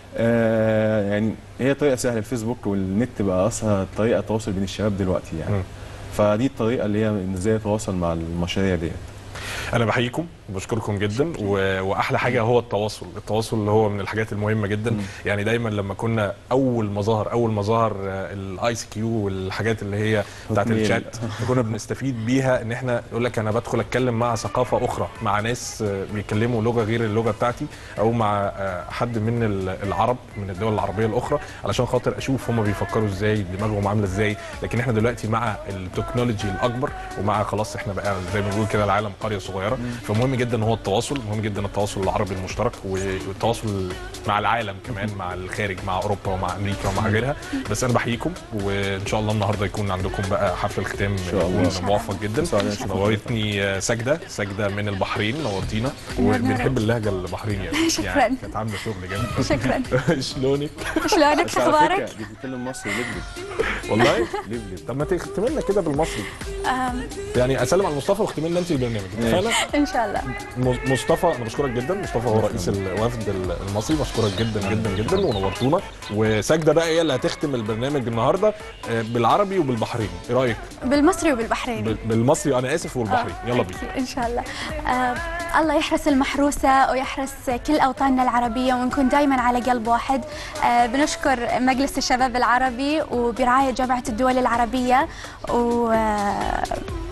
Speaker 11: آه يعني هي طريقه سهله الفيسبوك والنت بقى اسهل طريقه تواصل بين الشباب دلوقتي يعني
Speaker 2: مم.
Speaker 11: فدي الطريقه اللي هي إن ازاي يتواصل مع المشاريع ديت
Speaker 2: انا بحييكم وبشكركم جدا و... واحلى حاجه هو التواصل التواصل اللي هو من الحاجات المهمه جدا يعني دايما لما كنا اول ما ظهر اول ما ظهر الاي سي كيو والحاجات اللي هي بتاعت
Speaker 11: هوت ميل.
Speaker 2: الشات كنا بنستفيد بيها ان احنا يقول لك انا بدخل اتكلم مع ثقافه اخرى مع ناس آه، بيتكلموا لغه غير اللغه بتاعتي او مع آه، حد من ال- العرب من الدول العربيه الاخرى علشان خاطر اشوف هم بيفكروا ازاي دماغهم عامله ازاي لكن احنا دلوقتي مع التكنولوجي الاكبر ومع خلاص احنا بقى زي ما بنقول كده العالم قريه صغيره فمهم جدا هو التواصل مهم جدا التواصل العربي المشترك والتواصل مع العالم كمان مع الخارج مع اوروبا ومع امريكا ومع غيرها بس انا بحييكم وان شاء الله النهارده يكون عندكم بقى حفل الختام
Speaker 11: شاء الله. إن شاء الله.
Speaker 2: موفق جدا
Speaker 11: إن شاء الله نشوفك.
Speaker 2: نورتني آه، سجده سجده من البحرين نورتينا وبنحب اللهجه البحرينيه
Speaker 7: شكراً.
Speaker 2: يعني كانت عامله شغل جامد
Speaker 7: شكراً.
Speaker 2: شلونك
Speaker 7: شلونك
Speaker 11: بس على
Speaker 7: اخبارك؟
Speaker 11: فكرة دي بتتكلم مصري لبلب
Speaker 2: والله
Speaker 11: لبلب
Speaker 2: طب ما تختمي لنا كده بالمصري
Speaker 7: أم،
Speaker 2: يعني اسلم على مصطفى واختمي لنا انت البرنامج اتفقنا
Speaker 7: ان شاء الله
Speaker 2: م- مصطفى انا بشكرك جدا مصطفى هو رئيس الوفد المصري بشكرك جدا جدا جدا ونورتونا وساجده بقى هي اللي هتختم البرنامج النهارده آه، بالعربي وبالبحريني ايه رايك
Speaker 7: بالمصري وبالبحريني
Speaker 2: بال- بالمصري انا اسف والبحريني يلا بينا
Speaker 7: ان شاء الله آه الله يحرس المحروسه ويحرس كل اوطاننا العربيه ونكون دائما على قلب واحد آه بنشكر مجلس الشباب العربي وبرعايه جامعه الدول العربيه و آه،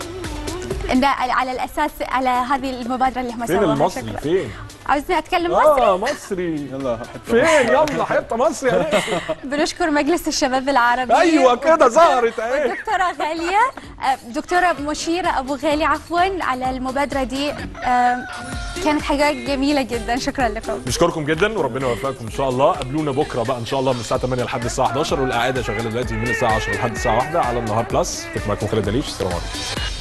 Speaker 7: إن على الاساس على هذه المبادره اللي هم
Speaker 2: فين
Speaker 7: سووها
Speaker 2: المصري
Speaker 7: شكراً.
Speaker 2: فين
Speaker 7: عاوزني اتكلم مصري
Speaker 2: اه مصري
Speaker 11: يلا
Speaker 2: فين يلا حته مصري يا ناس
Speaker 7: بنشكر مجلس الشباب العربي
Speaker 2: ايوه كده ظهرت اهي
Speaker 7: والدكتورة غالية آه، دكتورة مشيرة أبو غالي عفوا على المبادرة دي آه، كانت حاجة جميلة جدا شكرا لكم
Speaker 2: نشكركم جدا وربنا يوفقكم ان شاء الله قابلونا بكره بقى ان شاء الله من الساعه 8 لحد الساعه 11 والاعاده شغاله دلوقتي من الساعه 10 لحد الساعه 1 على النهار بلس كنت معاكم خالد دليش السلام عليكم